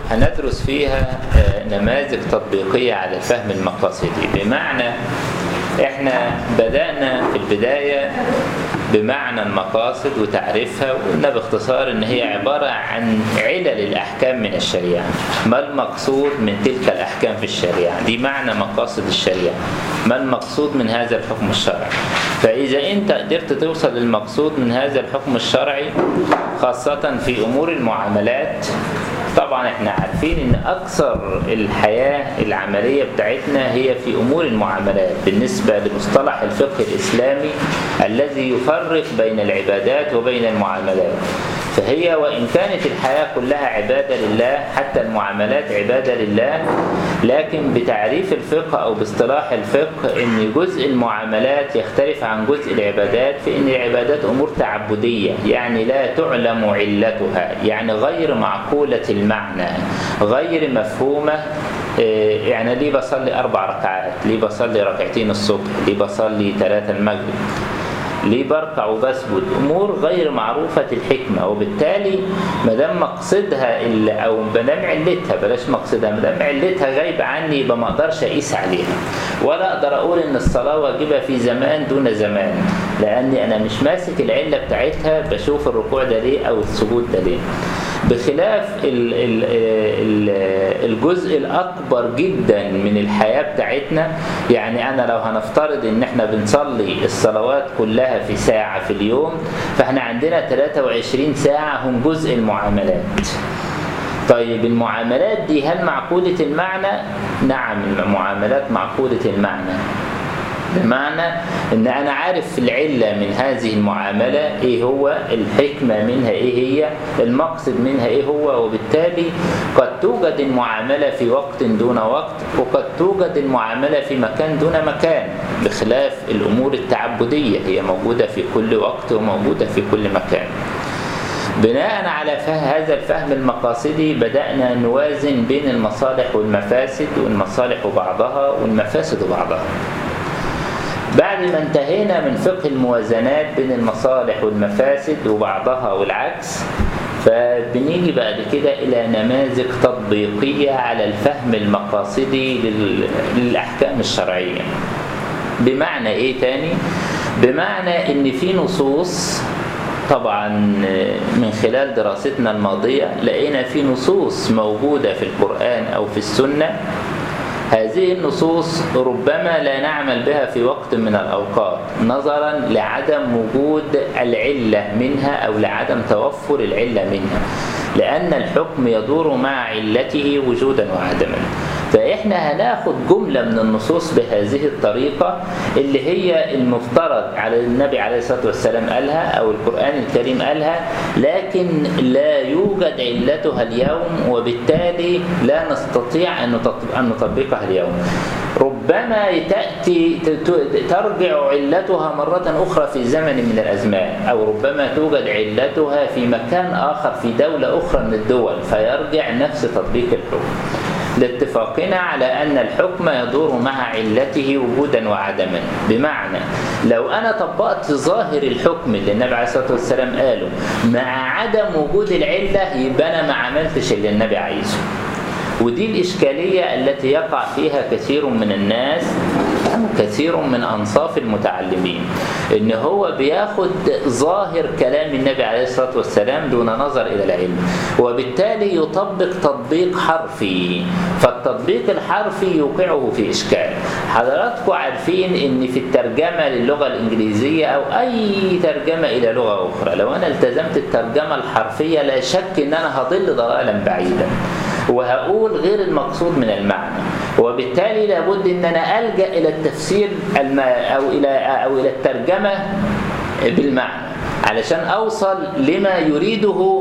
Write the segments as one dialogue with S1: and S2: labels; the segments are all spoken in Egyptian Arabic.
S1: هندرس فيها نماذج تطبيقية على الفهم المقاصدي بمعنى احنا بدأنا في البداية بمعنى المقاصد وتعريفها وقلنا باختصار ان هي عبارة عن علل الاحكام من الشريعة ما المقصود من تلك الاحكام في الشريعة دي معنى مقاصد الشريعة ما المقصود من هذا الحكم الشرعي فاذا انت قدرت توصل للمقصود من هذا الحكم الشرعي خاصة في امور المعاملات طبعا احنا عارفين ان اكثر الحياة العملية بتاعتنا هي في امور المعاملات بالنسبة لمصطلح الفقه الاسلامي الذي يفرق بين العبادات وبين المعاملات فهي وإن كانت الحياة كلها عبادة لله حتى المعاملات عبادة لله لكن بتعريف الفقه أو باصطلاح الفقه أن جزء المعاملات يختلف عن جزء العبادات في أن العبادات أمور تعبدية يعني لا تعلم علتها يعني غير معقولة المعنى غير مفهومة يعني ليه بصلي أربع ركعات ليه بصلي ركعتين الصبح ليه بصلي ثلاثة المغرب ليه بركع وبسجد امور غير معروفه الحكمه وبالتالي ما دام مقصدها او ما دام علتها بلاش مقصدها ما دام علتها غايبه عني يبقى ما اقدرش اقيس عليها ولا اقدر اقول ان الصلاه واجبه في زمان دون زمان لاني انا مش ماسك العله بتاعتها بشوف الركوع ده ليه او السجود ده ليه بخلاف ال ال ال الجزء الأكبر جدا من الحياة بتاعتنا يعني أنا لو هنفترض إن إحنا بنصلي الصلوات كلها في ساعة في اليوم فإحنا عندنا 23 ساعة هم جزء المعاملات طيب المعاملات دي هل معقولة المعنى؟ نعم المعاملات معقولة المعنى بمعنى ان انا عارف العلة من هذه المعاملة ايه هو الحكمة منها ايه هي المقصد منها ايه هو وبالتالي قد توجد المعاملة في وقت دون وقت وقد توجد المعاملة في مكان دون مكان بخلاف الامور التعبدية هي موجودة في كل وقت وموجودة في كل مكان بناء على هذا الفهم المقاصدي بدأنا نوازن بين المصالح والمفاسد والمصالح بعضها والمفاسد بعضها بعد ما انتهينا من فقه الموازنات بين المصالح والمفاسد وبعضها والعكس فبنيجي بعد كده إلى نماذج تطبيقية على الفهم المقاصدي للأحكام الشرعية بمعنى إيه تاني؟ بمعنى إن في نصوص طبعا من خلال دراستنا الماضية لقينا في نصوص موجودة في القرآن أو في السنة هذه النصوص ربما لا نعمل بها في وقت من الأوقات نظرا لعدم وجود العلة منها أو لعدم توفر العلة منها لأن الحكم يدور مع علته وجودا وعدما فإحنا هناخد جملة من النصوص بهذه الطريقة اللي هي المفترض على النبي عليه الصلاة والسلام قالها أو القرآن الكريم قالها لكن لا يوجد علتها اليوم وبالتالي لا نستطيع أن نطبقها اليوم ربما تأتي ترجع علتها مرة أخرى في زمن من الأزمان أو ربما توجد علتها في مكان آخر في دولة أخرى من الدول فيرجع نفس تطبيق الحكم لاتفاقنا على أن الحكم يدور مع علته وجودا وعدما بمعنى لو أنا طبقت ظاهر الحكم اللي النبي عليه الصلاة والسلام قاله مع عدم وجود العلة يبقى أنا ما عملتش اللي النبي عايزه ودي الإشكالية التي يقع فيها كثير من الناس كثير من أنصاف المتعلمين إن هو بياخد ظاهر كلام النبي عليه الصلاة والسلام دون نظر إلى العلم وبالتالي يطبق تطبيق حرفي فالتطبيق الحرفي يوقعه في إشكال حضراتكم عارفين إن في الترجمة للغة الإنجليزية أو أي ترجمة إلى لغة أخرى لو أنا التزمت الترجمة الحرفية لا شك إن أنا هضل ضلالا بعيدا وهقول غير المقصود من المعنى وبالتالي لابد ان انا الجا الى التفسير الم... او الى او الى الترجمه بالمعنى علشان اوصل لما يريده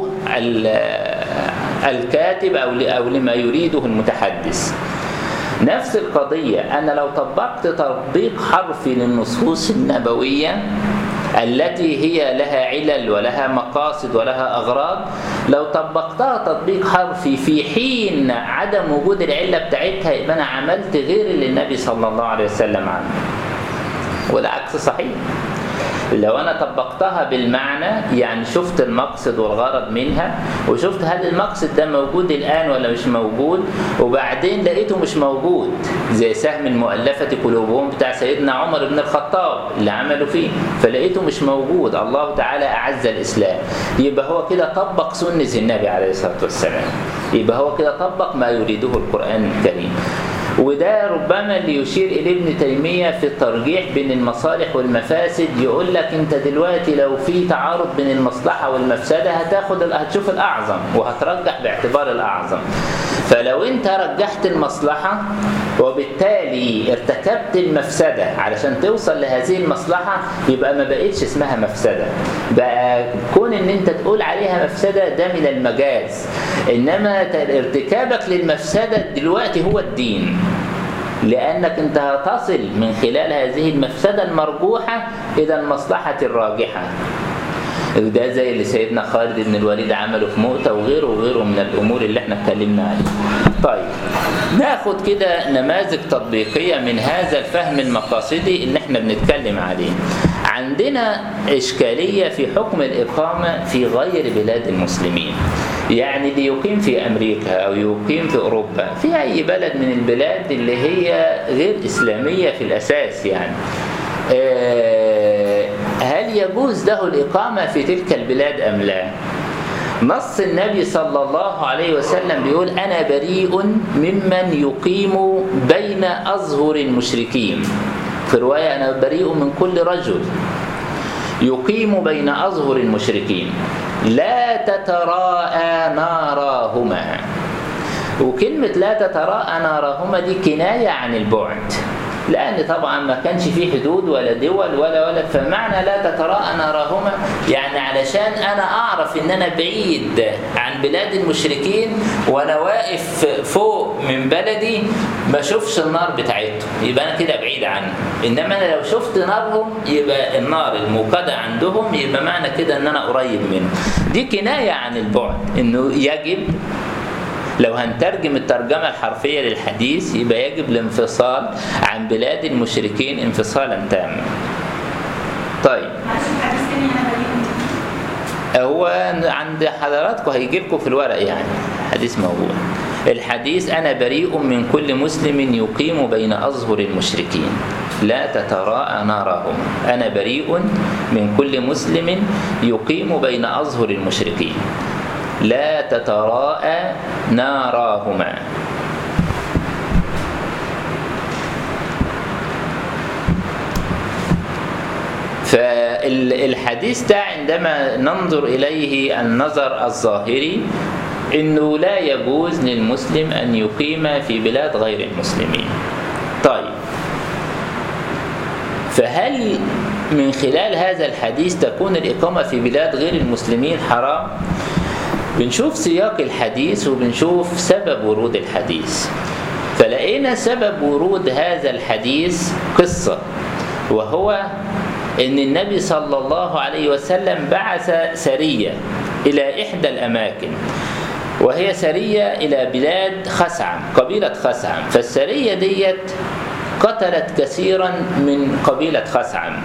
S1: الكاتب او او لما يريده المتحدث نفس القضيه انا لو طبقت تطبيق حرفي للنصوص النبويه التي هي لها علل ولها مقاصد ولها أغراض لو طبقتها تطبيق حرفي في حين عدم وجود العلة بتاعتها يبقى أنا عملت غير اللي النبي صلى الله عليه وسلم عمله والعكس صحيح لو أنا طبقتها بالمعنى يعني شفت المقصد والغرض منها وشفت هل المقصد ده موجود الآن ولا مش موجود وبعدين لقيته مش موجود زي سهم المؤلفة قلوبهم بتاع سيدنا عمر بن الخطاب اللي عملوا فيه فلقيته مش موجود الله تعالى أعز الإسلام يبقى هو كده طبق سنة النبي عليه الصلاة والسلام يبقى هو كده طبق ما يريده القرآن الكريم وده ربما اللي يشير إليه ابن تيمية في الترجيح بين المصالح والمفاسد يقول لك أنت دلوقتي لو في تعارض بين المصلحة والمفسدة هتاخد هتشوف الأعظم وهترجح باعتبار الأعظم فلو أنت رجحت المصلحة وبالتالي ارتكبت المفسدة علشان توصل لهذه المصلحة يبقى ما بقتش اسمها مفسدة بقى كون ان انت تقول عليها مفسدة ده من المجاز انما ارتكابك للمفسدة دلوقتي هو الدين لأنك أنت هتصل من خلال هذه المفسدة المرجوحة إلى المصلحة الراجحة ده زي اللي سيدنا خالد بن الوليد عمله في مؤتة وغيره وغيره من الأمور اللي احنا اتكلمنا عليها طيب ناخد كده نماذج تطبيقية من هذا الفهم المقاصدي اللي احنا بنتكلم عليه عندنا إشكالية في حكم الإقامة في غير بلاد المسلمين يعني اللي يقيم في أمريكا أو يقيم في أوروبا في أي بلد من البلاد اللي هي غير إسلامية في الأساس يعني آه هل يجوز له الإقامة في تلك البلاد أم لا نص النبي صلى الله عليه وسلم بيقول أنا بريء ممن يقيم بين أظهر المشركين في رواية أنا بريء من كل رجل يقيم بين أظهر المشركين لا تتراءى ناراهما وكلمة لا تتراءى ناراهما دي كناية عن البعد لأن طبعا ما كانش فيه حدود ولا دول ولا ولا فمعنى لا تتراءى نارهما يعني علشان أنا أعرف إن أنا بعيد عن بلاد المشركين وأنا واقف فوق من بلدي ما أشوفش النار بتاعتهم يبقى أنا كده بعيد عنهم إنما أنا لو شفت نارهم يبقى النار الموقدة عندهم يبقى معنى كده إن أنا قريب منهم دي كناية عن البعد إنه يجب لو هنترجم الترجمة الحرفية للحديث يبقى يجب الانفصال عن بلاد المشركين انفصالا تاما طيب هو عند حضراتكم هيجي لكم في الورق يعني حديث موجود الحديث أنا بريء من كل مسلم يقيم بين أظهر المشركين لا تتراءى نارهم أنا بريء من كل مسلم يقيم بين أظهر المشركين لا تتراءى ناراهما فالحديث ده عندما ننظر إليه النظر الظاهري إنه لا يجوز للمسلم أن يقيم في بلاد غير المسلمين طيب فهل من خلال هذا الحديث تكون الإقامة في بلاد غير المسلمين حرام؟ بنشوف سياق الحديث وبنشوف سبب ورود الحديث فلقينا سبب ورود هذا الحديث قصة وهو ان النبي صلى الله عليه وسلم بعث سرية الى احدى الاماكن وهي سرية الى بلاد خسعم قبيلة خسعم فالسرية ديت قتلت كثيرا من قبيلة خسعم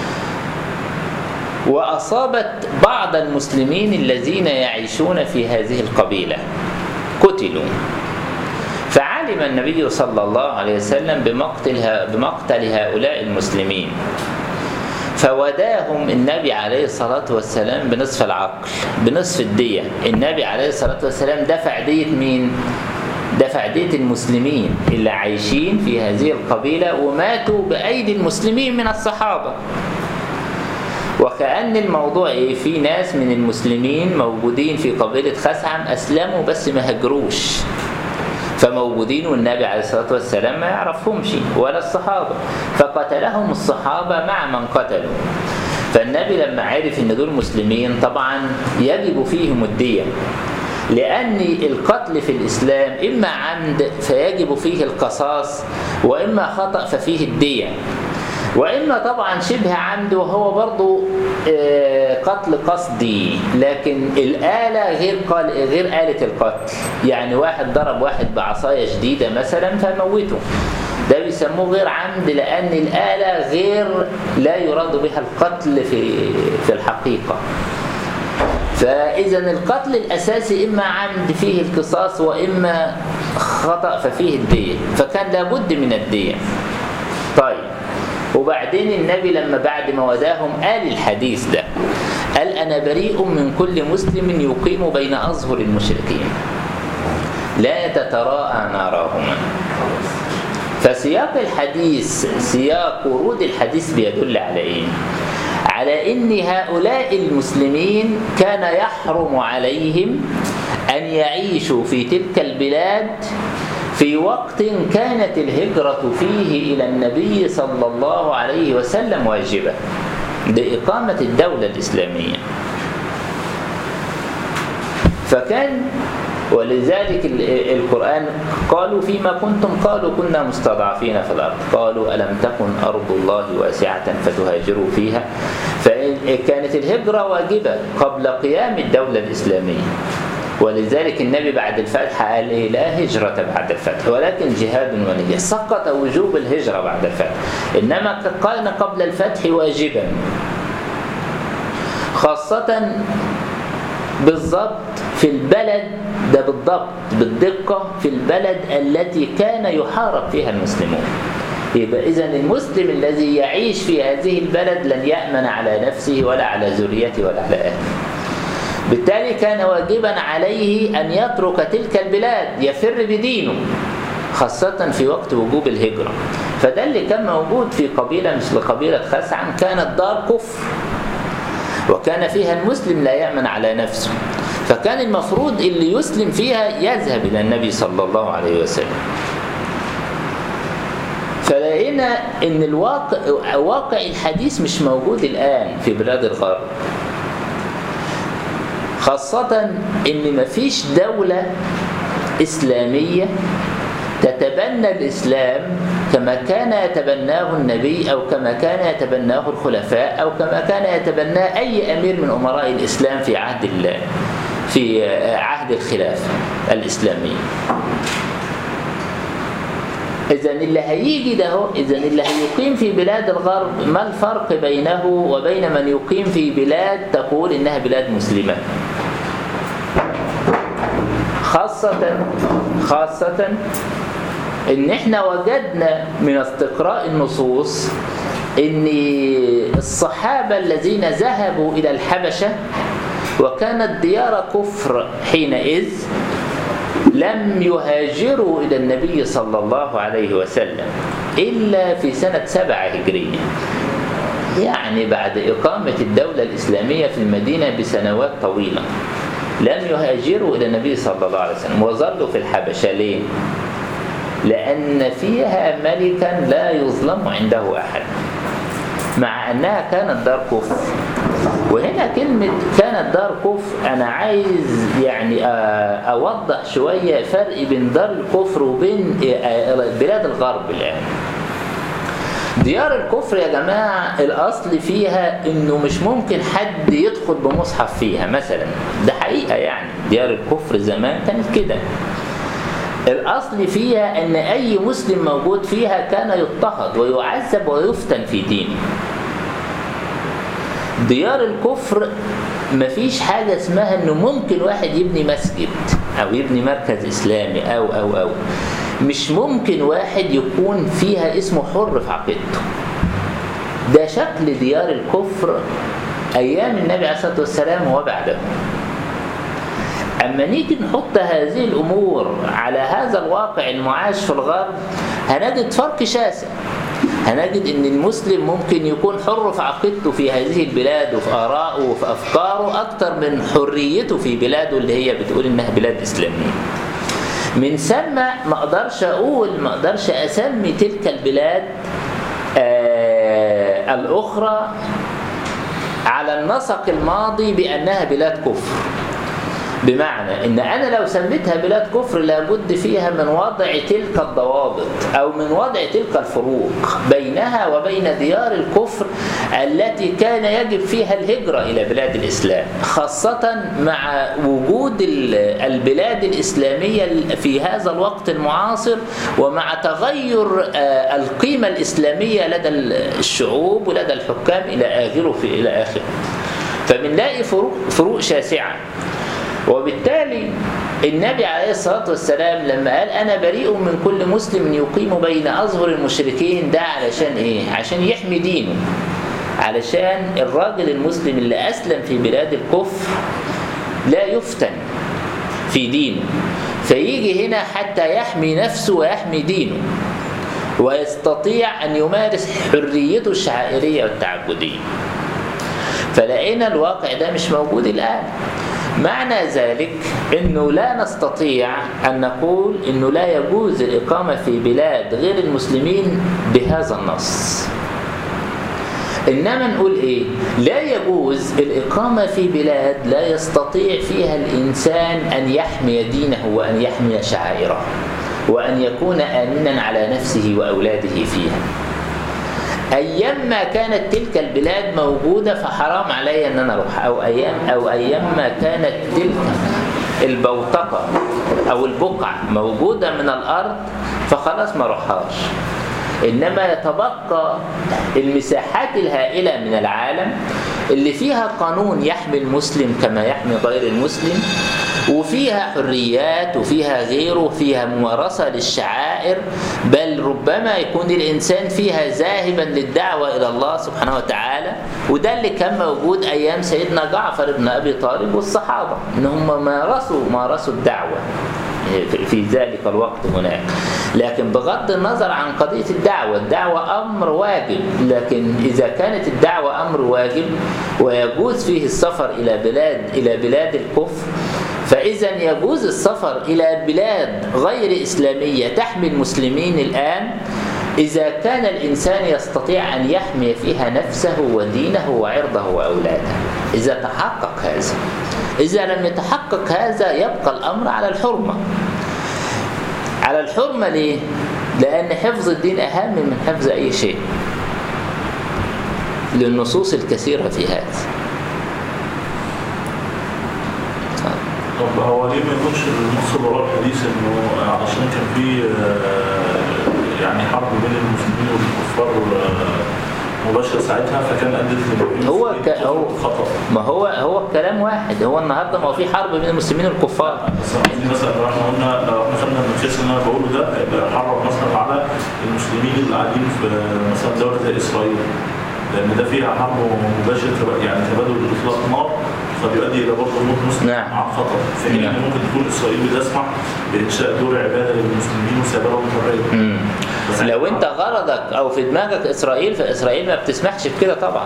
S1: وأصابت بعض المسلمين الذين يعيشون في هذه القبيلة قتلوا فعلم النبي صلى الله عليه وسلم بمقتل, بمقتل هؤلاء المسلمين فوداهم النبي عليه الصلاة والسلام بنصف العقل بنصف الدية النبي عليه الصلاة والسلام دفع دية مين؟ دفع دية المسلمين اللي عايشين في هذه القبيلة وماتوا بأيدي المسلمين من الصحابة وكأن الموضوع ايه في ناس من المسلمين موجودين في قبيلة خسعم أسلموا بس ما هجروش فموجودين والنبي عليه الصلاة والسلام ما يعرفهمش ولا الصحابة فقتلهم الصحابة مع من قتلوا فالنبي لما عرف ان دول مسلمين طبعا يجب فيهم الدية لأن القتل في الإسلام إما عمد فيجب فيه القصاص وإما خطأ ففيه الدية وإما طبعا شبه عمد وهو برضو قتل قصدي لكن الآلة غير قال غير آلة القتل يعني واحد ضرب واحد بعصاية شديدة مثلا فموته ده بيسموه غير عمد لأن الآلة غير لا يراد بها القتل في في الحقيقة فإذا القتل الأساسي إما عمد فيه القصاص وإما خطأ ففيه الدية فكان لابد من الدية طيب وبعدين النبي لما بعد ما وداهم قال الحديث ده قال أنا بريء من كل مسلم يقيم بين أظهر المشركين لا تتراءى نارهما فسياق الحديث سياق ورود الحديث بيدل على ايه على ان هؤلاء المسلمين كان يحرم عليهم ان يعيشوا في تلك البلاد في وقت كانت الهجرة فيه إلى النبي صلى الله عليه وسلم واجبة لإقامة الدولة الإسلامية فكان ولذلك القرآن قالوا فيما كنتم قالوا كنا مستضعفين في الأرض قالوا ألم تكن أرض الله واسعة فتهاجروا فيها فكانت الهجرة واجبة قبل قيام الدولة الإسلامية ولذلك النبي بعد الفتح قال إيه لا هجرة بعد الفتح ولكن جهاد ونية سقط وجوب الهجرة بعد الفتح إنما كان قبل الفتح واجبا خاصة بالضبط في البلد ده بالضبط بالدقة في البلد التي كان يحارب فيها المسلمون يبقى إذا المسلم الذي يعيش في هذه البلد لن يأمن على نفسه ولا على ذريته ولا على أهله بالتالي كان واجبا عليه أن يترك تلك البلاد يفر بدينه خاصة في وقت وجوب الهجرة فده اللي كان موجود في قبيلة مثل قبيلة خسعم كانت دار كفر وكان فيها المسلم لا يأمن على نفسه فكان المفروض اللي يسلم فيها يذهب إلى النبي صلى الله عليه وسلم فلقينا ان الواقع واقع الحديث مش موجود الان في بلاد الغرب خاصة ان مفيش دولة اسلامية تتبنى الاسلام كما كان يتبناه النبي او كما كان يتبناه الخلفاء او كما كان يتبناه اي امير من امراء الاسلام في عهد الله في عهد الخلافة الإسلامية إذا اللي هيجي ده هو إذا اللي هيقيم في بلاد الغرب ما الفرق بينه وبين من يقيم في بلاد تقول إنها بلاد مسلمة خاصة خاصة إن إحنا وجدنا من استقراء النصوص إن الصحابة الذين ذهبوا إلى الحبشة وكانت ديار كفر حينئذ لم يهاجروا إلى النبي صلى الله عليه وسلم إلا في سنة سبعة هجرية يعني بعد إقامة الدولة الإسلامية في المدينة بسنوات طويلة لم يهاجروا إلى النبي صلى الله عليه وسلم وظلوا في الحبشة ليه؟ لأن فيها ملكا لا يظلم عنده أحد مع أنها كانت دار كفر وهنا كلمة كانت دار كفر أنا عايز يعني أوضح شوية فرق بين دار الكفر وبين بلاد الغرب الآن ديار الكفر يا جماعة الأصل فيها إنه مش ممكن حد يدخل بمصحف فيها مثلا ده حقيقة يعني ديار الكفر زمان كانت كده الأصل فيها أن أي مسلم موجود فيها كان يضطهد ويعذب ويفتن في دينه ديار الكفر مفيش حاجة اسمها انه ممكن واحد يبني مسجد او يبني مركز اسلامي او او او مش ممكن واحد يكون فيها اسمه حر في عقيدته ده شكل ديار الكفر ايام النبي عليه الصلاة والسلام وبعده أما نيجي نحط هذه الأمور على هذا الواقع المعاش في الغرب هنجد فرق شاسع هنجد ان المسلم ممكن يكون حر في عقيدته في هذه البلاد وفي آرائه وفي أفكاره أكثر من حريته في بلاده اللي هي بتقول إنها بلاد إسلامية من ثم ما أقدرش أقول ما أقدرش أسمي تلك البلاد آه الأخرى على النسق الماضي بأنها بلاد كفر بمعنى ان انا لو سميتها بلاد كفر لابد فيها من وضع تلك الضوابط او من وضع تلك الفروق بينها وبين ديار الكفر التي كان يجب فيها الهجرة الى بلاد الاسلام خاصة مع وجود ال- البلاد الاسلامية في هذا الوقت المعاصر ومع تغير آه، القيمة الاسلامية لدى الشعوب ولدى الحكام الى اخره في الى اخره فبنلاقي فروق فروق شاسعة وبالتالي النبي عليه الصلاة والسلام لما قال أنا بريء من كل مسلم يقيم بين أظهر المشركين ده علشان إيه؟ عشان يحمي دينه علشان الراجل المسلم اللي أسلم في بلاد الكفر لا يفتن في دينه فيجي هنا حتى يحمي نفسه ويحمي دينه ويستطيع أن يمارس حريته الشعائرية والتعبدية فلقينا الواقع ده مش موجود الآن معنى ذلك انه لا نستطيع ان نقول انه لا يجوز الاقامه في بلاد غير المسلمين بهذا النص انما نقول ايه لا يجوز الاقامه في بلاد لا يستطيع فيها الانسان ان يحمي دينه وان يحمي شعائره وان يكون امنا على نفسه واولاده فيها ايام ما كانت تلك البلاد موجوده فحرام علي ان انا اروح او ايام او ايام ما كانت تلك البوتقه او البقعه موجوده من الارض فخلاص ما اروحهاش انما يتبقى المساحات الهائله من العالم اللي فيها قانون يحمي المسلم كما يحمي غير المسلم وفيها حريات وفيها غيره وفيها ممارسة للشعائر بل ربما يكون الإنسان فيها ذاهبا للدعوة إلى الله سبحانه وتعالى وده اللي كان موجود أيام سيدنا جعفر بن أبي طالب والصحابة إن هم مارسوا مارسوا الدعوة في ذلك الوقت هناك لكن بغض النظر عن قضية الدعوة الدعوة أمر واجب لكن إذا كانت الدعوة أمر واجب ويجوز فيه السفر إلى بلاد إلى بلاد الكفر فإذا يجوز السفر إلى بلاد غير إسلامية تحمي المسلمين الآن إذا كان الإنسان يستطيع أن يحمي فيها نفسه ودينه وعرضه وأولاده إذا تحقق هذا إذا لم يتحقق هذا يبقى الأمر على الحرمة على الحرمة ليه؟ لأن حفظ الدين أهم من حفظ أي شيء للنصوص الكثيرة في هذا
S2: طب هو ليه ما يكونش النص اللي وراه الحديث انه علشان كان في آه، يعني حرب بين المسلمين والكفار آه، مباشرة ساعتها فكان ادت للمؤمنين
S1: هو ك... هو
S2: خطأ
S1: ما هو هو الكلام واحد هو النهارده ما هو في حرب بين المسلمين والكفار
S2: بس أنا قصدي مثلا لو احنا قلنا لو احنا خدنا المقياس اللي انا بقوله ده يبقى حرم مثلا على المسلمين اللي قاعدين في مثلا دولة زي اسرائيل لان ده فيها حرب مباشر تبقى- يعني تبادل اطلاق نار قد يؤدي الى برضه موت مسلم
S1: نعم.
S2: عن خطر في حين
S1: نعم.
S2: ان ممكن تكون اسرائيل بتسمح بانشاء دور عباده للمسلمين وسيبالهم حريه
S1: مم.
S2: بس
S1: لو انت غرضك او في دماغك اسرائيل فاسرائيل ما بتسمحش بكده طبعا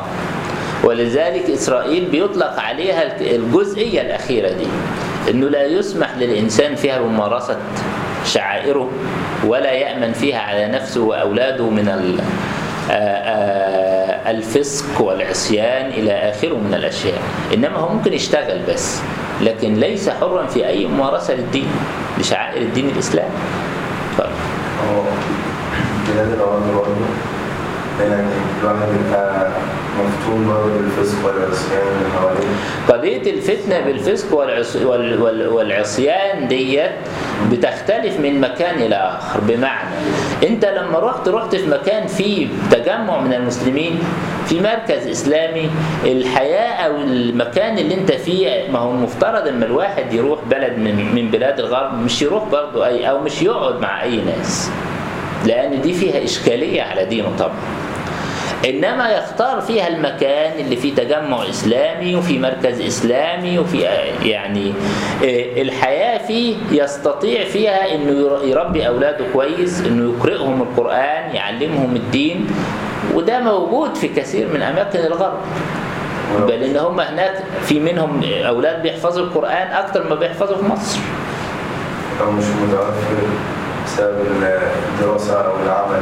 S1: ولذلك اسرائيل بيطلق عليها الك- الجزئيه الاخيره دي انه لا يسمح للانسان فيها بممارسه شعائره ولا يامن فيها على نفسه واولاده من ال- آه، آه، الفسق والعصيان الى اخره من الاشياء انما هو ممكن يشتغل بس لكن ليس حرا في اي ممارسه للدين لشعائر الدين الاسلامي اتفضل.
S3: هو بلاد الأراضي برضه هنا الواحد بيبقى مفتون برضه بالفسق والعصيان اللي حواليه
S1: قضية الفتنة بالفسق والعص... وال... وال... والعصيان ديت بتختلف من مكان إلى آخر بمعنى أنت لما رحت رحت في مكان فيه تجمع من المسلمين في مركز إسلامي الحياة أو المكان اللي أنت فيه ما هو المفترض أما الواحد يروح بلد من, من بلاد الغرب مش يروح برضه أي أو مش يقعد مع أي ناس لأن دي فيها إشكالية على دينه طبعا انما يختار فيها المكان اللي فيه تجمع اسلامي وفي مركز اسلامي وفي يعني آه، الحياه فيه يستطيع فيها انه ير- يربي اولاده كويس انه يقرئهم القران يعلمهم الدين وده موجود في كثير من اماكن الغرب بل ان هم هناك في منهم اولاد بيحفظوا القران اكتر ما بيحفظوا في مصر
S3: أو مش متوفر بسبب الدراسة أو العمل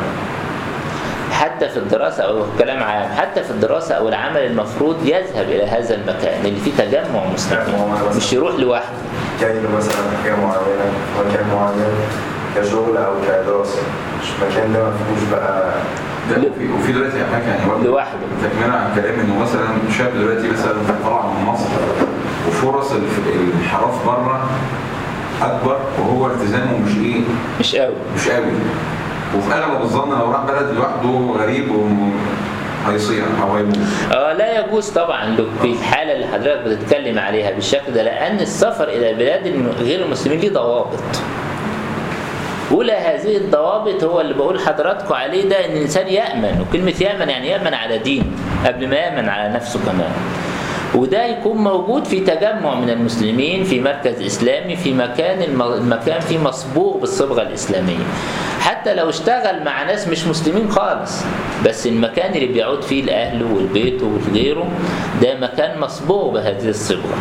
S1: حتى في الدراسة أو كلام عام حتى في الدراسة أو العمل المفروض يذهب إلى هذا المكان اللي فيه تجمع مسلمين مش يروح لوحده
S3: جاي له مثلا حاجة معينة في مكان معين كشغل أو كدراسة مش المكان ده مفيهوش بقى
S4: ده وفي وفي دلوقتي حاجه يعني برضه
S1: لوحده.
S4: تكمله عن كلام انه مثلا شاب دلوقتي مثلا طلع من مصر وفرص الف- الانحراف بره اكبر وهو التزامه مش ايه
S1: مش قوي
S4: مش قوي وفي اغلب الظن لو راح بلد لوحده غريب وهيصيع او هيموت
S1: اه لا يجوز طبعا لو في الحاله اللي حضرتك بتتكلم عليها بالشكل ده لان السفر الى البلاد الم- غير المسلمين ليه ضوابط أولى هذه الضوابط هو اللي بقول حضراتكم عليه ده إن الإنسان يأمن وكلمة يأمن يعني يأمن على دين قبل ما يأمن على نفسه كمان وده يكون موجود في تجمع من المسلمين في مركز إسلامي في مكان الم- المكان فيه مصبوغ بالصبغة الإسلامية حتى لو اشتغل مع ناس مش مسلمين خالص بس المكان اللي بيعود فيه لأهله والبيت وغيره ده مكان مصبوغ بهذه الصبغة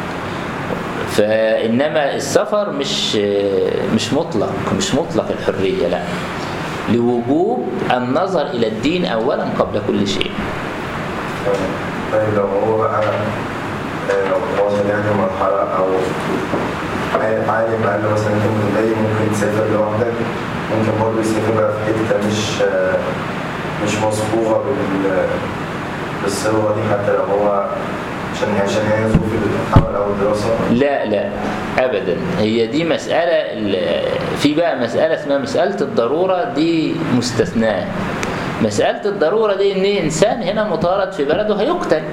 S1: فإنما السفر مش مش مطلق مش مطلق الحرية لا لوجوب النظر إلى الدين أولا قبل كل شيء
S3: طيب لو هو بقى آه، لو واصل يعني مرحلة أو عالم عالم قال له مثلا أنت متضايق ممكن تسافر لوحدك ممكن برضه يسافر بقى في حتة مش آه، مش مصبوغة بال بالصبغة دي حتى لو هو عشان عشان هي ظروف العمل أو الدراسة
S1: لا لا ابدا هي دي مساله ال- في بقى مساله اسمها مساله الضروره دي مستثناه مساله الضروره دي ان انسان هنا مطارد في بلده هيقتل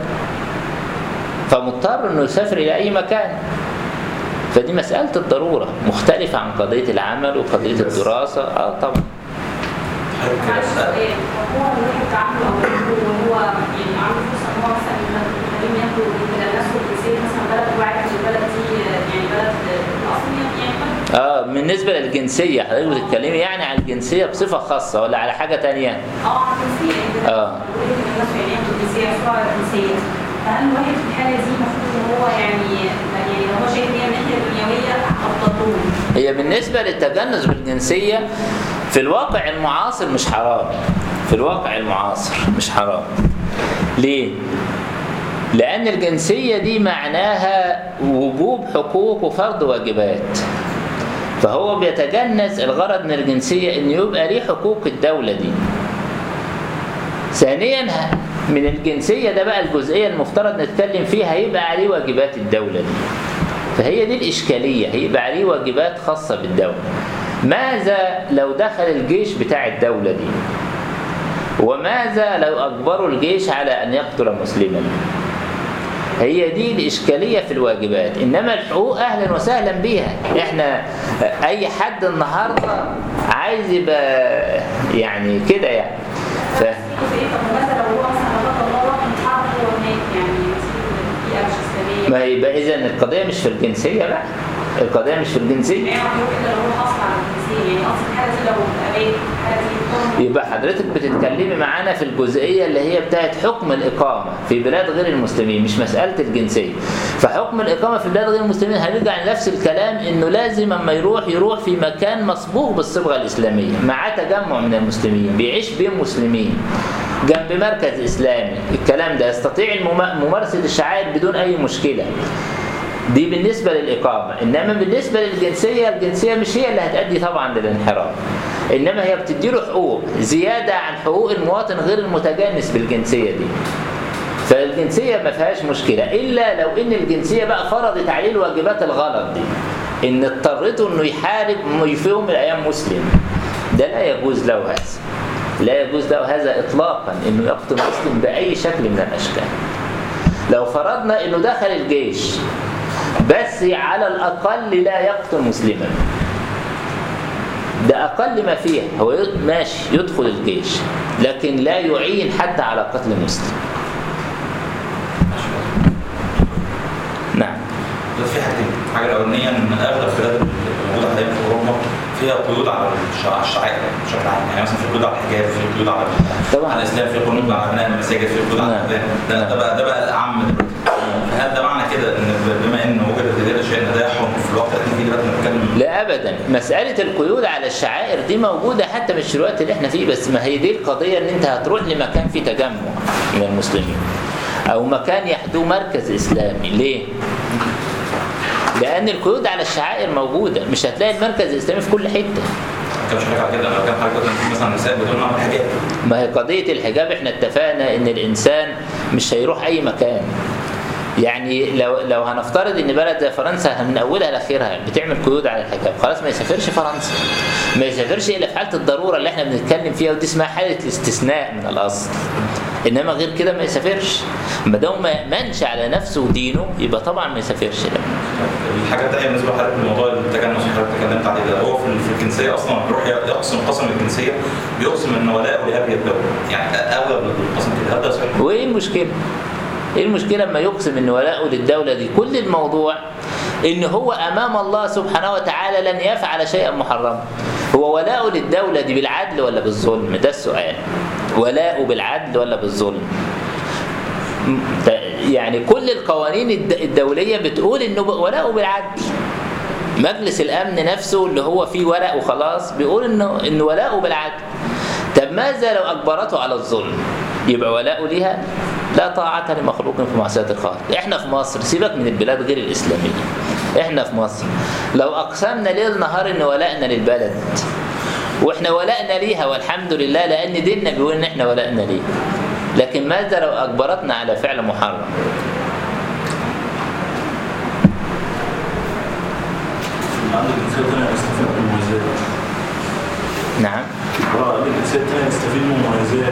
S1: فمضطر انه يسافر الى اي مكان فدي مساله الضروره مختلفه عن قضيه العمل وقضيه الدراسه اه طبعا
S5: معلش سؤال هو الواحد تعامله او وهو يعني عنده فرصه ان هو مثلا يخليهم ياخدوا يتلمسوا الجنسيه مثلا بلد وعارف ان البلد دي يعني بلد الاصل يعني بلد
S1: اه بالنسبه للجنسيه حضرتك بتتكلمي يعني عن الجنسيه بصفه خاصه ولا على حاجه تانية
S5: اه على الجنسيه يعني
S1: آه.
S5: الناس يعني ياخدوا الجنسيه يرفعوا الجنسيه فهل الواحد في الحاله دي المفروض ان هو يعني يعني لو هو شايف ان هي من الناحيه الدنيويه افضل
S1: هي بالنسبة للتجنس بالجنسية في الواقع المعاصر مش حرام في الواقع المعاصر مش حرام ليه؟ لأن الجنسية دي معناها وجوب حقوق وفرض واجبات فهو بيتجنس الغرض من الجنسية إن يبقى ليه حقوق الدولة دي ثانيا من الجنسية ده بقى الجزئية المفترض نتكلم فيها هيبقى عليه واجبات الدولة دي فهي دي الإشكالية هيبقى عليه واجبات خاصة بالدولة ماذا لو دخل الجيش بتاع الدولة دي وماذا لو أجبروا الجيش على أن يقتل مسلما هي دي الإشكالية في الواجبات إنما الحقوق أهلا وسهلا بيها إحنا أي حد النهاردة عايز يبقى يعني كده يعني ف...
S5: طب ماذا لو هو مثلا لا قدر الله راح يتحرك هو هناك يعني مسيره بيئه مش اسلاميه
S1: ما يبقى إذا القضية مش في الجنسية بقى القضية مش في الجنسية
S5: يعني هو كده لو هو حصل على الجنسيه يعني قصدي الحاله دي لو ابيت الحاله دي يكون
S1: يبقى حضرتك بتتكلمي معانا في الجزئية اللي هي بتاعت حكم الإقامة في بلاد غير المسلمين مش مسألة الجنسية فحكم الإقامة في بلاد غير المسلمين هنرجع لنفس الكلام إنه لازم أما يروح يروح في مكان مصبوغ بالصبغة الإسلامية مع تجمع من المسلمين بيعيش بين مسلمين جنب مركز إسلامي الكلام ده يستطيع المم- ممارسة الشعائر بدون أي مشكلة دي بالنسبة للإقامة إنما بالنسبة للجنسية الجنسية مش هي اللي هتأدي طبعا للانحراف إنما هي بتديله حقوق زيادة عن حقوق المواطن غير المتجنس بالجنسية دي فالجنسية ما فيهاش مشكلة إلا لو إن الجنسية بقى فرضت عليه الواجبات الغلط دي إن اضطرته إنه يحارب في يوم من الأيام مسلم ده لا يجوز له هذا لا يجوز له هذا إطلاقا إنه يقتل مسلم بأي شكل من الأشكال لو فرضنا إنه دخل الجيش بس على الأقل لا يقتل مسلما ده أقل ما فيها هو يد- ماشي يدخل الجيش لكن لا يعين حتى على قتل مسلم نعم
S6: بس في حاجتين الحاجه الاولانيه ان اغلب البلاد اللي موجوده حاليا في اوروبا فيها قيود على الشع- على الشعائر بشكل عام يعني مثلا في قيود على الحجاب في قيود على
S1: طبعا.
S6: على الاسلام في قيود على بناء المساجد في قيود على
S1: نعم.
S6: الأذان. ده ده بقى ده بقى الاعم دلوقتي فهل ده معنى كده ان ب- بما ان وجد هذا الشيء ان ده يحرم في الوقت اللي احنا فيه دلوقتي بنتكلم
S1: لا ابدا مساله القيود على الشعائر دي موجوده حتى مش في الوقت اللي احنا فيه بس ما هي دي القضيه ان انت هتروح لمكان فيه تجمع من المسلمين او مكان يحدوه مركز اسلامي ليه لان القيود على الشعائر موجوده مش هتلاقي المركز الاسلامي في كل حته
S6: ما كانش حاجه على كده لو كان حضرتك مثلا مثلا نساء بدون نعمل حاجات
S1: ما هي قضيه الحجاب احنا اتفقنا ان الانسان مش هيروح اي مكان يعني لو لو هنفترض ان بلد زي فرنسا من اولها لاخرها بتعمل قيود على الحجاب خلاص ما يسافرش فرنسا ما يسافرش الا في حاله الضروره اللي احنا بنتكلم فيها ودي اسمها حاله الاستثناء من الاصل انما غير كده ما يسافرش ما دام ما يامنش على نفسه ودينه يبقى طبعا ما يسافرش لا
S6: الحاجه الثانيه بالنسبه لحضرتك الموضوع التجنس اللي حضرتك اتكلمت عليه ده هو في في الجنسيه اصلا لما بيروح يقسم قسم الجنسيه بيقسم ان ولاءه لابي الدوله يعني اغلب القسم كده هل ده صحيح؟
S1: وايه المشكله؟ ايه المشكله لما يقسم ان ولاؤه للدوله دي كل الموضوع ان هو امام الله سبحانه وتعالى لن يفعل شيئا محرما هو ولاؤه للدوله دي بالعدل ولا بالظلم ده السؤال ولاؤه بالعدل ولا بالظلم م- ت- يعني كل القوانين الد- الدوليه بتقول انه ب- ولاؤه بالعدل مجلس الامن نفسه اللي هو فيه ورق وخلاص بيقول انه ان ولاؤه بالعدل طب ماذا لو اجبرته على الظلم يبقى ولاؤه ليها لا طاعة لمخلوق في معصية الخالق احنا في مصر سيبك من البلاد غير الإسلامية احنا في مصر لو أقسمنا ليل نهار ان ولائنا للبلد واحنا ولائنا ليها والحمد لله لأن ديننا بيقول ان احنا ولائنا ليها لكن ماذا لو أجبرتنا على فعل محرم
S2: عندك جنسية تانية يستفيد من المميزات
S1: نعم
S2: اه عندك جنسية تانية يستفيد من المميزات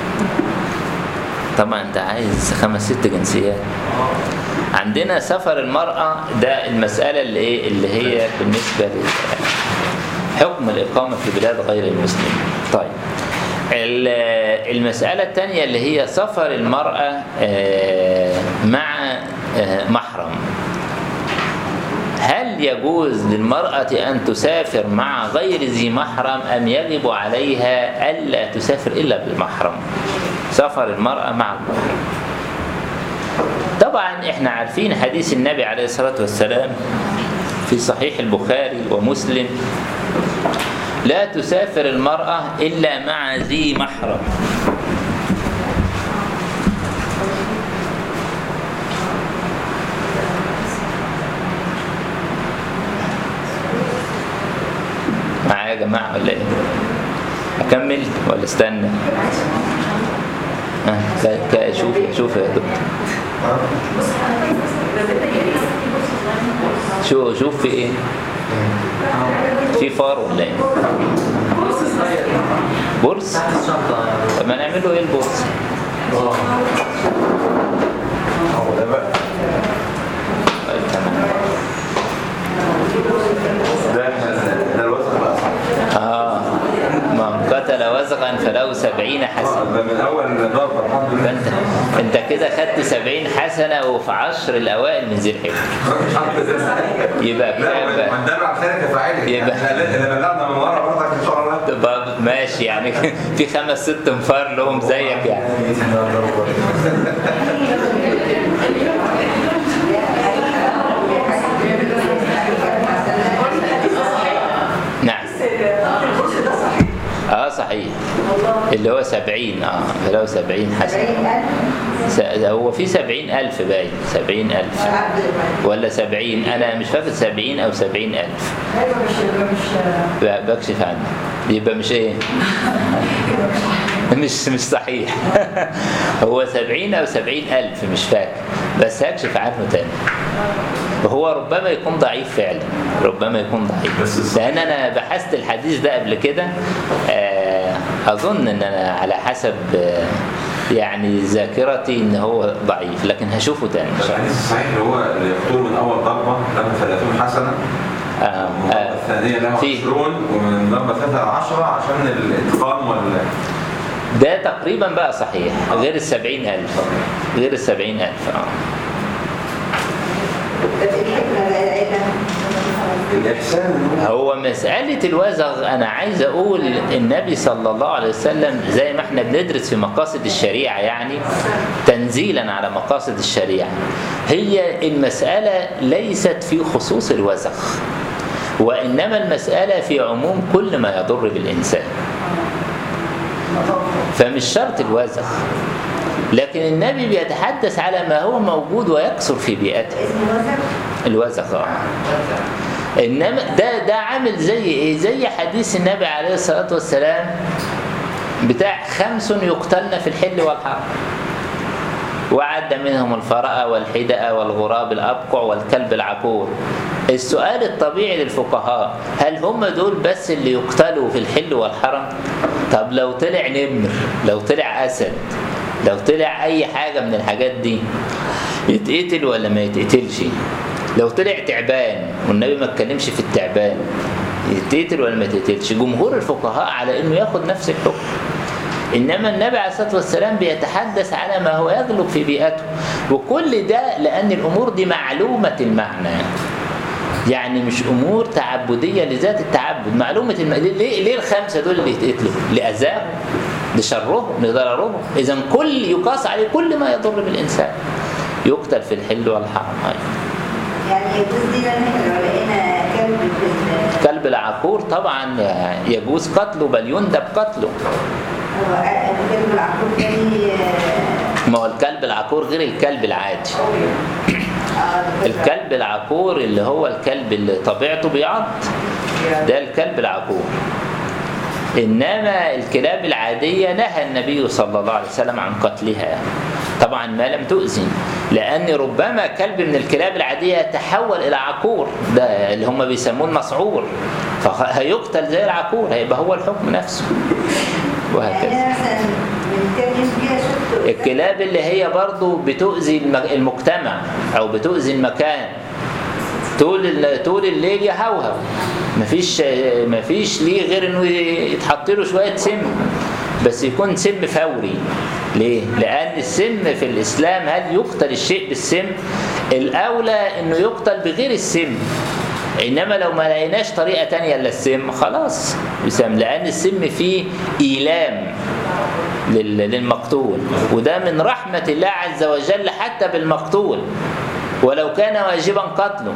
S1: طبعا انت عايز خمس ست جنسيات عندنا سفر المرأة ده المسألة اللي ايه اللي هي بالنسبة لحكم الإقامة في بلاد غير المسلمين طيب ال- المسألة الثانية اللي هي سفر المرأة آه، مع آه، محرم هل يجوز للمرأة أن تسافر مع غير ذي محرم أم يجب عليها ألا تسافر إلا بالمحرم سفر المرأة مع المحرم طبعا احنا عارفين حديث النبي عليه الصلاة والسلام في صحيح البخاري ومسلم لا تسافر المرأة إلا مع ذي محرم معايا يا جماعة ولا ايه؟ أكمل ولا استنى؟ آه، ك- ك- شوف شوف يا دكتور شو شوف في ايه؟ في فار ولا ايه؟ بورس؟ طب ما نعمل له ايه البورس؟
S3: هو ده بقى
S1: طيب تمام
S3: ده احنا ده الوسط بقى صح
S1: اه من قتل وزغا فله سبعين حسنة
S4: ده من اول ضربه الحمد لله
S1: فانت انت كده خدت سبعين حسنة وفي عشر الأوائل من ذي الحجة يبقى بكام
S4: لا
S1: بقى؟
S4: ما ندرب على ذلك كفاعله
S1: يبقى-
S4: احنا اللي بلغنا من ورا برضك ان شاء الله
S1: طب ماشي يعني في خمس ست انفار لهم زيك يعني نعم اه صحيح اللي هو سبعين اه فلو سبعين حسن س- هو في سبعين ألف باين سبعين ألف ولا سبعين أنا مش فاكر سبعين أو سبعين ألف لا بكشف عنه يبقى مش ايه مش مش صحيح هو سبعين أو سبعين ألف مش فاكر بس هكشف عنه تاني وهو ربما يكون ضعيف فعلا ربما يكون ضعيف
S4: بس-
S1: لان انا بحثت الحديث ده قبل كده آه، اظن ان انا على حسب آه، يعني ذاكرتي ان هو ضعيف لكن هشوفه تاني ان شاء الله
S4: الحديث الصحيح اللي هو اللي يقتل من اول ضربه له 30 حسنه
S1: آه،
S4: والضربه
S1: آه،
S4: الثانيه له
S1: في
S4: 20 ومن ضربه ثالثه 10 عشان الاتقان وال
S1: ده تقريبا بقى صحيح غير السبعين ألف غير السبعين ألف آه.
S4: الاحسان إن هو
S1: هو مسألة الوزغ أنا عايز أقول النبي صلى الله عليه وسلم زي ما احنا بندرس في مقاصد الشريعة يعني تنزيلا على مقاصد الشريعة هي المسألة ليست في خصوص الوزغ وإنما المسألة في عموم كل ما يضر بالإنسان فمش شرط الوزغ لكن النبي بيتحدث على ما هو موجود ويكثر في بيئته الوزغ اه انما ده ده عامل زي ايه زي حديث النبي عليه الصلاه والسلام بتاع خمس يقتلن في الحل والحرم وعد منهم الفرأة والحدأ والغراب الأبقع والكلب العقور السؤال الطبيعي للفقهاء هل هم دول بس اللي يقتلوا في الحل والحرم طب لو طلع نمر لو طلع أسد لو طلع أي حاجة من الحاجات دي يتقتل ولا ما يتقتلش لو طلع تعبان والنبي ما اتكلمش في التعبان يتقتل ولا ما يتقتلش جمهور الفقهاء على انه ياخد نفس الحكم انما النبي عليه الصلاه والسلام بيتحدث على ما هو يغلب في بيئته وكل ده لان الامور دي معلومه المعنى يعني مش امور تعبديه لذات التعبد معلومه الم... ليه ليه الخمسه دول اللي يتقتلوا لاذاهم لشرهم لضررهم اذا كل يقاس عليه كل ما يضر بالانسان يقتل في الحل والحرم أيضا.
S7: يعني يجوز دي لان احنا لو لقينا كلب في ال-
S1: كلب العقور طبعا يجوز قتله بل يندب قتله
S7: هو الكلب العقور ده ليه
S1: ما هو الكلب العقور غير الكلب العادي
S7: اه
S1: الكلب العقور اللي هو الكلب اللي طبيعته بيعض ده الكلب العقور إنما الكلاب العادية نهى النبي صلى الله عليه وسلم عن قتلها طبعا ما لم تؤذن لأن ربما كلب من الكلاب العادية يتحول إلى عقور ده اللي هم بيسموه المسعور فهيقتل زي العقور هيبقى هو الحكم نفسه
S7: يعني
S1: وهكذا
S7: أنا مثلا من كام يوم كده شفت
S1: الكلاب اللي هي برضو بتؤذي الم- المجتمع او بتؤذي المكان طول ال- طول الليل يهوهو مفيش مفيش ليه غير انه يتحط له شويه سم بس يكون سم فوري ليه؟ لأن السم في الإسلام هل يقتل الشيء بالسم؟ الأولى إنه يقتل بغير السم إنما لو ما لقيناش طريقة تانية إلا السم خلاص يسم لأن السم فيه إيلام لل- للمقتول وده من رحمة الله عز وجل حتى بالمقتول ولو كان واجبا قتله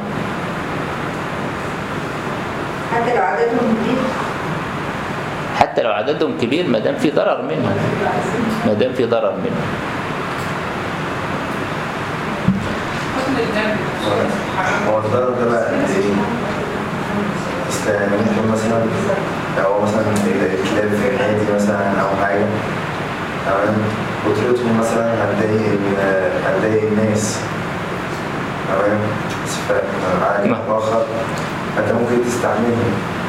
S7: حتى لو عددهم كبير
S1: حتى لو عددهم كبير ما دام في ضرر منهم ما دام في ضرر منهم
S3: هو الضرر ده بقى ايه؟ اصل يعني ممكن مثلا لو مثلا الكلاب في النادي مثلا او حاجه تمام وطريقتهم مثلا هتضايق ال- هتضايق الناس تمام بس ف- على
S1: نعم.
S3: اخر فانت ممكن تستعملهم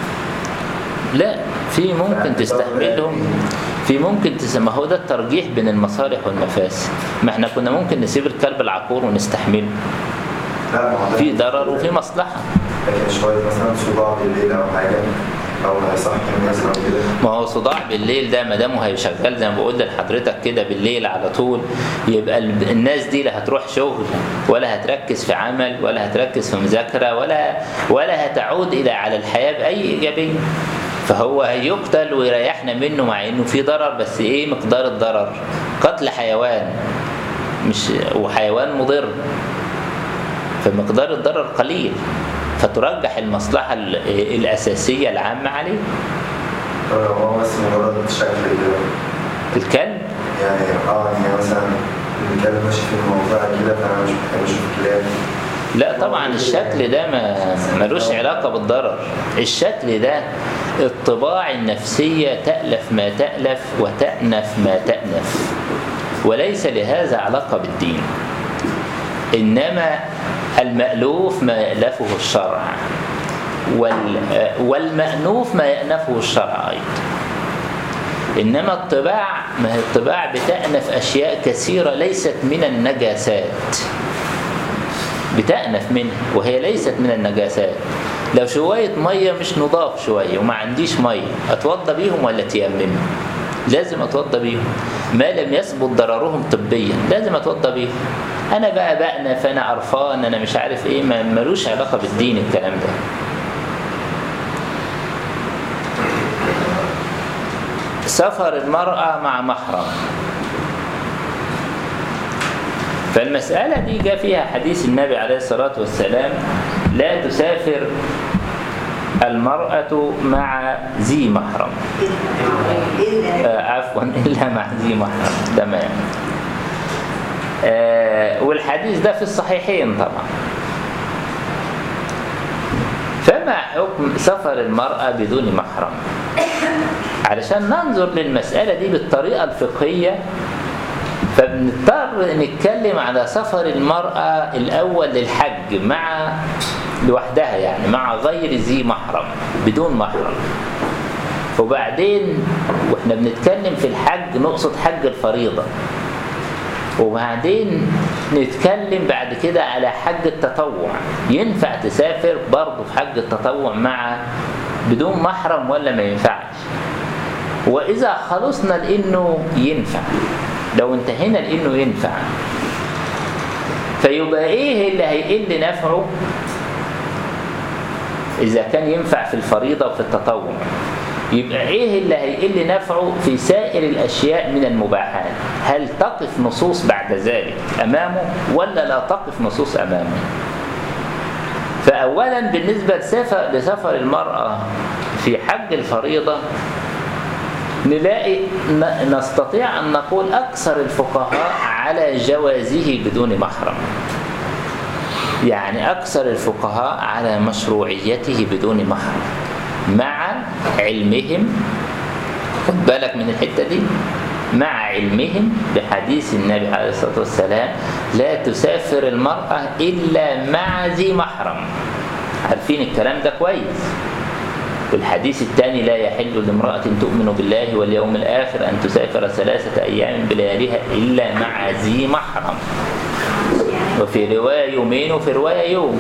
S1: لا في ممكن تستحملهم في ممكن تس... ما هو ده الترجيح بين المصالح والمفاسد ما احنا كنا ممكن نسيب الكلب العقور ونستحمله
S3: لا ما هو ده
S1: في ضرر وفي مصلحة
S3: لكن شويه مثلا صداع بالليل او حاجه او هيصحي الناس او كده
S1: ما هو صداع بالليل ده ما دامه هيشغل زي ما بقول لحضرتك كده بالليل على طول يبقى ال- الناس دي لا هتروح شغل ولا هتركز في عمل ولا هتركز في مذاكره ولا ولا هتعود الى على الحياه باي ايجابيه فهو هيقتل ويريحنا منه مع انه في ضرر بس ايه مقدار الضرر قتل حيوان مش وحيوان مضر فمقدار الضرر قليل فترجح المصلحه ال- الاساسيه العامه عليه
S3: هو بس مجرد شكل كده
S1: الكلب
S3: يعني اه يعني مثلا الكلب ماشي في الموضوع كده فانا مش بحب اشوف كلاب
S1: لا طبعا الشكل ده ما ملوش علاقة بالضرر الشكل ده الطباع النفسية تألف ما تألف وتأنف ما تأنف وليس لهذا علاقة بالدين إنما المألوف ما يألفه الشرع وال والمأنوف ما يأنفه الشرع أيضا إنما الطباع ما هي الطباع بتأنف أشياء كثيرة ليست من النجاسات بتأنف منها وهي ليست من النجاسات لو شوية مية مش نضاف شوية وما عنديش مية أتوضى بيهم ولا تيمم لازم أتوضى بيهم ما لم يثبت ضررهم طبيا لازم أتوضى بيهم أنا بقى بأنف أنا قرفان أنا مش عارف إيه ما- ملوش علاقة بالدين الكلام ده سفر المرأة مع محرم فالمسألة دي جاء فيها حديث النبي عليه الصلاة والسلام لا تسافر المرأة مع ذي محرم
S7: إلا
S1: آه عفوا إلا مع ذي محرم تمام آه والحديث ده في الصحيحين طبعا فما حكم سفر المرأة بدون محرم علشان ننظر للمسألة دي بالطريقة الفقهية فبنضطر نتكلم على سفر المرأة الأول للحج مع لوحدها يعني مع غير ذي محرم بدون محرم وبعدين واحنا بنتكلم في الحج نقصد حج الفريضة وبعدين نتكلم بعد كده على حج التطوع ينفع تسافر برضه في حج التطوع مع بدون محرم ولا ما ينفعش وإذا خلصنا لأنه ينفع لو انتهينا لأنه ينفع فيبقى إيه اللي هيقل نفعه إذا كان ينفع في الفريضة وفي التطوع يبقى إيه اللي هيقل نفعه في سائر الأشياء من المباحات هل تقف نصوص بعد ذلك أمامه ولا لا تقف نصوص أمامه فأولا بالنسبة لسفر, لسفر المرأة في حج الفريضة نلاقي نستطيع أن نقول أكثر الفقهاء على جوازه بدون محرم يعني أكثر الفقهاء على مشروعيته بدون محرم مع علمهم خد بالك من الحتة دي مع علمهم بحديث النبي عليه الصلاة والسلام لا تسافر المرأة إلا مع ذي محرم عارفين الكلام ده كويس في الحديث الثاني لا يحل لامرأة تؤمن بالله واليوم الآخر أن تسافر ثلاثة أيام بلياليها إلا مع ذي محرم وفي رواية يومين وفي رواية يوم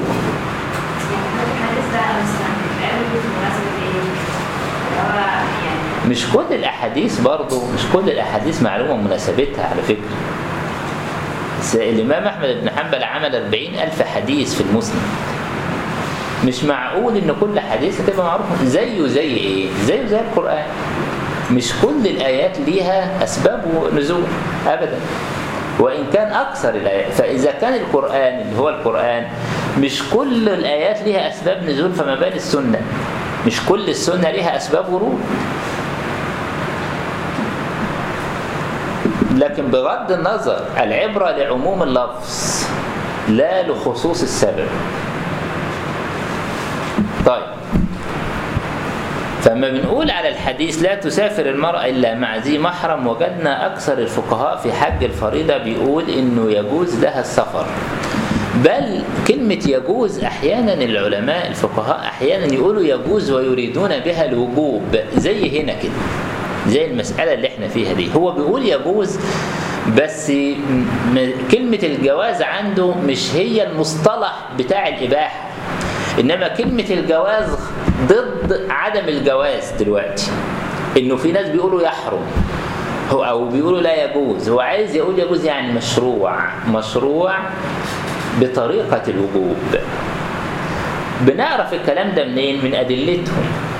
S1: مش كل الأحاديث برضه مش كل الأحاديث معلومة مناسبتها على فكرة الإمام أحمد بن حنبل عمل 40 ألف حديث في المسلم مش معقول ان كل حديث هتبقى معروفه زيه زي ايه زيه زي القران مش كل الايات ليها اسباب نزول ابدا وان كان اكثر الايات فاذا كان القران اللي هو القران مش كل الايات ليها اسباب نزول فما بال السنه مش كل السنه ليها اسباب ورود لكن بغض النظر العبره لعموم اللفظ لا لخصوص السبب طيب فما بنقول على الحديث لا تسافر المرأة إلا مع ذي محرم وجدنا أكثر الفقهاء في حج الفريضة بيقول إنه يجوز لها السفر بل كلمة يجوز أحيانا العلماء الفقهاء أحيانا يقولوا يجوز ويريدون بها الوجوب زي هنا كده زي المسألة اللي احنا فيها دي هو بيقول يجوز بس كلمة الجواز عنده مش هي المصطلح بتاع الإباحة انما كلمه الجواز ضد عدم الجواز دلوقتي انه في ناس بيقولوا يحرم هو او بيقولوا لا يجوز هو عايز يقول يجوز يعني مشروع مشروع بطريقه الوجوب بنعرف الكلام ده منين من ادلتهم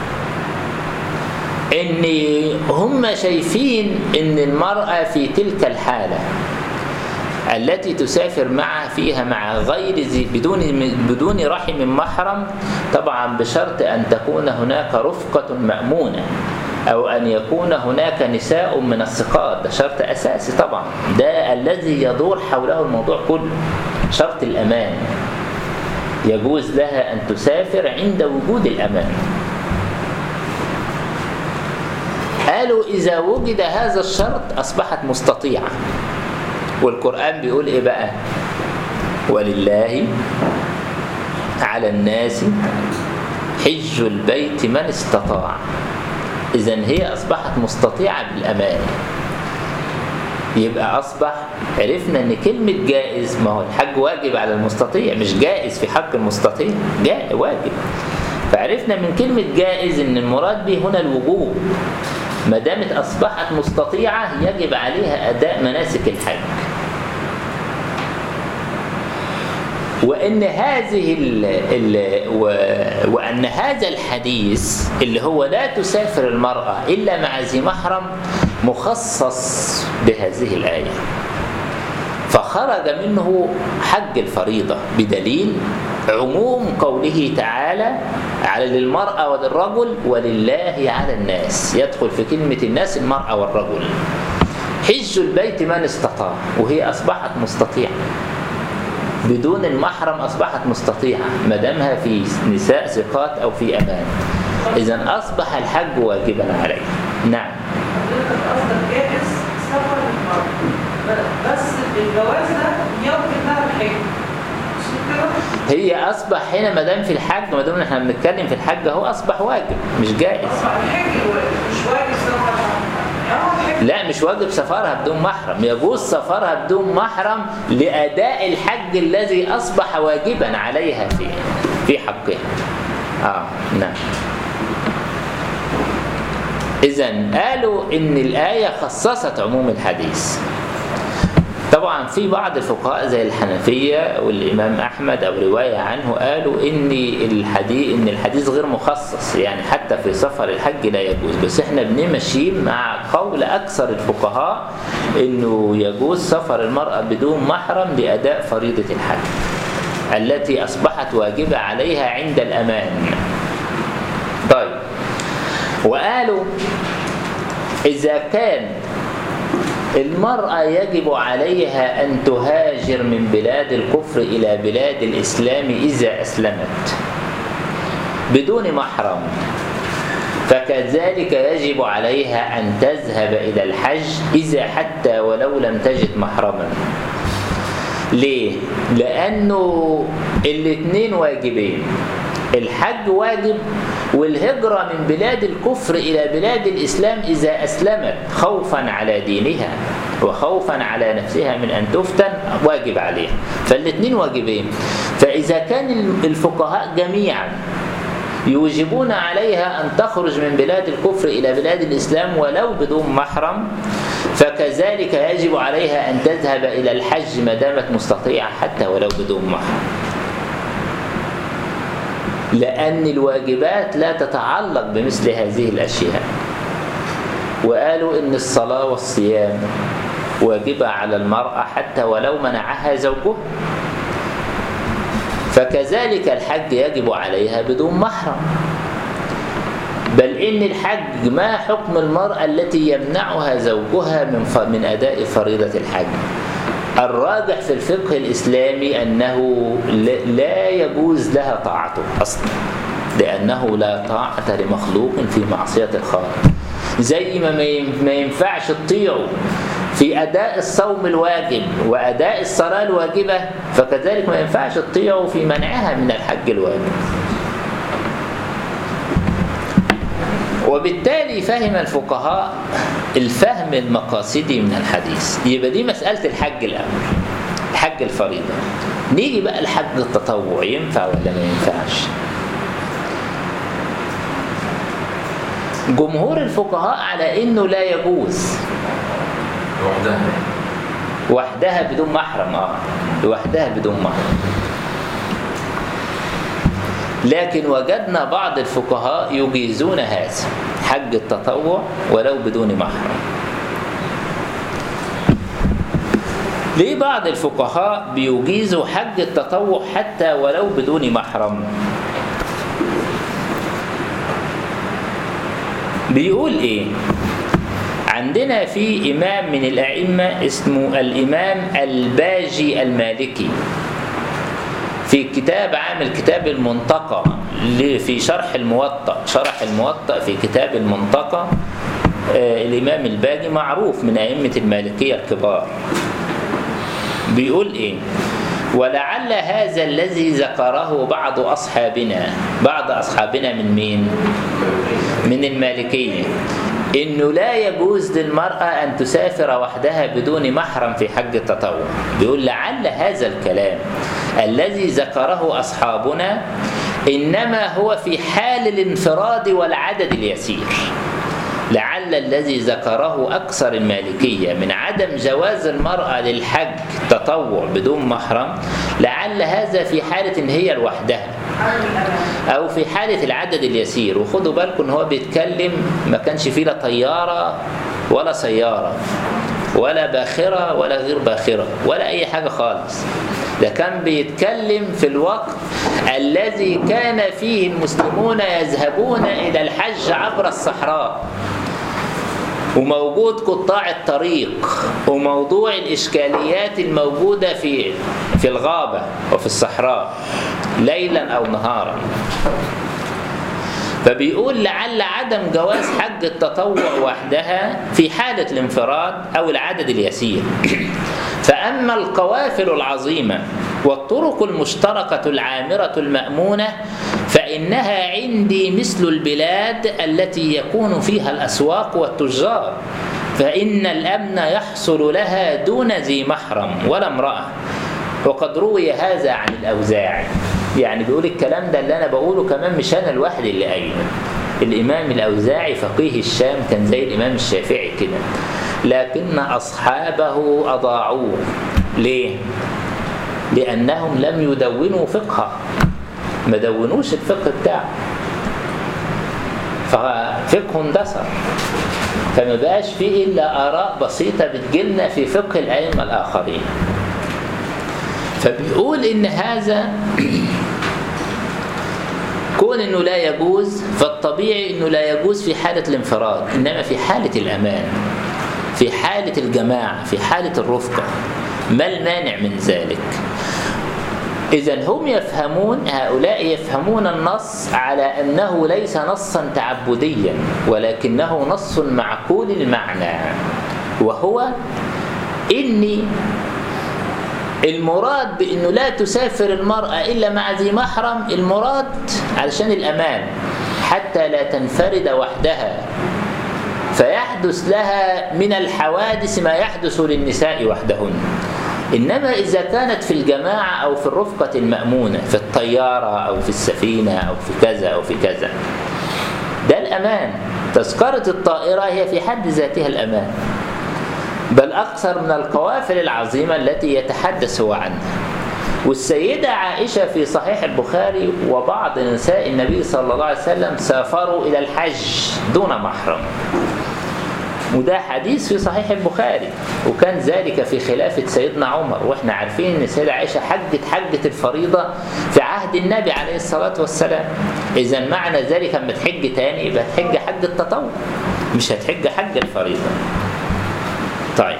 S1: ان هم شايفين ان المراه في تلك الحاله التي تسافر معه فيها مع غير ذي بدون بدون رحم محرم طبعا بشرط ان تكون هناك رفقه مامونه او ان يكون هناك نساء من الثقات ده شرط اساسي طبعا ده الذي يدور حوله الموضوع كله شرط الامان يجوز لها ان تسافر عند وجود الامان قالوا اذا وجد هذا الشرط اصبحت مستطيعه والقرآن بيقول إيه بقى ولله على الناس حج البيت من استطاع إذا هي أصبحت مستطيعة بالأمان يبقى أصبح عرفنا إن كلمة جائز ما هو الحج واجب على المستطيع مش جائز في حق المستطيع جائز واجب فعرفنا من كلمة جائز إن المراد به هنا الوجوب ما دامت أصبحت مستطيعة يجب عليها أداء مناسك الحج وأن هذه ال ال و وأن هذا الحديث اللي هو لا تسافر المرأة إلا مع ذي محرم مخصص بهذه الآية فخرج منه حج الفريضة بدليل عموم قوله تعالى على للمرأة وللرجل ولله على الناس يدخل في كلمة الناس المرأة والرجل حج البيت من استطاع وهي أصبحت مستطيعة بدون المحرم أصبحت مستطيعة ما دامها في نساء ثقات أو في أمان إذا أصبح الحج واجبا عليه نعم
S8: حضرتك قصدك جائز سفر المرأة ب- بس الجواز ده يمكن لها الحج مش كده؟
S1: هي أصبح هنا ما دام في الحج ما دام احنا بنتكلم في الحج هو أصبح واجب مش جائز
S8: أصبح الحج الواجب مش واجب سفر اه الحج
S1: لا مش واجب سفرها بدون محرم يجوز سفرها بدون محرم لأداء الحج الذي أصبح واجبا عليها في في حقها آه نعم إذا قالوا إن الآية خصصت عموم الحديث طبعا في بعض الفقهاء زي الحنفية والإمام أحمد أو رواية عنه قالوا إن الحديث إن الحديث غير مخصص يعني حتى في سفر الحج لا يجوز بس إحنا بنمشي مع قول أكثر الفقهاء إنه يجوز سفر المرأة بدون محرم لأداء فريضة الحج التي أصبحت واجبة عليها عند الأمان طيب وقالوا إذا كان المرأة يجب عليها أن تهاجر من بلاد الكفر إلى بلاد الإسلام إذا أسلمت بدون محرم فكذلك يجب عليها أن تذهب إلى الحج إذا حتى ولو لم تجد محرما ليه؟ لأنه الاثنين واجبين الحج واجب والهجرة من بلاد الكفر إلى بلاد الإسلام إذا أسلمت خوفا على دينها وخوفا على نفسها من أن تفتن واجب عليها فالاثنين واجبين فإذا كان الفقهاء جميعا يوجبون عليها أن تخرج من بلاد الكفر إلى بلاد الإسلام ولو بدون محرم فكذلك يجب عليها أن تذهب إلى الحج ما دامت مستطيعة حتى ولو بدون محرم لأن الواجبات لا تتعلق بمثل هذه الأشياء وقالوا إن الصلاة والصيام واجبة على المرأة حتى ولو منعها زوجها فكذلك الحج يجب عليها بدون محرم بل إن الحج ما حكم المرأة التي يمنعها زوجها من ف... من أداء فريضة الحج الراجح في الفقه الإسلامي أنه ل- لا يجوز لها طاعته أصلا لأنه لا طاعة لمخلوق في معصية الخالق زي ما ما ين- ما ينفعش تطيعه في أداء الصوم الواجب وأداء الصلاة الواجبة فكذلك ما ينفعش تطيعه في منعها من الحج الواجب وبالتالي فهم الفقهاء الفهم المقاصدي من الحديث يبقى دي مسألة الحج الأول الحج الفريضة نيجي بقى الحج التطوع ينفع ولا ما ينفعش جمهور الفقهاء على انه لا يجوز
S4: لوحدها
S1: وحدها بدون محرم اه لوحدها بدون محرم لكن وجدنا بعض الفقهاء يجيزون هذا حج التطوع ولو بدون محرم ليه بعض الفقهاء بيجيزوا حج التطوع حتى ولو بدون محرم بيقول ايه عندنا في إمام من الأئمة اسمه الإمام الباجي المالكي في كتاب عامل كتاب المنطقة ل- في شرح الموطأ شرح الموطأ في كتاب المنطقة آه، الإمام الباجي معروف من أئمة المالكية الكبار بيقول إيه ولعل هذا الذي ذكره بعض أصحابنا بعض أصحابنا من مين من المالكية إنه لا يجوز للمرأة أن تسافر وحدها بدون محرم في حج التطوع بيقول لعل هذا الكلام الذي ذكره أصحابنا إنما هو في حال الانفراد والعدد اليسير لعل الذي ذكره أكثر المالكية من عدم جواز المرأة للحج تطوع بدون محرم لعل هذا في حالة إن هي لوحدها أو في حالة العدد اليسير وخدوا بالكم إن هو بيتكلم ما كانش فيه لا طيارة ولا سيارة ولا باخرة ولا غير باخرة ولا أي حاجة خالص ده كان بيتكلم في الوقت الذي كان فيه المسلمون يذهبون إلى الحج عبر الصحراء وموجود قطاع الطريق وموضوع الإشكاليات الموجودة في في الغابة وفي الصحراء ليلا أو نهارا فبيقول لعل عدم جواز حج التطوع وحدها في حالة الانفراد أو العدد اليسير فأما القوافل العظيمة والطرق المشتركة العامرة المأمونة فإنها عندي مثل البلاد التي يكون فيها الأسواق والتجار فإن الأمن يحصل لها دون ذي محرم ولا امرأة وقد روي هذا عن الأوزاعي يعني بيقول الكلام ده اللي أنا بقوله كمان مش أنا لوحدي اللي قايله الإمام الأوزاعي فقيه الشام كان زي الإمام الشافعي كده لكن أصحابه أضاعوه ليه؟ لأنهم لم يدونوا فقها ما دونوش الفقه بتاعه ففقه اندثر فما بقاش فيه إلا آراء بسيطة بتجيلنا في فقه الأئمة الآخرين فبيقول إن هذا كون انه لا يجوز فالطبيعي انه لا يجوز في حالة الانفراد انما في حالة الامان في حالة الجماعة في حالة الرفقة ما المانع من ذلك إذا هم يفهمون هؤلاء يفهمون النص على أنه ليس نصا تعبديا ولكنه نص معقول المعنى وهو إني المراد بأنه لا تسافر المرأة إلا مع ذي محرم المراد علشان الأمان حتى لا تنفرد وحدها فيحدث لها من الحوادث ما يحدث للنساء وحدهن إنما إذا كانت في الجماعة أو في الرفقة المأمونة في الطيارة أو في السفينة أو في كذا أو في كذا ده الأمان تذكرة الطائرة هي في حد ذاتها الأمان بل أكثر من القوافل العظيمة التي يتحدث هو عنها والسيدة عائشة في صحيح البخاري وبعض نساء النبي صلى الله عليه وسلم سافروا إلى الحج دون محرم وده حديث في صحيح البخاري وكان ذلك في خلافة سيدنا عمر واحنا عارفين ان السيدة عائشة حجت حجة الفريضة في عهد النبي عليه الصلاة والسلام اذا معنى ذلك اما تحج تاني يبقى تحج حج التطوع مش هتحج حج الفريضة طيب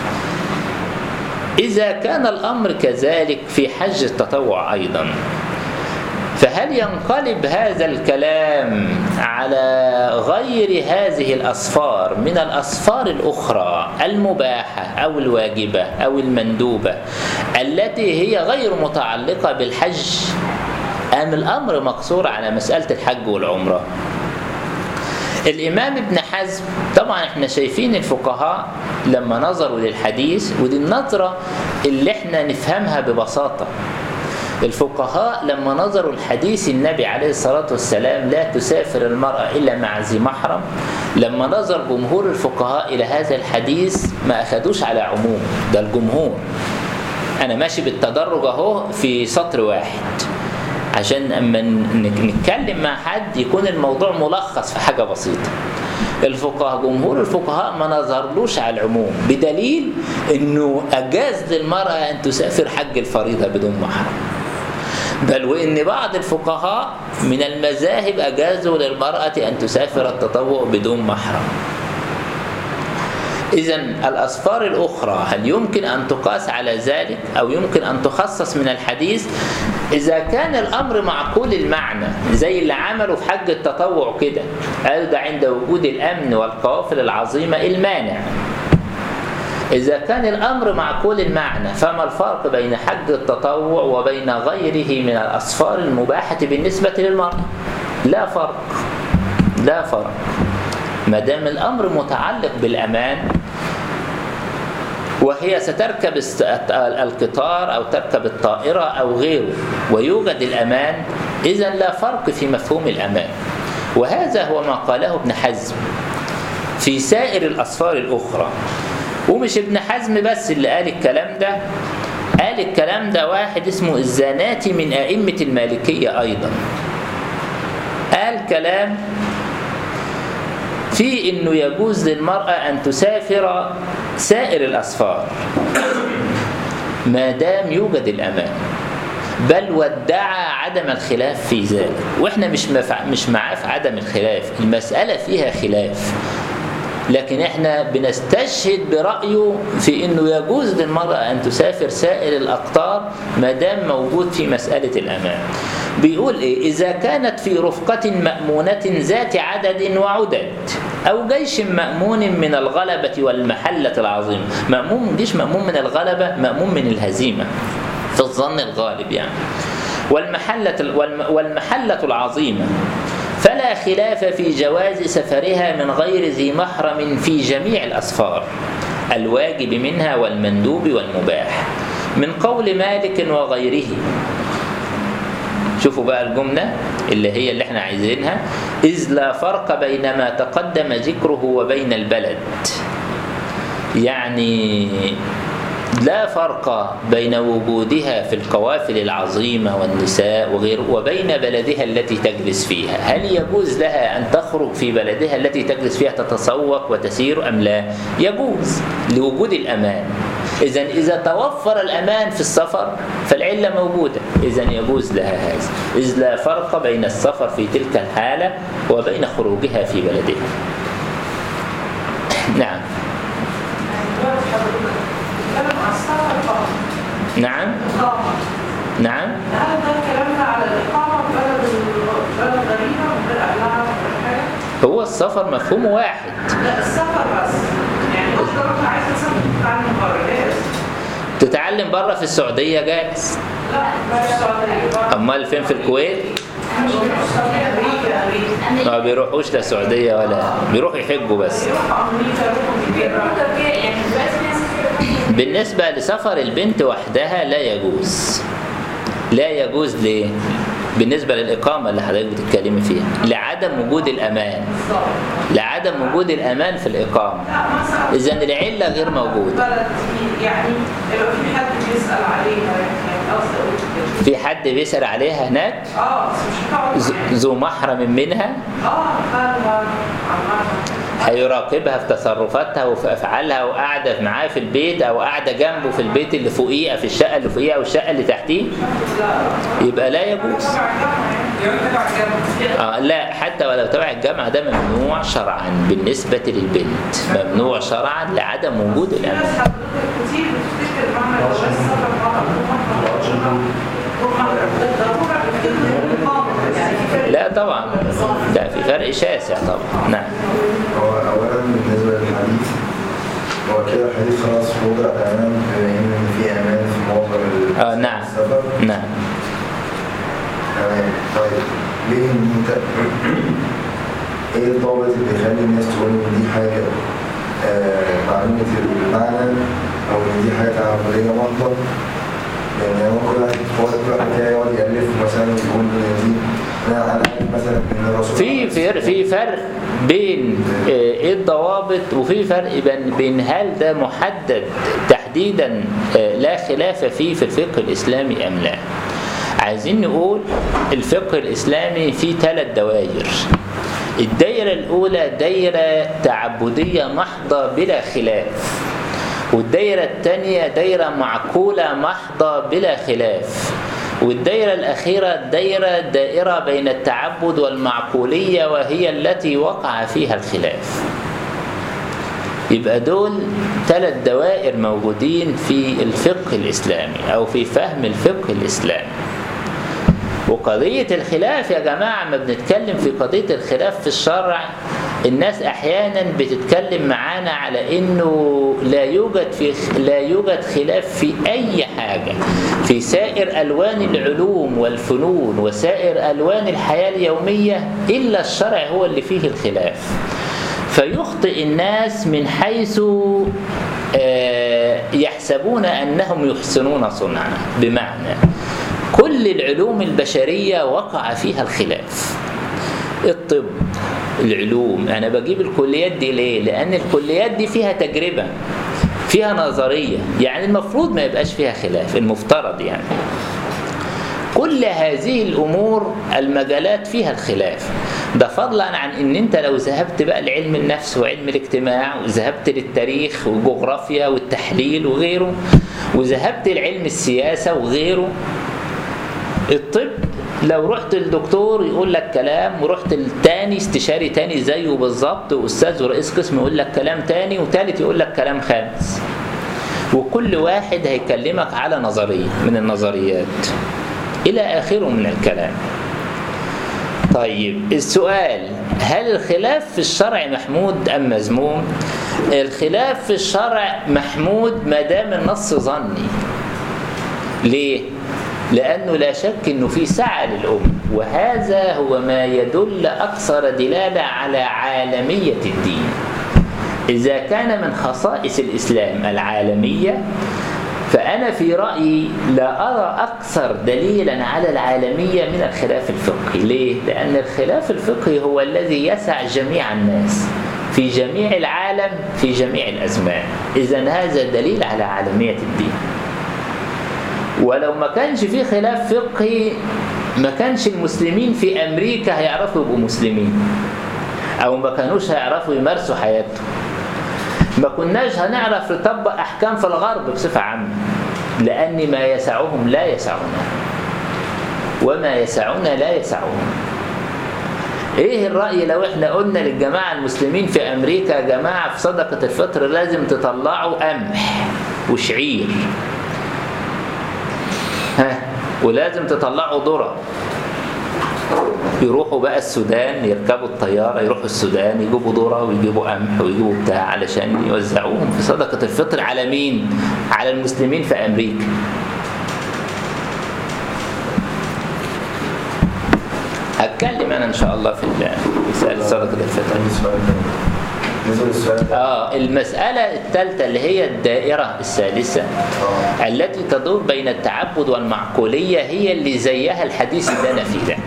S1: إذا كان الأمر كذلك في حج التطوع أيضا فهل ينقلب هذا الكلام على غير هذه الأصفار من الأصفار الأخرى المباحة أو الواجبة أو المندوبة التي هي غير متعلقة بالحج أم الأمر مقصور على مسألة الحج والعمرة الإمام ابن حزم طبعا احنا شايفين الفقهاء لما نظروا للحديث ودي النظرة اللي احنا نفهمها ببساطة الفقهاء لما نظروا الحديث النبي عليه الصلاة والسلام لا تسافر المرأة إلا مع ذي محرم لما نظر جمهور الفقهاء إلى هذا الحديث ما أخدوش على عموم ده الجمهور أنا ماشي بالتدرج أهو في سطر واحد عشان اما نتكلم مع حد يكون الموضوع ملخص في حاجة بسيطة الفقهاء جمهور الفقهاء ما نظرلوش على العموم بدليل انه اجاز للمرأة ان تسافر حج الفريضة بدون محرم بل وان بعض الفقهاء من المذاهب اجازوا للمرأة ان تسافر التطوع بدون محرم إذا الأسفار الأخرى هل يمكن أن تقاس على ذلك أو يمكن أن تخصص من الحديث إذا كان الأمر معقول المعنى زي اللي عملوا في حج التطوع كده قالوا ده عند وجود الأمن والقوافل العظيمة المانع إذا كان الأمر معقول المعنى فما الفرق بين حج التطوع وبين غيره من الأسفار المباحة بالنسبة للمرأة لا فرق لا فرق ما دام الامر متعلق بالامان وهي ستركب القطار او تركب الطائره او غيره ويوجد الامان اذا لا فرق في مفهوم الامان وهذا هو ما قاله ابن حزم في سائر الاسفار الاخرى ومش ابن حزم بس اللي قال الكلام ده قال الكلام ده واحد اسمه الزاناتي من ائمه المالكيه ايضا قال كلام في انه يجوز للمرأة ان تسافر سائر الاسفار ما دام يوجد الامان بل وادعى عدم الخلاف في ذلك واحنا مش مفع... مش معاه في عدم الخلاف المسألة فيها خلاف لكن احنا بنستشهد برأيه في انه يجوز للمرأة ان تسافر سائر الاقطار ما دام موجود في مسألة الامان بيقول ايه اذا كانت في رفقة مأمونة ذات عدد وعدد او جيش مأمون من الغلبة والمحلة العظيمة مأمون جيش مأمون من الغلبة مأمون من الهزيمة في الظن الغالب يعني والمحلة والم- والمحلة العظيمة فلا خلاف في جواز سفرها من غير ذي محرم في جميع الأسفار الواجب منها والمندوب والمباح من قول مالك وغيره شوفوا بقى الجملة اللي هي اللي احنا عايزينها إذ لا فرق بين ما تقدم ذكره وبين البلد يعني لا فرق بين وجودها في القوافل العظيمة والنساء وغيره وبين بلدها التي تجلس فيها هل يجوز لها أن تخرج في بلدها التي تجلس فيها تتسوق وتسير أم لا يجوز لوجود الأمان إذا إذا توفر الأمان في السفر فالعلة موجودة إذا يجوز لها هذا إذ لا فرق بين السفر في تلك الحالة وبين خروجها في بلدها نعم
S8: دلوقتي حضرتك بتتكلم على السفر فقط
S1: نعم
S8: إقامة
S1: نعم
S8: هل ده كلامنا على الإقامة في بلد ال- بلد غريبة من غير أهلها ولا حاجة؟
S1: هو السفر مفهومه واحد
S8: لا السفر بس يعني قلت لو عايزة تسافر تتعلم بره جاهز
S1: تتعلم بره في السعودية جائز
S8: لا مش السعودية بره
S1: أمال فين في الكويت
S8: أمريكا أمريكا
S1: ما بيروحوش لا سعودية ولا بيروحوا يحجوا بس
S8: يروحوا أمريكا يروحوا أمريكا
S5: يعني دلوقتي في ناس كتير
S1: بالنسبة لسفر البنت وحدها لا يجوز لا يجوز ليه؟ بالنسبة للإقامة اللي حضرتك بتتكلمي فيها لعدم وجود الأمان لعدم وجود الأمان في الإقامة
S8: لا مثلا
S1: إذا العلة غير موجودة
S8: بلد دي يعني يبقى في حد بيسأل عليها يعني قصدي أقول كده
S1: في حد بيسأل عليها هناك
S8: اه بس مش هتقعد
S1: ز-
S8: معاها.
S1: ذو محرم منها
S8: اه فاهمة عمالة
S1: هيراقبها في تصرفاتها وفي افعالها وقاعده معاه في البيت او قاعده جنبه في البيت اللي فوقيه أو في الشقه اللي فوقيه او الشقه اللي تحتيه يبقى لا يجوز
S8: تبع الجامعة يعني تبع الجامعة
S1: آه لا حتى ولو تبع الجامعه ده ممنوع شرعا بالنسبه للبنت ممنوع شرعا لعدم وجود
S8: في
S1: الامان
S8: ناس حضرتك كتير بتفتكر معنى جواز السفر مرة
S1: لا طبعا لا في فرق شاسع طبعا نعم
S3: هو أولا بالنسبة للحديث هو كده الحديث خلاص وضع أمان بما إن في أمان في معظم ال-
S1: آه نعم
S3: السفر
S1: نعم
S3: تمام طيب ليه إن أنت إيه الضابط اللي يخلي الناس تقول إن دي حاجة آه، معلومة المعنى أو إن دي حاجة تعبدية محضة يعني ممكن واحد هو كل واحد كده يقعد يألف مثلا ويقول إن دي أنا عارف مثلا إن الرسول
S1: في في في فرق بين آه، ايه الضوابط وفي فرق بين بين هل ده محدد تحديدا آه، لا خلاف فيه في الفقه الاسلامي ام لا عايزين نقول الفقه الاسلامي فيه ثلاث دوائر الدايرة الأولى دايرة تعبدية محضة بلا خلاف والدايرة الثانية دايرة معقولة محضة بلا خلاف والدايرة الأخيرة دايرة دائرة بين التعبد والمعقولية وهي التي وقع فيها الخلاف يبقى دول ثلاث دوائر موجودين في الفقه الإسلامي أو في فهم الفقه الإسلامي وقضية الخلاف يا جماعة ما بنتكلم في قضية الخلاف في الشرع الناس أحيانا بتتكلم معانا على إنه لا يوجد في لا يوجد خلاف في أي حاجة في سائر ألوان العلوم والفنون وسائر ألوان الحياة اليومية إلا الشرع هو اللي فيه الخلاف فيخطئ الناس من حيث آه، يحسبون أنهم يحسنون صنعا بمعنى كل العلوم البشرية وقع فيها الخلاف الطب العلوم أنا بجيب الكليات دي ليه؟ لأن الكليات دي فيها تجربة فيها نظرية يعني المفروض ما يبقاش فيها خلاف المفترض يعني كل هذه الامور المجالات فيها الخلاف ده فضلا عن ان انت لو ذهبت بقى لعلم النفس وعلم الاجتماع وذهبت للتاريخ والجغرافيا والتحليل وغيره وذهبت لعلم السياسه وغيره الطب لو رحت للدكتور يقول لك كلام ورحت التاني استشاري تاني زيه بالظبط واستاذ ورئيس قسم يقول لك كلام تاني وتالت يقول لك كلام خامس وكل واحد هيكلمك على نظريه من النظريات الى اخره من الكلام طيب السؤال هل الخلاف في الشرع محمود ام مذموم الخلاف في الشرع محمود ما دام النص ظني ليه لانه لا شك انه في سعه للامه وهذا هو ما يدل اكثر دلاله على عالميه الدين اذا كان من خصائص الاسلام العالميه فأنا في رأيي لا أرى أكثر دليلا على العالمية من الخلاف الفقهي ليه؟ لأن الخلاف الفقهي هو الذي يسع جميع الناس في جميع العالم في جميع الأزمان إذا هذا دليل على عالمية الدين ولو ما كانش في خلاف فقهي ما كانش المسلمين في أمريكا هيعرفوا يبقوا مسلمين أو ما كانوش هيعرفوا يمارسوا حياتهم ما كناش هنعرف نطبق احكام في الغرب بصفه عامه لان ما يسعهم لا يسعنا وما يسعنا لا يسعهم ايه الراي لو احنا قلنا للجماعه المسلمين في امريكا يا جماعه في صدقه الفطر لازم تطلعوا قمح وشعير ها ولازم تطلعوا ذره يروحوا بقى السودان يركبوا الطيارة يروحوا السودان يجيبوا ذرة ويجيبوا قمح ويجيبوا بتاع علشان يوزعوهم في صدقة الفطر على مين؟ على المسلمين في أمريكا هتكلم أنا إن شاء الله في مسألة صدقة الفطر
S3: بالنسبه للسؤال ده
S1: آه المسألة الثالثة اللي هي الدائرة الثالثة التي تدور بين التعبد والمعقولية هي اللي زيها الحديث اللي أنا فيه ده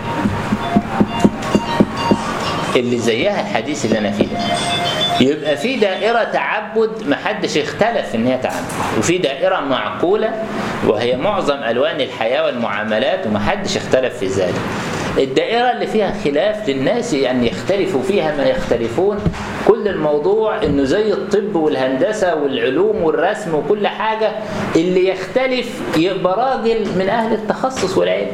S1: اللي زيها الحديث اللي أنا فيه ده يبقى في دائرة تعبد محدش اختلف إن هي تعبد وفي دائرة معقولة وهي معظم ألوان الحياة والمعاملات ومحدش اختلف في ذلك الدائرة اللي فيها خلاف للناس أن يختلفوا فيها ما يختلفون كل الموضوع انه زي الطب والهندسة والعلوم والرسم وكل حاجة اللي يختلف يبقى راجل من اهل التخصص والعلم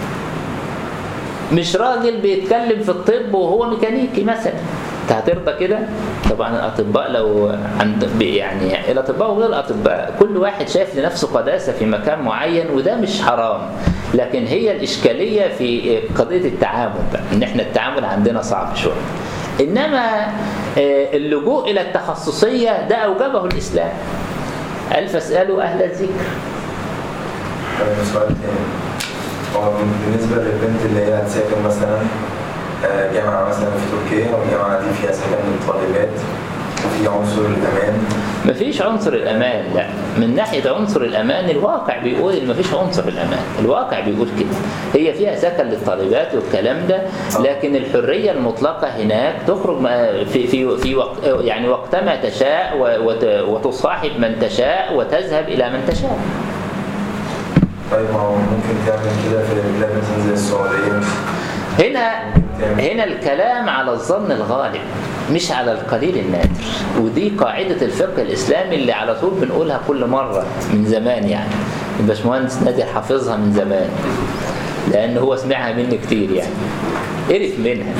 S1: مش راجل بيتكلم في الطب وهو ميكانيكي مثلا انت هترضى كده طبعا الاطباء لو عند يعني الاطباء وغير الاطباء كل واحد شايف لنفسه قداسه في مكان معين وده مش حرام لكن هي الاشكاليه في قضيه التعامل بقى ان احنا التعامل عندنا صعب شويه انما آه، اللجوء الى التخصصيه ده اوجبه الاسلام قال فاسالوا اهل الذكر
S3: طيب سؤال تاني هو بالنسبة للبنت اللي هي هتسافر مثلا آه، جامعة مثلا في تركيا والجامعة دي فيها سكن للطالبات وفي عنصر الأمان
S1: مفيش عنصر الامان لا من ناحيه عنصر الامان الواقع بيقول ان مفيش عنصر الامان الواقع بيقول كده هي فيها سكن للطالبات والكلام ده لكن الحريه المطلقه هناك تخرج ما- في في في وقت يعني وقتما تشاء و- وت- وتصاحب من تشاء وتذهب الى من تشاء
S3: طيب ما هو ممكن تعمل كده في البلاد مثلا زي السعودية
S1: هنا هنا الكلام على الظن الغالب مش على القليل النادر ودي قاعدة الفقه الإسلامي اللي على طول بنقولها كل مرة من زمان يعني الباشمهندس نادر حافظها من زمان لأن هو سمعها مني كتير يعني قرف منها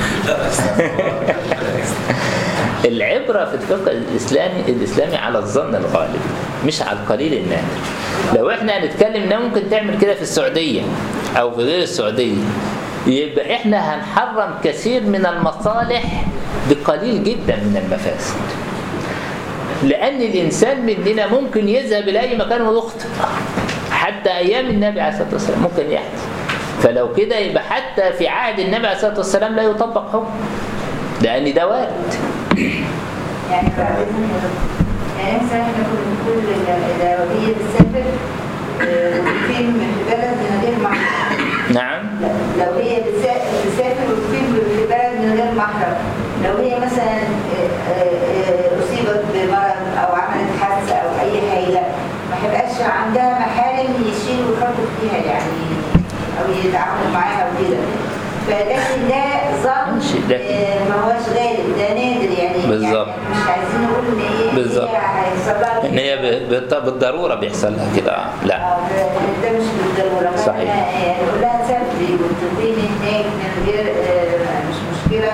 S1: العبرة في الفقه الإسلامي الإسلامي على الظن الغالب مش على القليل النادر لو احنا هنتكلم ده ممكن تعمل كده في السعودية أو في غير السعودية يبقى احنا هنحرم كثير من المصالح بقليل جدا من المفاسد لأن الإنسان مننا ممكن يذهب إلى أي مكان ويخطئ حتى أيام النبي عليه الصلاة والسلام ممكن يحدث فلو كده يبقى حتى في عهد النبي عليه الصلاة والسلام لا يطبق حكم لأن ده وارد
S7: يعني بعد يعني مثلا احنا كنا بنقول لو هي بتسافر آه، وتقيم في بلد من غير محرم
S1: نعم
S7: لو هي بتسا- بتسافر وتقيم في بلد من غير محرم لو هي مثلا آه، آه، آه، اصيبت بمرض او عملت حادثه او اي حاجه ما هيبقاش عندها محارم يشيلوا ويحطوا فيها يعني او يتعاملوا معاها وكده فلكن ده ظن
S1: ماشي، لكن-
S7: آه، ما هوش غالب ده نادر يعني
S1: بالظبط.
S7: يعني مش عايزين نقول ان هي
S1: بالظبط.
S7: هي هيحصل لها
S1: ان هي ب- بالط- بالضروره بيحصل لها كده آه، لا
S7: آه، ده ده مش بالضروره
S1: صحيح.
S7: فإحنا يعني نقول لها سافري وتقيمي هناك من غير آه، مش مشكله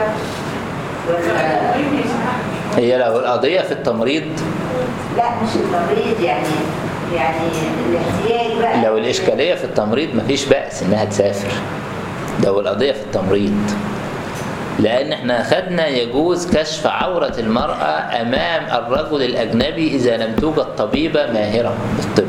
S7: ولا
S1: هي لو القضيه في التمريض
S7: لا مش التمريض يعني يعني الاحتياج بقى
S1: لو الاشكاليه في التمريض مفيش باس انها تسافر لو القضيه في التمريض لان احنا خدنا يجوز كشف عوره المراه امام الرجل الاجنبي اذا لم توجد طبيبه ماهره بالطب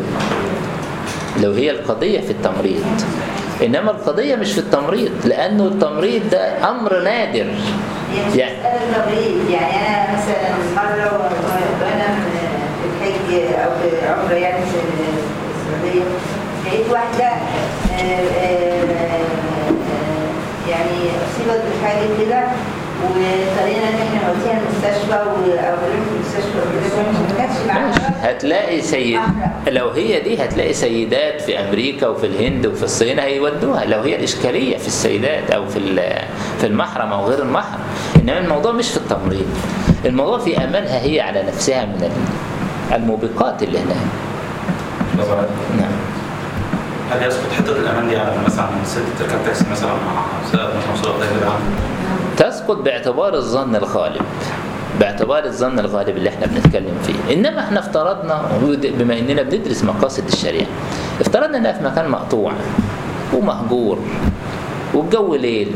S1: لو هي القضيه في التمريض انما القضيه مش في التمريض لانه التمريض ده امر نادر
S7: هي مش
S1: يعني
S7: مسألة تمريض يعني أنا مثلا مرة و- وأنا في الحج أو في عمرة يعني في السعودية لقيت واحدة آه، آه، آه، يعني أصيبت بحاجة كده واضطرينا إن إحنا نوديها المستشفى و- أو نروح المستشفى وكده ما كانش
S1: ماشي.
S7: معاها
S1: هتلاقي سيد لو هي دي هتلاقي سيدات في امريكا وفي الهند وفي الصين هيودوها لو هي الاشكاليه في السيدات او في ال- في المحرم او غير المحرم انما الموضوع مش في التمريض الموضوع في امانها هي على نفسها من ال- الموبقات اللي هناك نعم
S6: هل يسقط حته الامان دي على مثلا ست تركب تاكسي مثلا مع سائق مثلا سواق تاجر عام
S1: تسقط باعتبار الظن الغالب باعتبار الظن الغالب اللي احنا بنتكلم فيه انما احنا افترضنا ود- بما اننا بندرس مقاصد الشريعه افترضنا انها في مكان مقطوع ومهجور والجو ليل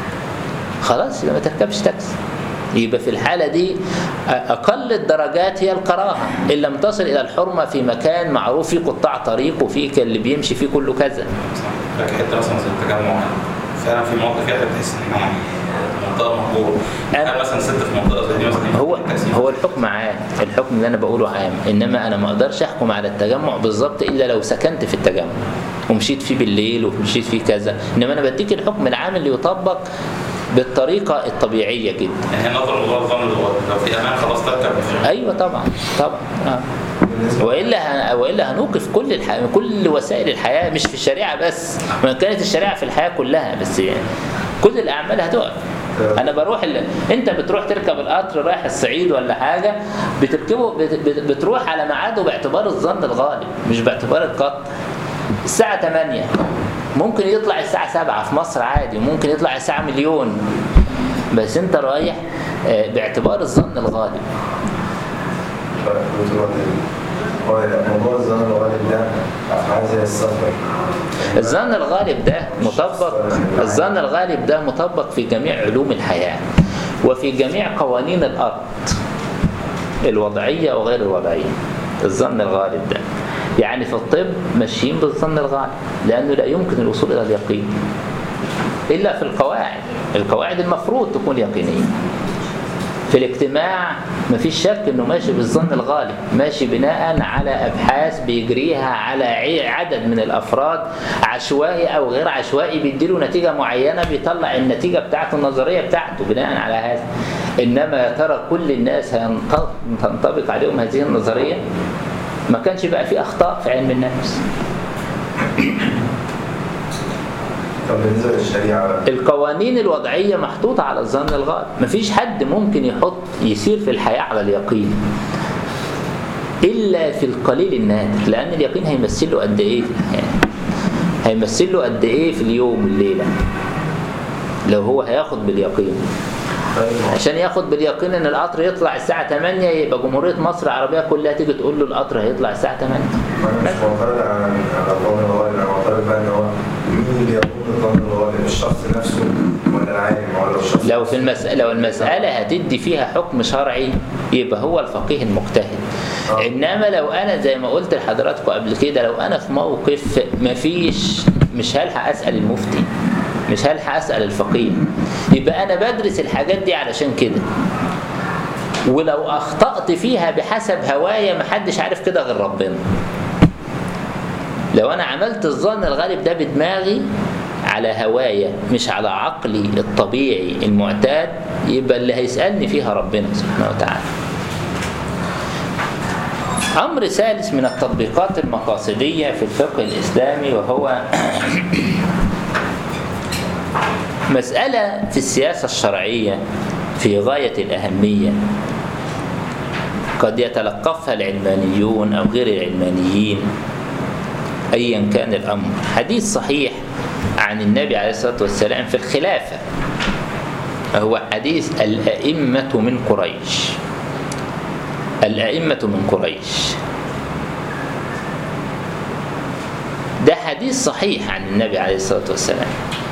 S1: خلاص يبقى ما تركبش تاكسي يبقى في الحالة دي أ- أقل الدرجات هي الكراهة إن لم تصل إلى الحرمة في مكان معروف فيه قطاع طريق وفيه ك- اللي بيمشي فيه كله كذا
S6: صح. لكن حته مثلا زي التجمع فعلا في مواقف فيها بتحس ان احنا يعني منطقه مهجوره
S1: أنا-
S6: هل مثلا ست في منطقه زي دي مثلا
S1: هو
S6: تاكسي
S1: هو الحكم عام الحكم اللي انا بقوله عام انما انا ما اقدرش احكم على التجمع بالظبط الا لو سكنت في التجمع ومشيت فيه بالليل ومشيت فيه كذا انما انا بديك الحكم العام اللي يطبق بالطريقه الطبيعيه جدا
S6: يعني هي نظرا لموضوع الظن الغالب لو في امان خلاص تركب مش
S1: ايوه طبعا طبعا آه. والا ه... والا هنوقف كل الح... كل وسائل الحياه مش في الشريعه بس ما كانت الشريعه في الحياه كلها بس يعني كل الاعمال هتقف انا بروح ال... انت بتروح تركب القطر رايح الصعيد ولا حاجه بتركبه بت... بت... بتروح على ميعاده باعتبار الظن الغالب مش باعتبار القطر الساعه 8 ممكن يطلع الساعه 7 في مصر عادي وممكن يطلع الساعه مليون بس انت رايح آه، باعتبار الظن الغالب
S3: هو موضوع الظن الغالب ده أفعال زي السفر
S1: الظن الغالب ده مطبق الظن الغالب ده مطبق في جميع علوم الحياة وفي جميع قوانين الأرض الوضعية وغير الوضعية الظن الغالب ده يعني في الطب ماشيين بالظن الغالب لأنه لا يمكن الوصول إلى اليقين إلا في القواعد القواعد المفروض تكون يقينية في الاجتماع مفيش شك انه ماشي بالظن الغالب ماشي بناء على ابحاث بيجريها على عي- عدد من الافراد عشوائي او غير عشوائي بيديله نتيجه معينه بيطلع النتيجه بتاعته النظريه بتاعته بناء على هذا انما يا ترى كل الناس هينط- تنطبق عليهم هذه النظريه ما كانش بقى في اخطاء في علم النفس
S3: طب بالنسبة للشريعة بقى
S1: القوانين الوضعية محطوطة على الظن الغالب مفيش حد ممكن يحط يسير في الحياة على اليقين إلا في القليل النادر لأن اليقين هيمثل له قد إيه في الحياة هيمثل له قد إيه في اليوم والليلة لو هو هياخد باليقين
S3: طيب
S1: عشان ياخد باليقين ان القطر يطلع الساعة 8 يبقى جمهورية مصر العربية كلها تيجي تقول له القطر هيطلع الساعة 8
S3: أنا مش معترض على على الظن الغالب أنا معترض بقى إن هو مين اللي يقول الظن الغالب الشخص نفسه ولا العالم ولا الشخص
S1: لو في المسألة لو المسألة هتدي فيها حكم شرعي يبقى هو الفقيه المجتهد
S3: آه.
S1: إنما لو أنا زي ما قلت لحضراتكم قبل كده لو أنا في موقف مفيش مش هلحق أسأل المفتي مش هلحق أسأل الفقيه يبقى أنا بدرس الحاجات دي علشان كده ولو أخطأت فيها بحسب هوايا محدش عارف كده غير ربنا لو أنا عملت الظن الغالب ده بدماغي على هوايا مش على عقلي الطبيعي المعتاد يبقى اللي هيسألني فيها ربنا سبحانه وتعالى أمر ثالث من التطبيقات المقاصدية في الفقه الإسلامي وهو مسألة في السياسة الشرعية في غاية الأهمية قد يتلقفها العلمانيون أو غير العلمانيين أيا كان الأمر حديث صحيح عن النبي عليه الصلاة والسلام في الخلافة هو حديث الأئمة من قريش الأئمة من قريش ده حديث صحيح عن النبي عليه الصلاة والسلام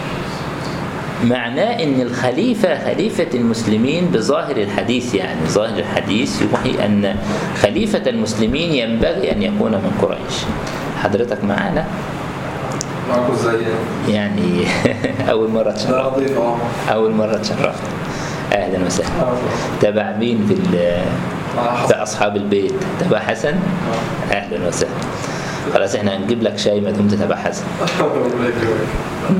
S1: معناه ان الخليفة خليفة المسلمين بظاهر الحديث يعني ظاهر الحديث يوحي ان خليفة المسلمين ينبغي ان يكون من قريش حضرتك معانا
S9: معكم ازاي
S1: يعني اول مرة
S9: ده
S1: تشرفت
S9: لطيف اه
S1: اول مرة تشرفت اهلا وسهلا تبع مين في ال-
S9: مع حسن.
S1: في اصحاب البيت تبع حسن اهلا وسهلا خلاص احنا هنجيب لك شاي ما دمت تبع حسن
S9: ربنا يكرمك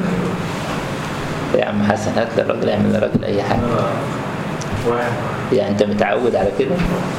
S1: يا عم حسن هات للراجل اعمل للراجل اي حاجه
S2: واحد
S1: يعني انت متعود على كده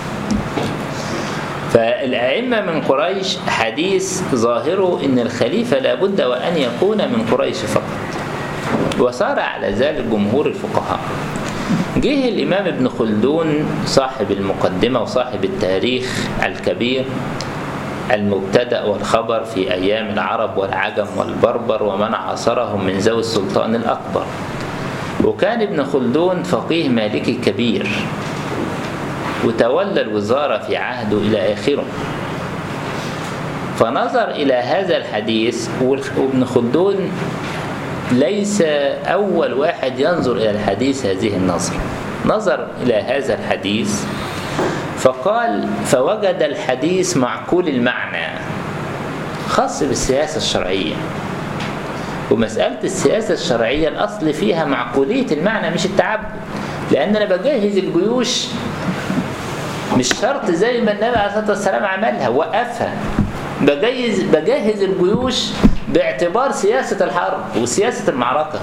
S1: فالأئمة من قريش حديث ظاهره أن الخليفة لابد وأن يكون من قريش فقط وصار على ذلك جمهور الفقهاء جه الإمام ابن خلدون صاحب المقدمة وصاحب التاريخ الكبير المبتدأ والخبر في أيام العرب والعجم والبربر ومن عاصرهم من ذوي السلطان الأكبر وكان ابن خلدون فقيه مالكي كبير وتولى الوزارة في عهده إلى آخره فنظر إلى هذا الحديث وابن خلدون ليس أول واحد ينظر إلى الحديث هذه النظرة نظر إلى هذا الحديث فقال فوجد الحديث معقول المعنى خاص بالسياسة الشرعية ومسألة السياسة الشرعية الأصل فيها معقولية المعنى مش التعبد لأن أنا بجهز الجيوش مش شرط زي ما النبي عليه الصلاة والسلام عملها وقفها بجهز بجهز الجيوش باعتبار سياسة الحرب وسياسة المعركة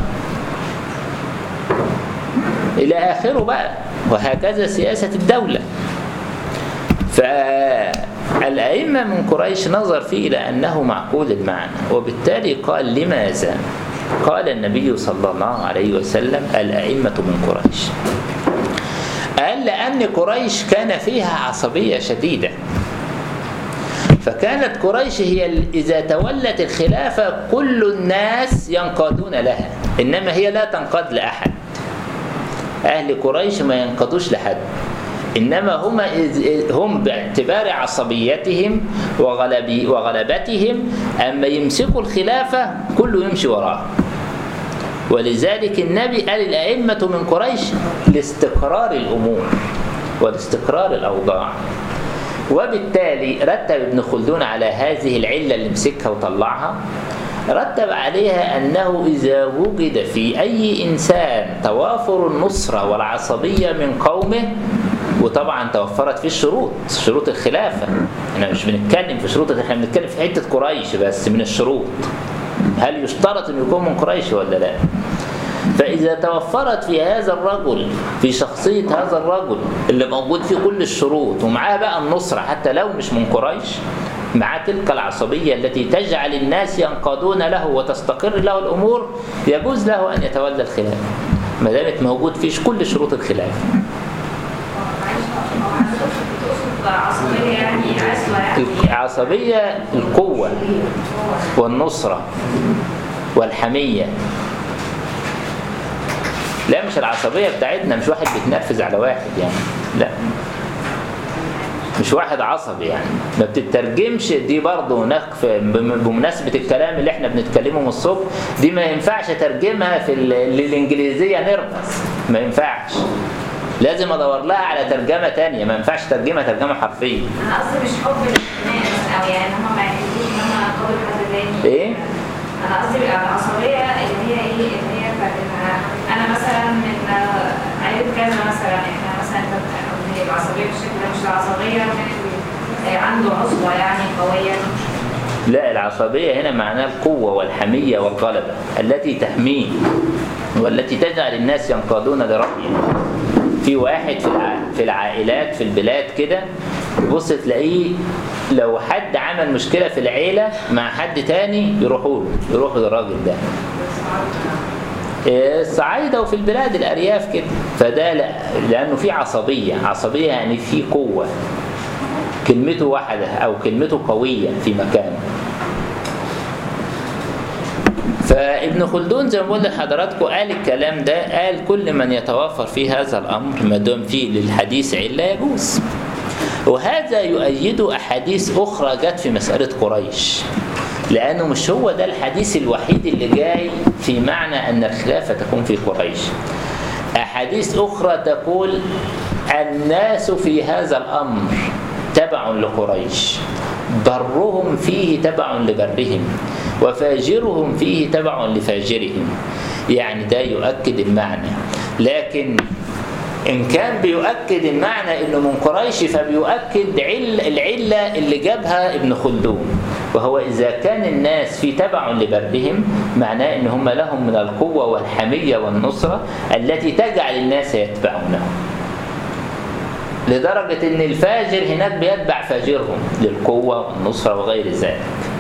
S1: إلى آخره بقى وهكذا سياسة الدولة فالأئمة من قريش نظر فيه إلى أنه معقول المعنى وبالتالي قال لماذا؟ قال النبي صلى الله عليه وسلم الأئمة من قريش قال لأن قريش كان فيها عصبية شديدة فكانت قريش هي ال- إذا تولت الخلافة كل الناس ينقادون لها إنما هي لا تنقاد لأحد أهل قريش ما ينقادوش لحد إنما هم إذ- هم باعتبار عصبيتهم وغلب وغلبتهم أما يمسكوا الخلافة كله يمشي وراهم ولذلك النبي قال الأئمة من قريش لاستقرار الأمور ولاستقرار الأوضاع وبالتالي رتب ابن خلدون على هذه العلة اللي مسكها وطلعها رتب عليها أنه إذا وجد في أي إنسان توافر النصرة والعصبية من قومه وطبعا توفرت فيه الشروط شروط الخلافة احنا مش بنتكلم في شروط احنا بنتكلم في حتة قريش بس من الشروط هل يشترط أن يكون من قريش ولا لا فإذا توفرت في هذا الرجل في شخصية هذا الرجل اللي موجود فيه كل الشروط ومعاه بقى النصرة حتى لو مش من قريش مع تلك العصبية التي تجعل الناس ينقادون له وتستقر له الأمور يجوز له أن يتولى الخلافة ما دامت موجود فيه كل شروط الخلافة
S5: تقصد عصبية يعني عزوة يعني
S1: العصبية القوة والنصرة والحمية لا مش العصبية بتاعتنا مش واحد بيتنرفز على واحد يعني لا مش واحد عصبي يعني ما بتترجمش دي برضه هناك في- بم- بمناسبة الكلام اللي احنا بنتكلمه من الصبح دي ما ينفعش اترجمها في ال- للانجليزية نرفز ما ينفعش لازم ادور لها على ترجمة تانية ما ينفعش ترجمها ترجمة حرفية
S5: انا قصدي مش حب الناس او يعني هم ما يعتبروش ان انا قابل حد تاني
S1: ايه؟
S5: انا قصدي العصبيه اللي هي ايه اللي هي بتاعت إن انا مثلا من عيله كذا مثلا احنا مثلا هي العصبيه بالشكل ده مش العصبيه من- عنده عصبه يعني قويه
S1: لا العصبية هنا معناها القوة والحمية والغلبة التي تحميه والتي تجعل الناس ينقادون لرأيه في واحد في الع... في العائلات في البلاد كده تبص تلاقيه لو حد عمل مشكلة في العيلة مع حد تاني يروحوا له يروحوا للراجل ده إيه، الصعايدة وفي البلاد الأرياف كده فده لا لأنه في عصبية عصبية يعني في قوة كلمته واحدة أو كلمته قوية في مكانه فابن خلدون زي ما بقول لحضراتكم قال الكلام ده قال كل من يتوافر في هذا الامر ما دام فيه للحديث عله يجوز وهذا يؤيد احاديث اخرى جت في مساله قريش لانه مش هو ده الحديث الوحيد اللي جاي في معنى ان الخلافه تكون في قريش احاديث اخرى تقول الناس في هذا الامر تبع لقريش برهم فيه تبع لبرهم وفاجرهم فيه تبع لفاجرهم يعني ده يؤكد المعنى لكن إن كان بيؤكد المعنى إنه من قريش فبيؤكد عل العلة اللي جابها ابن خلدون وهو إذا كان الناس في تبع لبرهم معناه إن هم لهم من القوة والحمية والنصرة التي تجعل الناس يتبعونهم لدرجة إن الفاجر هناك بيتبع فاجرهم للقوة والنصرة وغير ذلك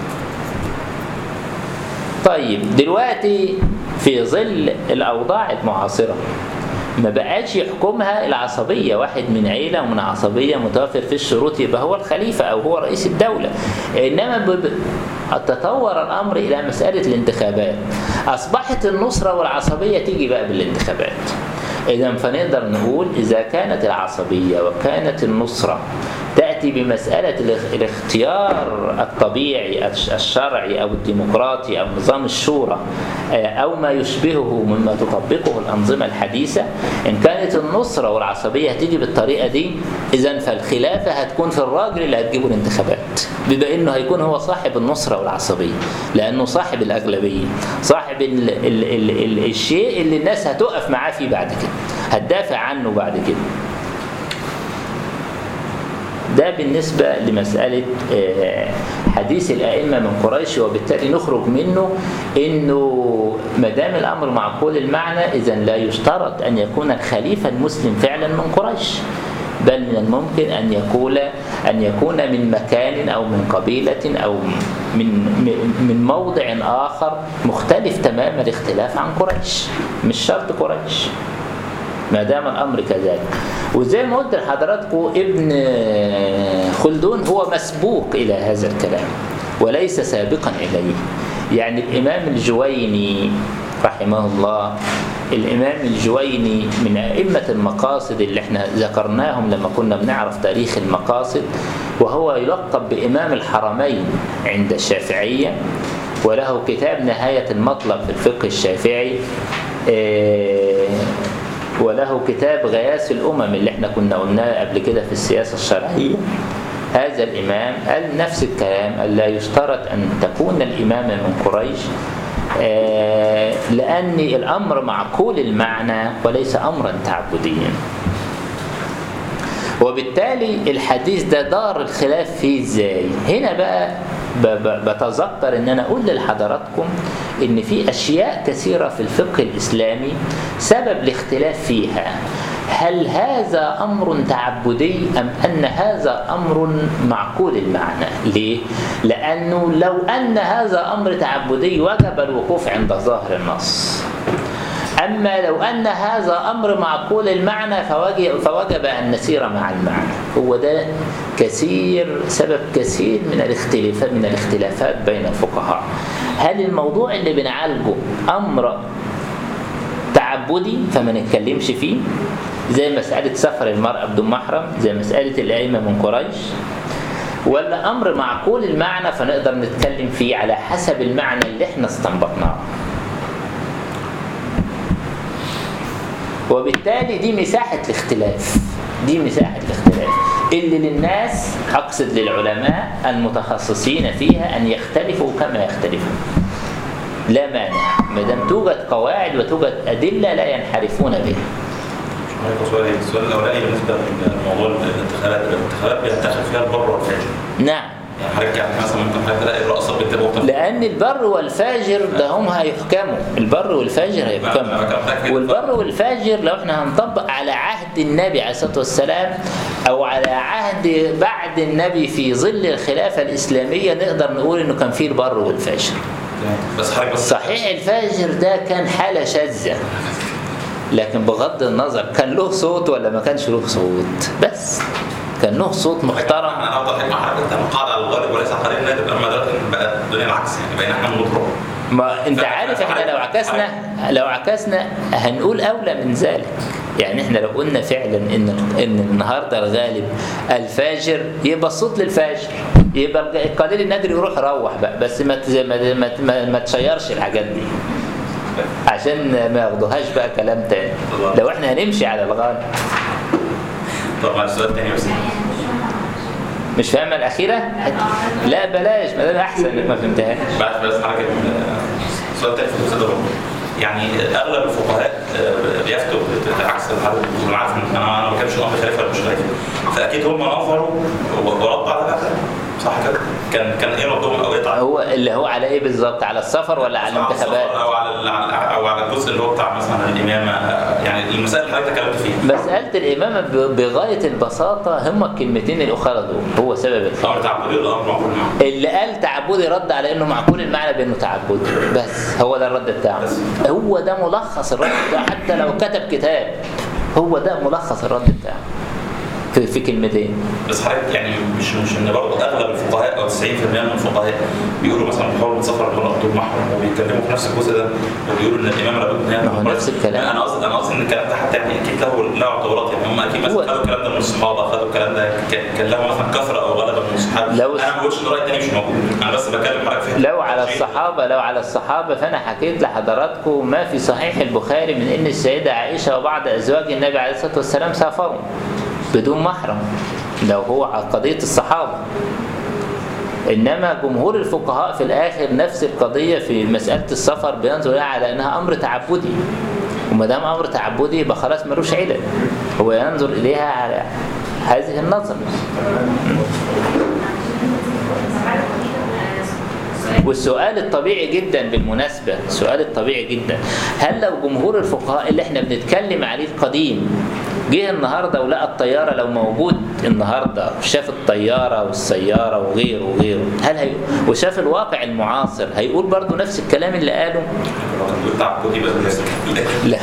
S1: طيب دلوقتي في ظل الأوضاع المعاصرة ما بقاش يحكمها العصبية واحد من عيلة ومن عصبية متوفر في الشروط يبقى هو الخليفة أو هو رئيس الدولة إنما ب... تطور الأمر إلى مسألة الانتخابات أصبحت النصرة والعصبية تيجي بقى بالانتخابات إذا فنقدر نقول إذا كانت العصبية وكانت النصرة تأتي بمسألة الاخ- الاختيار الطبيعي الش- الشرعي أو الديمقراطي أو نظام الشورى آه، أو ما يشبهه مما تطبقه الأنظمة الحديثة إن كانت النصرة والعصبية هتيجي بالطريقة دي إذا فالخلافة هتكون في الراجل اللي هتجيبه الانتخابات بما إنه هيكون هو صاحب النصرة والعصبية لأنه صاحب الأغلبية صاحب ال ال ال ال الشيء اللي الناس هتقف معاه فيه بعد كده هتدافع عنه بعد كده ده بالنسبة لمسألة آه، حديث الأئمة من قريش وبالتالي نخرج منه إنه ما دام الأمر معقول المعنى إذا لا يشترط أن يكون الخليفة المسلم فعلا من قريش بل من الممكن أن يكون أن يكون من مكان أو من قبيلة أو من من- من موضع آخر مختلف تماما الاختلاف عن قريش مش شرط قريش ما دام الامر كذلك وزي ما قلت لحضراتكم ابن خلدون هو مسبوق الى هذا الكلام وليس سابقا اليه يعني الامام الجويني رحمه الله الامام الجويني من ائمه المقاصد اللي احنا ذكرناهم لما كنا بنعرف تاريخ المقاصد وهو يلقب بامام الحرمين عند الشافعيه وله كتاب نهايه المطلب في الفقه الشافعي آه، وله كتاب غياث الأمم اللي احنا كنا قلناه قبل كده في السياسة الشرعية هذا الإمام قال نفس الكلام قال لا يشترط أن تكون الإمامة من قريش آه، لأن الأمر معقول المعنى وليس أمرا تعبديا وبالتالي الحديث ده دار الخلاف فيه ازاي هنا بقى ب- ب- بتذكر ان انا اقول لحضراتكم ان في اشياء كثيره في الفقه الاسلامي سبب الاختلاف فيها هل هذا امر تعبدي ام ان هذا امر معقول المعنى ليه لانه لو ان هذا امر تعبدي وجب الوقوف عند ظاهر النص أما لو أن هذا أمر معقول المعنى فوجب, فوجب أن نسير مع المعنى هو ده كثير سبب كثير من الاختلافات من الاختلافات بين الفقهاء هل الموضوع اللي بنعالجه أمر تعبدي فما نتكلمش فيه زي مسألة سفر المرأة بدون محرم زي مسألة الأئمة من قريش ولا أمر معقول المعنى فنقدر نتكلم فيه على حسب المعنى اللي احنا استنبطناه وبالتالي دي مساحة الاختلاف دي مساحة الاختلاف اللي للناس أقصد للعلماء المتخصصين فيها أن يختلفوا كما يختلفون لا مانع ما دام توجد قواعد وتوجد أدلة لا ينحرفون بها
S6: عليكم سؤال السؤال الاولاني بالنسبه لموضوع الانتخابات الانتخابات بينتخب فيها البر والفاجر
S1: نعم
S6: يعني حضرتك يعني مثلا ممكن حضرتك تلاقي الرئاسات بتبقى
S1: لأن البر والفاجر ده هم هيحكموا البر والفاجر هيحكموا والبر والفاجر لو احنا هنطبق على عهد النبي عليه الصلاة والسلام أو على عهد بعد النبي في ظل الخلافة الإسلامية نقدر نقول إنه كان فيه البر والفاجر
S6: بس حضرتك بس
S1: صحيح الفاجر ده كان حالة شاذة لكن بغض النظر كان له صوت ولا ما كانش له صوت بس كان له صوت محترم
S6: انا افضل حكمه حضرتك انت قاعد على الغالب وليس على القليل نادر اما دلوقتي بقى الدنيا العكس يعني بقينا احنا بنضرب
S1: ما انت
S6: ف-
S1: عارف احنا
S6: ف-
S1: لو عكسنا لو عكسنا هنقول اولى من ذلك يعني احنا لو قلنا فعلا ان ان النهارده الغالب الفاجر يبقى الصوت للفاجر يبقى القليل النادر يروح يروح بقى بس ما ت- ما ما, ما, ما تشيرش الحاجات دي عشان ما ياخدوهاش بقى كلام تاني لو احنا هنمشي على الغالب
S6: طب معلش سؤال تاني بس
S1: مش فاهمه الاخيره لا بلاش ما دام احسن انك ما فهمتهاش
S6: بعد بس حضرتك آه، سؤال تاني في الجزء ده برضه. يعني اغلب الفقهاء آه، بيفتوا عكس الحل انا عارف ان انا أنا ما بتكلمش الامر خليفه ولا مش خليفه فاكيد هم نظروا وردوا على ده صح كده؟ كان كان ايه ردهم او ايه
S1: هو اللي هو على ايه بالظبط على السفر ولا على الانتخابات
S6: او على ال- او على الجزء اللي هو بتاع مثلا الامامه آه، يعني المسائل اللي حضرتك اتكلمت فيها
S1: مسألة الإمامة ب- بغاية البساطة هم الكلمتين الأخرى دول هو سبب
S6: امر
S1: الخلاف
S6: تعبدي ولا امر معقول معه؟
S1: اللي قال تعبدي رد على انه معقول المعنى بانه تعبدي بس هو ده الرد بتاعه
S6: بس.
S1: هو ده ملخص الرد بتاعه حتى لو كتب كتاب هو ده ملخص الرد بتاعه في, في كلمتين
S6: بس حضرتك يعني مش مش ان برضه اغلب الفقهاء او 90% من الفقهاء بيقولوا مثلا بحول سفر المرأة طول محرم وبيتكلموا في نفس الجزء ده وبيقولوا ان الامام لابد ان هي
S1: ما هو
S6: تكون
S1: نفس الكلام.
S6: انا قصدي انا قصدي ان الكلام ده حتى يعني اكيد له له اعتبارات يعني هم اكيد
S1: هو-
S6: مثلا خدوا الكلام ده من الصحابه خدوا الكلام ده ك- كان له مثلا كثره او غلبه من الصحابه
S1: لو-
S6: انا ما بقولش ان راي تاني مش موجود انا بس بكلم حضرتك في
S1: لو على
S6: شيء.
S1: الصحابة لو على الصحابة فأنا حكيت لحضراتكم ما في صحيح البخاري من إن السيدة عائشة وبعض أزواج النبي عليه الصلاة والسلام سافروا بدون محرم لو هو على قضية الصحابة إنما جمهور الفقهاء في الآخر نفس القضية في مسألة السفر بينظر لها على إنها أمر تعبدي وما دام أمر تعبدي يبقى خلاص ملوش علل هو ينظر إليها على هذه النظرة والسؤال الطبيعي جدا بالمناسبة السؤال الطبيعي جدا هل لو جمهور الفقهاء اللي احنا بنتكلم عليه القديم جه النهارده ولقى الطيارة لو موجود النهارده شاف الطيارة والسيارة وغيره وغيره هل هي وشاف الواقع المعاصر هيقول برضو نفس الكلام اللي قاله
S6: كان بيقول تعبدي بس بس
S1: لا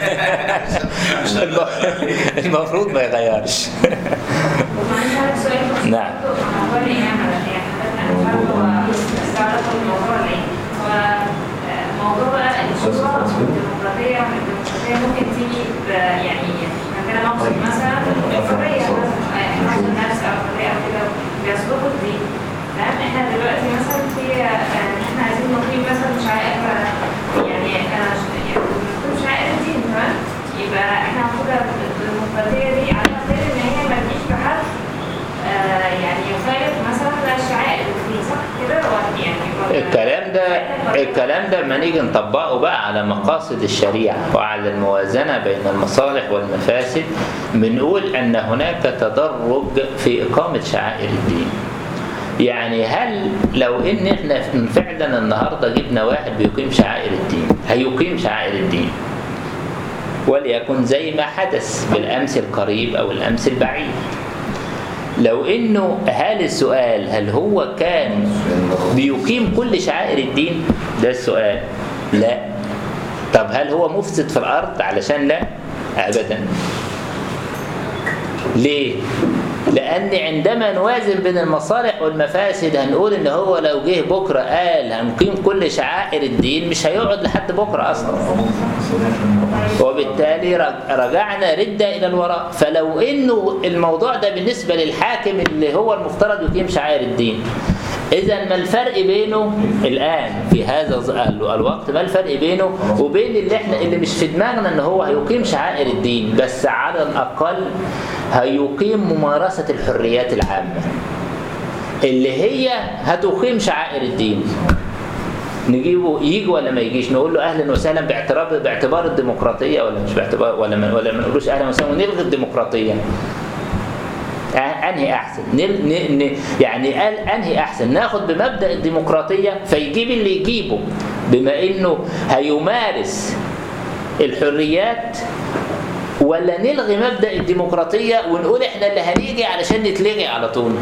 S1: الم- المفروض ما يغيرش
S5: ومعلش عندك سؤال بس
S1: نعم.
S5: برضه موضوع الإمامة ده، يعني حضرتك أنا فاهمة استعرضت الموضوع العلمي هو آه، موضوع بقى الشورى والديمقراطية الديمقراطية ممكن تيجي ب- يعني مكان مقصد مثلا الحرية مثلا آه، حق النفس أو الحرية أو كده بيسبقوا الدين تمام احنا دلوقتي مثلا في آه، احنا عايزين نقيم مثلا شعائر آه، يعني آه، يعني نقيم شعائر الدين تمام يبقى احنا المفروض الديمقراطية دي عليها خير ان هي ما تجيش بحد آه، يعني يخالف مثلا الشعائر الدين صح كده ولا يعني ولا-
S1: الكلام ده الكلام ده لما نيجي نطبقه بقى على مقاصد الشريعة وعلى الموازنة بين المصالح والمفاسد بنقول أن هناك تدرج في إقامة شعائر الدين يعني هل لو ان احنا فعلا النهارده جبنا واحد بيقيم شعائر الدين هيقيم شعائر الدين وليكن زي ما حدث بالامس القريب او الامس البعيد لو انه هل السؤال هل هو كان بيقيم كل شعائر الدين ده السؤال لا طب هل هو مفسد في الارض علشان لا ابدا ليه لان عندما نوازن بين المصالح والمفاسد هنقول ان هو لو جه بكره قال هنقيم كل شعائر الدين مش هيقعد لحد بكره اصلا وبالتالي رج- رجعنا ردة إلى الوراء فلو إنه الموضوع ده بالنسبة للحاكم اللي هو المفترض يقيم شعائر الدين إذا ما الفرق بينه الآن في هذا الز- ال- الوقت ما الفرق بينه وبين اللي إحنا اللي مش في دماغنا إن هو هيقيم شعائر الدين بس على الأقل هيقيم ممارسة الحريات العامة اللي هي هتقيم شعائر الدين نجيبه يجي ولا ما يجيش نقول له اهلا وسهلا باعتراف باعتبار الديمقراطيه ولا مش باعتبار ولا ما ولا ما نقولوش اهلا وسهلا ونلغي الديمقراطيه أه- انهي احسن نل... ن... ن... يعني قال انهي احسن ناخد بمبدا الديمقراطيه فيجيب اللي يجيبه بما انه هيمارس الحريات ولا نلغي مبدا الديمقراطيه ونقول احنا اللي هنيجي علشان نتلغي على طول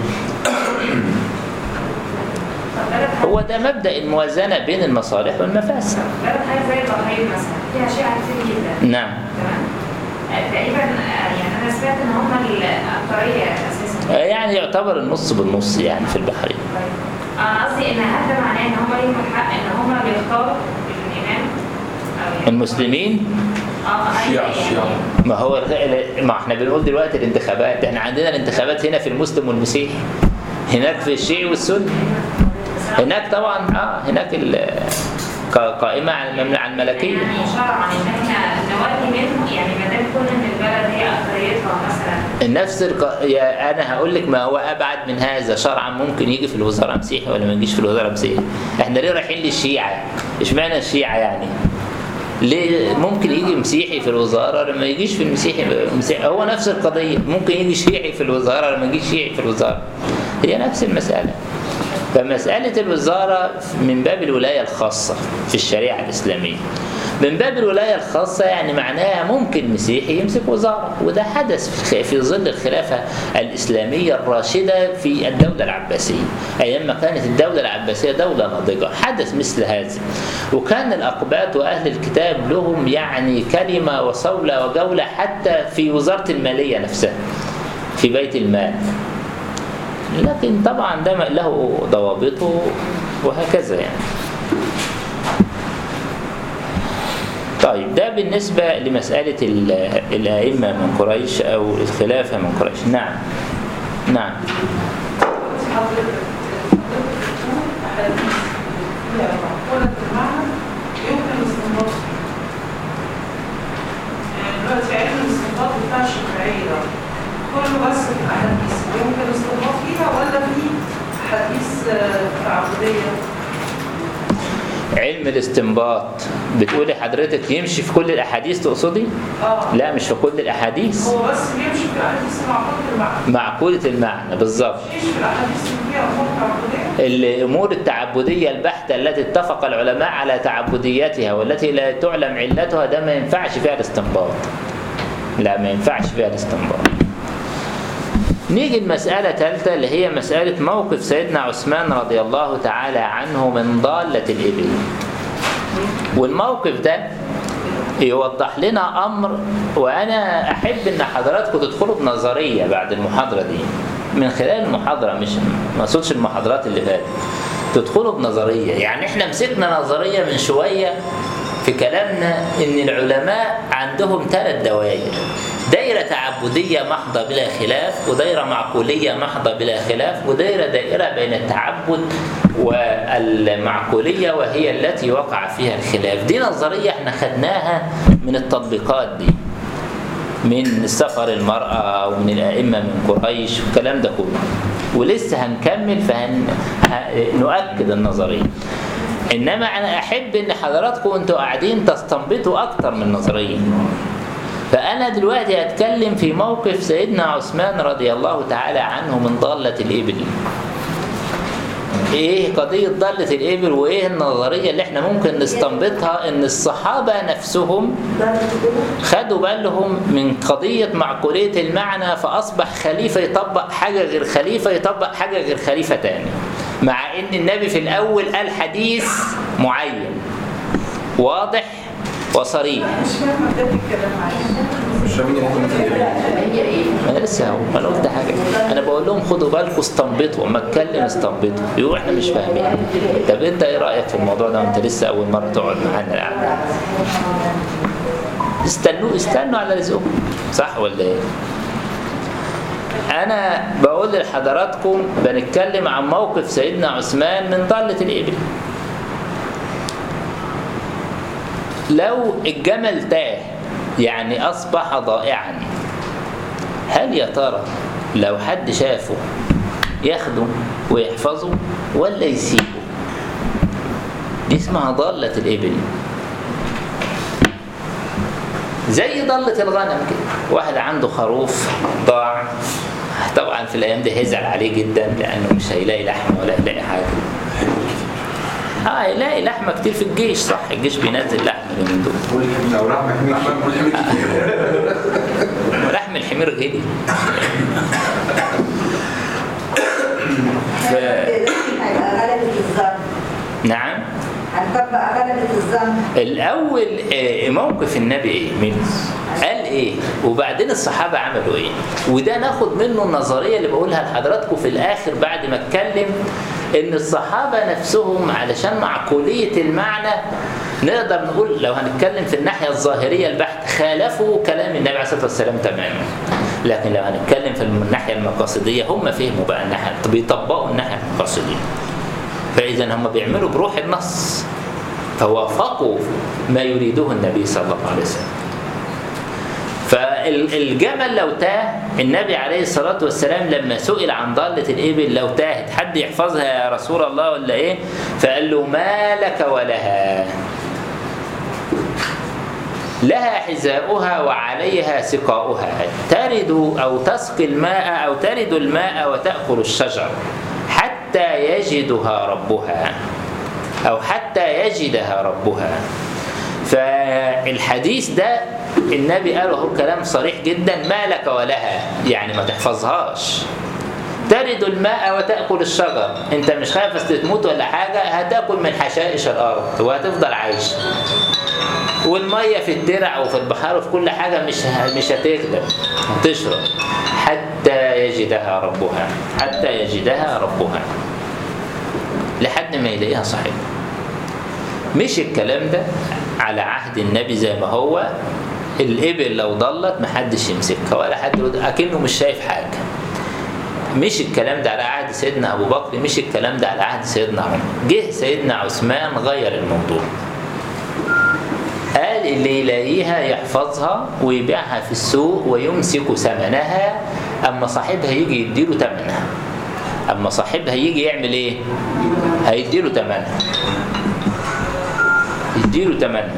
S5: طب بلد حاجة-
S1: هو ده مبدا الموازنه بين المصالح والمفاسد
S5: بلد حاجة زي البحرين مثلا فيها شيعة كتير جدا
S1: نعم
S5: تمام آه، تقريبا آه، يعني انا سمعت ان هم الاكثريه اساسا
S1: آه، يعني يعتبر النص بالنص يعني في البحرين
S5: انا قصدي ان هل ده معناه ان هم ليهم الحق ان هم بيختاروا الامام أو يعني-
S1: المسلمين
S5: اه
S9: الشيعة
S5: أيوة
S9: الشيعة
S5: يعني.
S1: ما هو ما احنا بنقول دلوقتي الانتخابات احنا عندنا الانتخابات هنا في المسلم والمسيحي هناك في الشيعي والسني هناك طبعا اه هناك ال- ق- قائمة على الممل- على الملكية
S5: يعني شرعا ان احنا نودي منه يعني ما دام كون ان البلد هي اكثريتها مثلا
S1: نفس الق... يا انا هقول لك ما هو ابعد من هذا شرعا ممكن يجي في الوزاره مسيحي ولا ما يجيش في الوزاره مسيحي احنا ليه رايحين للشيعه اشمعنى الشيعه يعني ليه ممكن يجي مسيحي في الوزاره لما يجيش في المسيحي مسيحي هو نفس القضيه ممكن يجي شيعي في الوزاره لما يجيش شيعي في الوزاره هي نفس المساله فمساله الوزاره من باب الولايه الخاصه في الشريعه الاسلاميه من باب الولايه الخاصه يعني معناها ممكن مسيحي يمسك وزاره وده حدث في في ظل الخلافه الاسلاميه الراشده في الدوله العباسيه ايام ما كانت الدوله العباسيه دوله ناضجه حدث مثل هذا وكان الاقباط واهل الكتاب لهم يعني كلمه وصوله وجوله حتى في وزاره الماليه نفسها في بيت المال لكن طبعا ده له ضوابطه وهكذا يعني طيب ده بالنسبة لمسألة ال- الأئمة من قريش أو الخلافة من قريش نعم نعم
S8: حضرتك أحاديث فيها معقولة المعنى يمكن الاستنباط فيها. يعني دلوقتي علم الاستنباط بتاع الشافعية ده كله بس في أحاديث يمكن الاستنباط فيها ولا في أحاديث آه، تعبدية؟
S1: علم الاستنباط بتقولي حضرتك يمشي في كل الأحاديث تقصدي؟
S8: اه
S1: لا مش في كل الأحاديث
S8: هو بس بيمشي في الأحاديث معقولة المعنى
S1: معقولة المعنى بالظبط
S8: مش في الأحاديث اللي فيها أمور تعبدية
S1: الأمور التعبدية البحتة التي اتفق العلماء على تعبديتها والتي لا تعلم علتها ده ما ينفعش فيها الاستنباط لا ما ينفعش فيها الاستنباط نيجي المسألة ثالثة اللي هي مسألة موقف سيدنا عثمان رضي الله تعالى عنه من ضالة الإبل والموقف ده يوضح لنا أمر وأنا أحب إن حضراتكم تدخلوا بنظرية بعد المحاضرة دي من خلال المحاضرة مش ما اقصدش المحاضرات اللي فاتت تدخلوا بنظرية يعني احنا مسكنا نظرية من شوية في كلامنا ان العلماء عندهم ثلاث دوائر دايرة تعبدية محضة بلا خلاف ودايرة معقولية محضة بلا خلاف ودايرة دائرة بين التعبد والمعقولية وهي التي وقع فيها الخلاف دي نظرية احنا خدناها من التطبيقات دي من سفر المرأة ومن الأئمة من قريش والكلام ده كله ولسه هنكمل فهنؤكد النظرية إنما أنا أحب إن حضراتكم أنتوا قاعدين تستنبطوا أكتر من نظرية فأنا دلوقتي هتكلم في موقف سيدنا عثمان رضي الله تعالى عنه من ضالة الإبل ايه قضية ضالة الإبل وايه النظرية اللي احنا ممكن نستنبطها ان الصحابة نفسهم خدوا بالهم من قضية معقولية المعنى فأصبح خليفة يطبق حاجة غير خليفة يطبق حاجة غير خليفة تاني مع ان النبي في الأول قال حديث معين واضح وصريح
S8: مش فاهمة ده الكلام عليه
S9: مش فاهمين يعني ايه مثلا
S1: ما انا لسه اهو ما انا قلت حاجه انا بقول لهم خدوا بالكم استنبطوا اما اتكلم استنبطوا يقولوا احنا مش فاهمين طب انت ايه رايك في الموضوع ده وانت لسه اول مره تقعد معانا القعده استنوا استنوا على رزقكم صح ولا ايه انا بقول لحضراتكم بنتكلم عن موقف سيدنا عثمان من ضاله الابل لو الجمل تاه يعني أصبح ضائعا هل يا ترى لو حد شافه ياخده ويحفظه ولا يسيبه دي اسمها ضالة الإبل زي ضالة الغنم كده واحد عنده خروف ضاع طبعا في الأيام دي هيزعل عليه جدا لأنه مش هيلاقي لحمة ولا هيلاقي حاجة اه يلاقي لحمة كتير في الجيش صح الجيش بينزل لحمة اليومين دول
S4: لو راح محمي
S1: لحم الحمير غلي ف...
S7: هيبقى غلبة الظن
S1: نعم
S7: هنطبق غلبة الظن
S1: الأول آه، موقف النبي إيه؟ من قال ايه وبعدين الصحابه عملوا ايه وده ناخد منه النظريه اللي بقولها لحضراتكم في الاخر بعد ما اتكلم ان الصحابه نفسهم علشان معقوليه المعنى نقدر نقول لو هنتكلم في الناحيه الظاهريه البحت خالفوا كلام النبي عليه الصلاه والسلام تماما لكن لو هنتكلم في الناحيه المقاصديه هم فهموا بقى الناحيه بيطبقوا الناحيه المقاصديه فاذا هم بيعملوا بروح النص فوافقوا ما يريده النبي صلى الله عليه وسلم فالجمل لو تاه النبي عليه الصلاة والسلام لما سئل عن ضالة الإبل لو تاهت حد يحفظها يا رسول الله ولا إيه فقال له ما لك ولها لها حذاؤها وعليها سقاؤها ترد أو تسقي الماء أو ترد الماء وتأكل الشجر حتى يجدها ربها أو حتى يجدها ربها فالحديث ده النبي قال وهو كلام صريح جدا ما لك ولها يعني ما تحفظهاش ترد الماء وتأكل الشجر انت مش خايف تموت ولا حاجة هتاكل من حشائش الأرض وهتفضل عايش والمية في الترع وفي البحار وفي كل حاجة مش مش هتغلب هتشرب حتى يجدها ربها حتى يجدها ربها لحد ما يلاقيها صحيح مش الكلام ده على عهد النبي زي ما هو الإبل لو ضلت محدش يمسكها ولا حد يقول أكنه مش شايف حاجة مش الكلام ده على عهد سيدنا أبو بكر مش الكلام ده على عهد سيدنا عمر جه سيدنا عثمان غير الموضوع قال اللي يلاقيها يحفظها ويبيعها في السوق ويمسك ثمنها أما صاحبها يجي يديله ثمنها أما صاحبها يجي يعمل إيه؟ هيديله ثمنها يديله ثمنها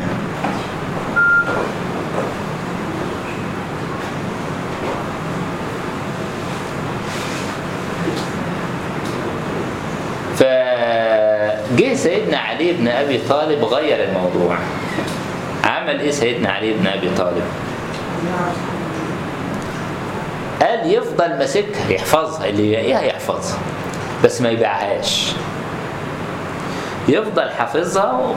S1: فجه سيدنا علي بن ابي طالب غير الموضوع عمل ايه سيدنا علي بن ابي طالب قال يفضل ماسكها يحفظها اللي يلاقيها يحفظها بس ما يبيعهاش يفضل حافظها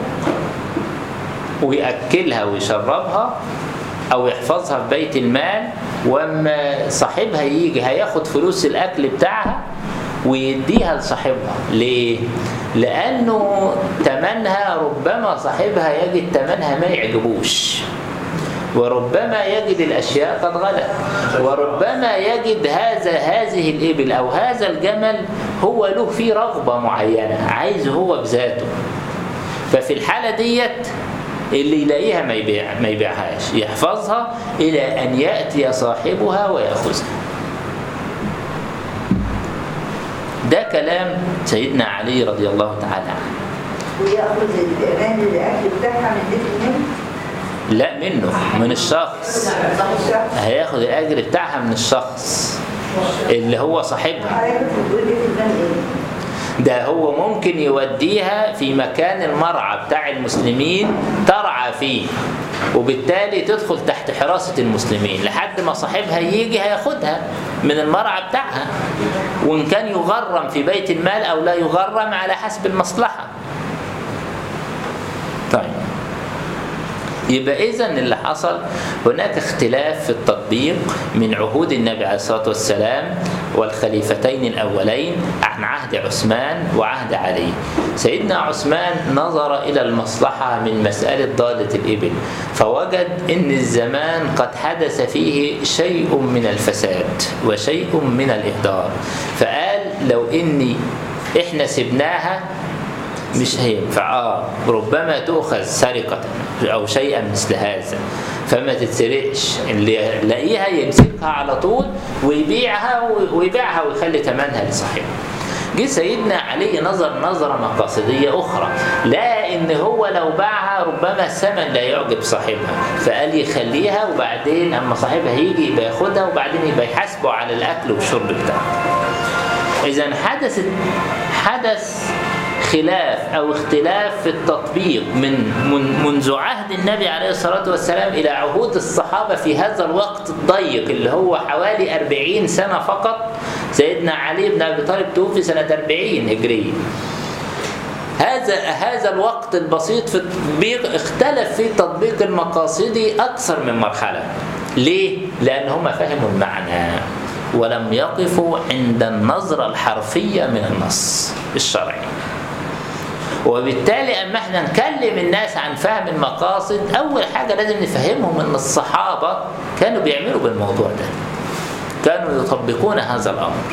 S1: ويأكلها ويشربها أو يحفظها في بيت المال وأما صاحبها يجي هياخد فلوس الأكل بتاعها ويديها لصاحبها ليه؟ لأنه تمنها ربما صاحبها يجد تمنها ما يعجبوش وربما يجد الأشياء قد غلت وربما يجد هذا هذه الإبل أو هذا الجمل هو له فيه رغبة معينة عايز هو بذاته ففي الحالة ديت اللي يلاقيها ما يبيع ما يبيعهاش يحفظها إلى أن يأتي صاحبها ويأخذها ده كلام سيدنا علي رضي الله تعالى عنه
S7: وياخذ الامان الاكل بتاعها من بيت النبي
S1: لا منه من الشخص
S7: الشخص
S1: هياخد الأجر بتاعها من الشخص اللي هو صاحبها
S7: حضرتك بتقول بيت المال ايه؟
S1: ده هو ممكن يوديها في مكان المرعى بتاع المسلمين ترعى فيه وبالتالي تدخل تحت حراسة المسلمين لحد ما صاحبها يجي هياخدها من المرعى بتاعها وإن كان يغرم في بيت المال أو لا يغرم على حسب المصلحة طيب يبقى إذا اللي حصل هناك اختلاف في التطبيق من عهود النبي عليه الصلاة والسلام والخليفتين الأولين عن عهد عثمان وعهد علي سيدنا عثمان نظر إلى المصلحة من مسألة ضالة الإبل فوجد أن الزمان قد حدث فيه شيء من الفساد وشيء من الإهدار فقال لو إني إحنا سبناها مش هينفع اه ربما تؤخذ سرقة أو شيئا مثل هذا فما تتسرقش اللي يلاقيها يمسكها على طول ويبيعها ويبيعها ويخلي ثمنها لصاحبها جه سيدنا علي نظر نظرة مقاصدية أخرى لا إن هو لو باعها ربما الثمن لا يعجب صاحبها فقال يخليها وبعدين أما صاحبها يجي يبقى ياخدها وبعدين يبقى يحاسبه على الأكل والشرب بتاعه إذا حدثت حدث خلاف أو اختلاف في التطبيق من, من منذ عهد النبي عليه الصلاة والسلام إلى عهود الصحابة في هذا الوقت الضيق اللي هو حوالي 40 سنة فقط سيدنا علي بن أبي طالب توفي سنة 40 هجرية هذا هذا الوقت البسيط في التطبيق اختلف في التطبيق المقاصدي أكثر من مرحلة ليه؟ لأن هم فهموا المعنى ولم يقفوا عند النظرة الحرفية من النص الشرعي وبالتالي اما احنا نكلم الناس عن فهم المقاصد اول حاجه لازم نفهمهم ان الصحابه كانوا بيعملوا بالموضوع ده كانوا يطبقون هذا الامر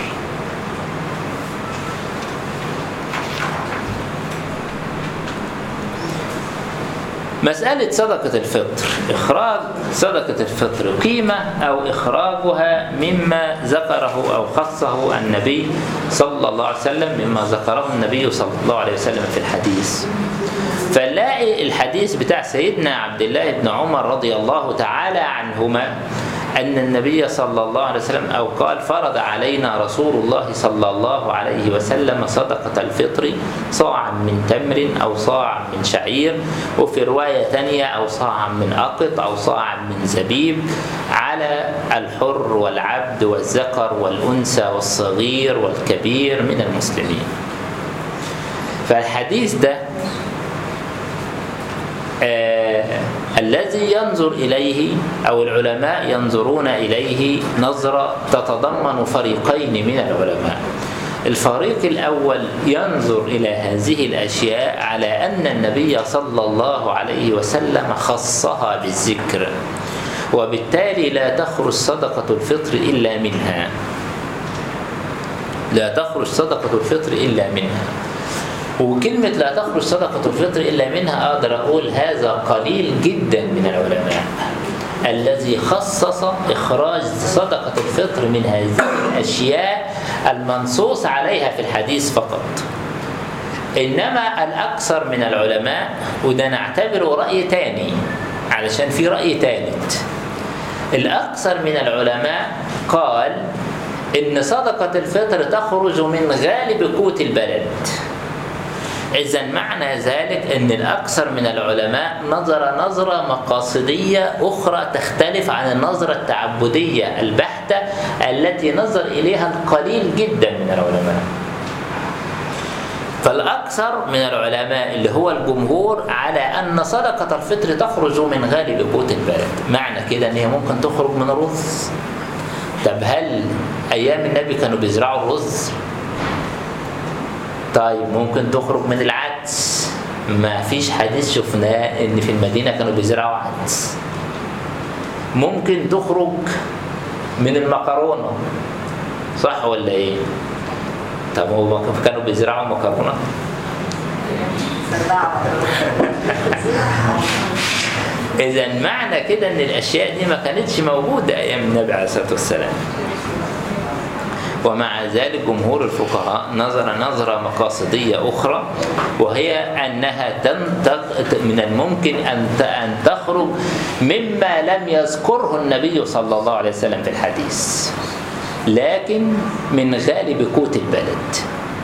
S1: مسألة صدقة الفطر إخراج صدقة الفطر قيمة أو إخراجها مما ذكره أو خصه النبي صلى الله عليه وسلم مما ذكره النبي صلى الله عليه وسلم في الحديث فنلاقي الحديث بتاع سيدنا عبد الله بن عمر رضي الله تعالى عنهما أن النبي صلى الله عليه وسلم أو قال فرض علينا رسول الله صلى الله عليه وسلم صدقة الفطر صاعا من تمر أو صاعا من شعير وفي رواية ثانية أو صاعا من أقط أو صاعا من زبيب على الحر والعبد والذكر والأنثى والصغير والكبير من المسلمين فالحديث ده آه الذي ينظر إليه أو العلماء ينظرون إليه نظرة تتضمن فريقين من العلماء الفريق الأول ينظر إلى هذه الأشياء على أن النبي صلى الله عليه وسلم خصها بالذكر وبالتالي لا تخرج صدقة الفطر إلا منها لا تخرج صدقة الفطر إلا منها وكلمة لا تخرج صدقة الفطر إلا منها أقدر أقول هذا قليل جدا من العلماء الذي خصص إخراج صدقة الفطر من هذه الأشياء المنصوص عليها في الحديث فقط إنما الأكثر من العلماء وده نعتبره رأي تاني علشان في رأي ثالث الأكثر من العلماء قال إن صدقة الفطر تخرج من غالب قوت البلد إذا معنى ذلك أن الأكثر من العلماء نظر نظرة مقاصدية أخرى تختلف عن النظرة التعبدية البحتة التي نظر إليها القليل جدا من العلماء فالأكثر من العلماء اللي هو الجمهور على أن صدقة الفطر تخرج من غالب قوت البلد معنى كده أن هي ممكن تخرج من الرز طب هل أيام النبي كانوا بيزرعوا الرز؟ طيب ممكن تخرج من العدس ما فيش حديث شفناه ان في المدينة كانوا بيزرعوا عدس ممكن تخرج من المكرونة صح ولا ايه طب هو كانوا بيزرعوا مكرونة إذا معنى كده إن الأشياء دي ما كانتش موجودة أيام النبي عليه الصلاة والسلام ومع ذلك جمهور الفقهاء نظر نظرة مقاصدية أخرى وهي أنها تنتق من الممكن أن أن تخرج مما لم يذكره النبي صلى الله عليه وسلم في الحديث لكن من غالب قوت البلد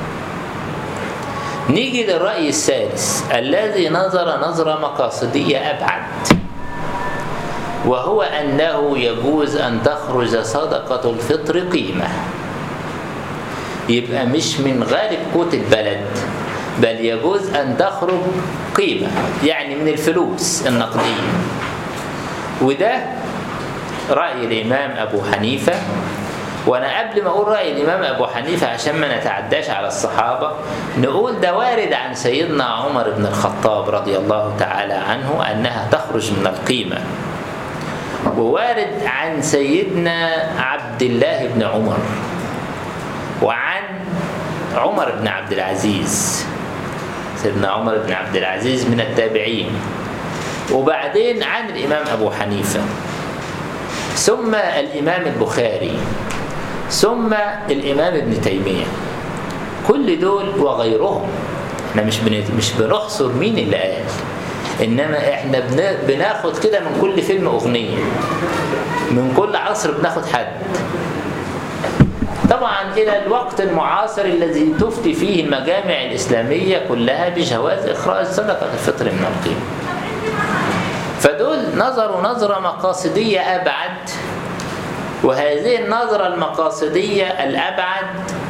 S1: نيجي للرأي الثالث الذي نظر نظرة مقاصدية أبعد وهو أنه يجوز أن تخرج صدقة الفطر قيمة يبقى مش من غالب قوت البلد بل يجوز أن تخرج قيمة يعني من الفلوس النقدية وده رأي الإمام أبو حنيفة وأنا قبل ما أقول رأي الإمام أبو حنيفة عشان ما نتعداش على الصحابة نقول ده وارد عن سيدنا عمر بن الخطاب رضي الله تعالى عنه أنها تخرج من القيمة ووارد عن سيدنا عبد الله بن عمر وعن عمر بن عبد العزيز سيدنا عمر بن عبد العزيز من التابعين وبعدين عن الإمام أبو حنيفة ثم الإمام البخاري ثم الإمام ابن تيمية كل دول وغيرهم احنا مش مش بنحصر مين اللي قال انما احنا بناخد كده من كل فيلم اغنيه من كل عصر بناخد حد طبعا إلى الوقت المعاصر الذي تفتي فيه المجامع الإسلامية كلها بجواز إخراج صدقة الفطر من القيمة فدول نظروا نظرة مقاصدية أبعد وهذه النظرة المقاصدية الأبعد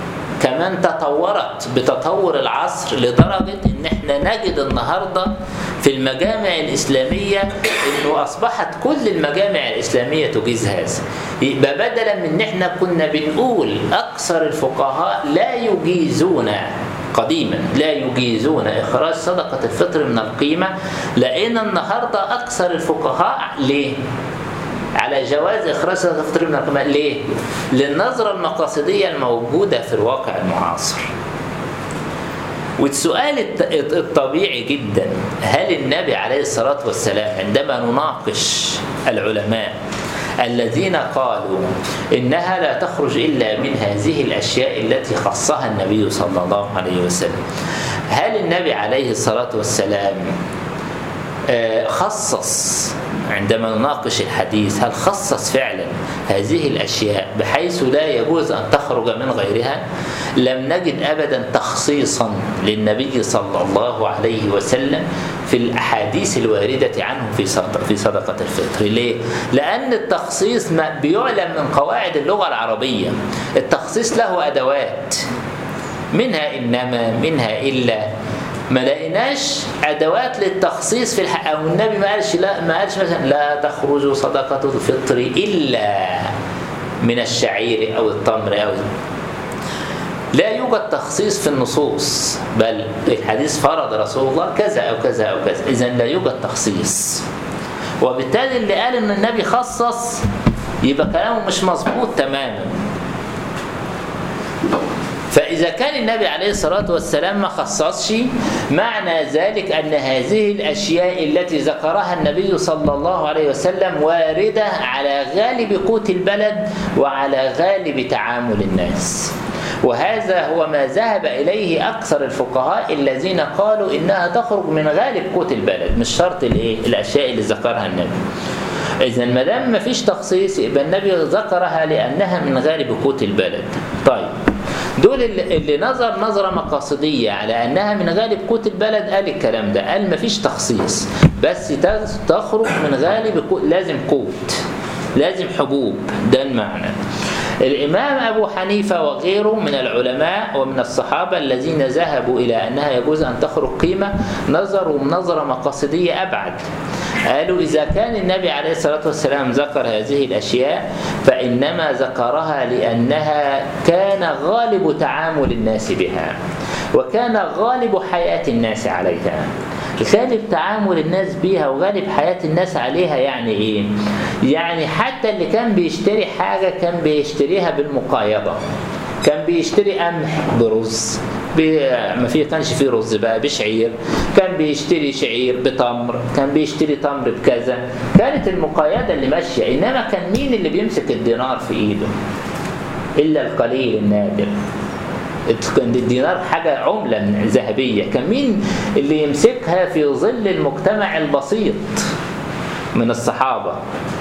S1: كمان تطورت بتطور العصر لدرجة إن إحنا نجد النهاردة في المجامع الإسلامية إنه أصبحت كل المجامع الإسلامية تجيز هذا يبقى بدلا من إن إحنا كنا بنقول أكثر الفقهاء لا يجيزون قديما لا يجيزون إخراج صدقة الفطر من القيمة لقينا النهاردة أكثر الفقهاء ليه؟ على جواز إخراج صدقة الفطر من القيمة ليه؟ للنظرة المقاصدية الموجودة في الواقع المعاصر والسؤال الت- الطبيعي جدا هل النبي عليه الصلاة والسلام عندما نناقش العلماء الذين قالوا إنها لا تخرج إلا من هذه الأشياء التي خصها النبي صلى الله عليه وسلم هل النبي عليه الصلاة والسلام آه، خصص عندما نناقش الحديث هل خصص فعلا هذه الأشياء بحيث لا يجوز أن تخرج من غيرها لم نجد أبدا تخصيصا للنبي صلى الله عليه وسلم في الأحاديث الواردة عنه في صدق- في صدقة الفطر ليه؟ لأن التخصيص ما بيعلم من قواعد اللغة العربية التخصيص له أدوات منها إنما منها إلا ما لقيناش ادوات للتخصيص في الحق او النبي ما قالش لا ما قالش مثلا لا تخرج صدقه الفطر الا من الشعير او التمر او لا يوجد تخصيص في النصوص بل الحديث فرض رسول الله كذا او كذا او كذا اذا لا يوجد تخصيص وبالتالي اللي قال ان النبي خصص يبقى كلامه مش مظبوط تماما فإذا كان النبي عليه الصلاة والسلام ما خصصش معنى ذلك أن هذه الأشياء التي ذكرها النبي صلى الله عليه وسلم واردة على غالب قوت البلد وعلى غالب تعامل الناس وهذا هو ما ذهب إليه أكثر الفقهاء الذين قالوا إنها تخرج من غالب قوت البلد مش شرط الإيه؟ الأشياء اللي ذكرها النبي إذا ما دام ما فيش تخصيص يبقى النبي ذكرها لأنها من غالب قوت البلد طيب دول اللي اللي نظر نظرة مقاصدية على أنها من غالب قوت البلد قال الكلام ده قال مفيش تخصيص بس تز- تخرج من غالب قوت لازم قوت لازم حبوب ده المعنى الإمام أبو حنيفة وغيره من العلماء ومن الصحابة الذين ذهبوا إلى أنها يجوز أن تخرج قيمة نظروا نظرة مقاصدية أبعد قالوا إذا كان النبي عليه الصلاة والسلام ذكر هذه الأشياء فإنما ذكرها لأنها كان غالب تعامل الناس بها وكان غالب حياة الناس عليها غالب تعامل الناس بيها وغالب حياة الناس عليها يعني ايه يعني حتى اللي كان بيشتري حاجة كان بيشتريها بالمقايضة كان بيشتري قمح برز بي- ما في كانش فيه رز بقى بشعير كان بيشتري شعير بتمر كان بيشتري تمر بكذا كانت المقايضة اللي ماشية إنما كان مين اللي بيمسك الدينار في إيده إلا القليل النادر كان الدينار حاجة عملة ذهبية كان مين اللي يمسكها في ظل المجتمع البسيط من الصحابة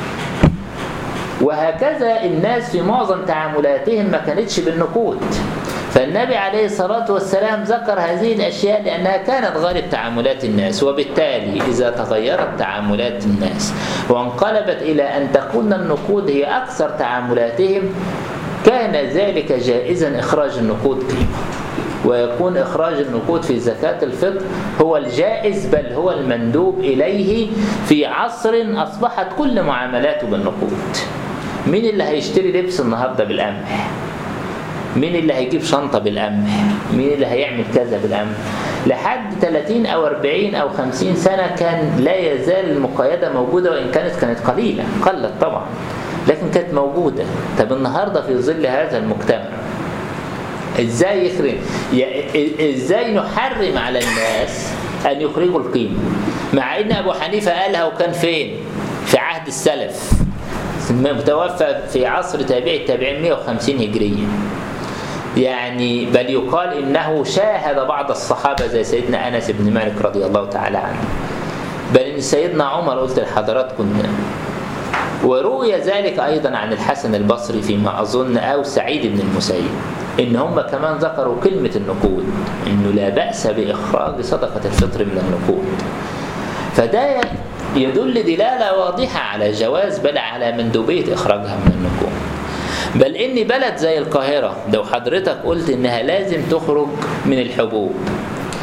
S1: وهكذا الناس في معظم تعاملاتهم ما كانتش بالنقود فالنبي عليه الصلاة والسلام ذكر هذه الأشياء لأنها كانت غالب تعاملات الناس وبالتالي إذا تغيرت تعاملات الناس وانقلبت إلى أن تكون النقود هي أكثر تعاملاتهم كان ذلك جائزا إخراج النقود قيمة ويكون إخراج النقود في زكاة الفطر هو الجائز بل هو المندوب إليه في عصر أصبحت كل معاملاته بالنقود مين اللي هيشتري لبس النهاردة بالقمح مين اللي هيجيب شنطة بالقمح مين اللي هيعمل كذا بالقمح لحد 30 أو 40 أو 50 سنة كان لا يزال المقايضة موجودة وإن كانت كانت قليلة قلت طبعا لكن كانت موجودة طب النهاردة في ظل هذا المجتمع ازاي يخرج يا- ازاي نحرم على الناس ان يخرجوا القيمه مع ان ابو حنيفه قالها وكان فين في عهد السلف متوفى في عصر تابع التابعين 150 هجريه يعني بل يقال انه شاهد بعض الصحابه زي سيدنا انس بن مالك رضي الله تعالى عنه بل ان سيدنا عمر قلت لحضراتكم وروي ذلك أيضا عن الحسن البصري فيما أظن أو سعيد بن المسيب إن هم كمان ذكروا كلمة النقود إنه لا بأس بإخراج صدقة الفطر من النقود فده يدل دلالة واضحة على جواز بل على مندوبية إخراجها من النقود بل إن بلد زي القاهرة لو حضرتك قلت إنها لازم تخرج من الحبوب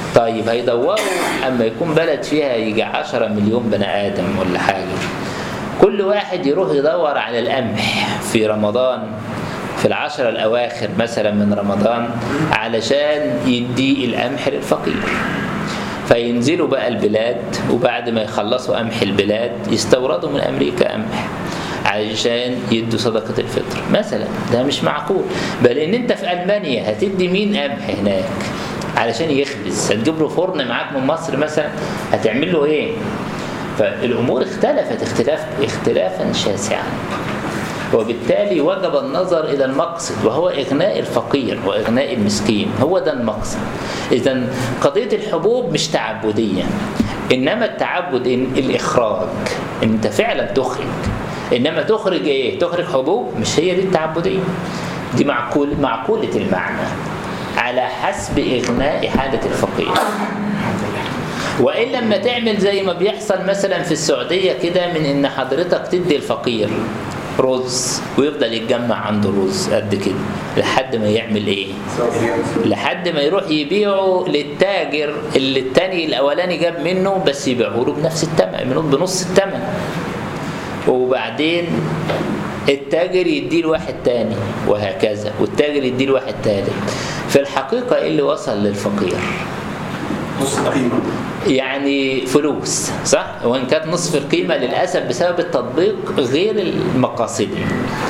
S1: طيب هيدوروا اما يكون بلد فيها يجي 10 مليون بني ادم ولا حاجه كل واحد يروح يدور على القمح في رمضان في العشرة الأواخر مثلا من رمضان علشان يدي القمح للفقير فينزلوا بقى البلاد وبعد ما يخلصوا قمح البلاد يستوردوا من أمريكا قمح علشان يدوا صدقة الفطر مثلا ده مش معقول بل ان انت في ألمانيا هتدي مين قمح هناك علشان يخبز هتجيب له فرن معاك من مصر مثلا هتعمل له ايه فالامور اختلفت اختلاف اختلافا شاسعا وبالتالي وجب النظر الى المقصد وهو اغناء الفقير واغناء المسكين هو ده المقصد اذا قضيه الحبوب مش تعبديه انما التعبد إن الاخراج إن انت فعلا تخرج انما تخرج ايه تخرج حبوب مش هي دي التعبديه دي معقول معقوله المعنى على حسب اغناء حاله الفقير وإن لما تعمل زي ما بيحصل مثلا في السعودية كده من إن حضرتك تدي الفقير رز ويفضل يتجمع عنده رز قد كده لحد ما يعمل ايه لحد ما يروح يبيعه للتاجر اللي التاني الاولاني جاب منه بس يبيعه له بنفس الثمن بنص الثمن وبعدين التاجر يديه لواحد تاني وهكذا والتاجر يديه لواحد تالت في الحقيقة ايه اللي وصل للفقير
S9: نص القيمة
S1: يعني فلوس صح وان كانت نصف القيمه للاسف بسبب التطبيق غير المقاصدي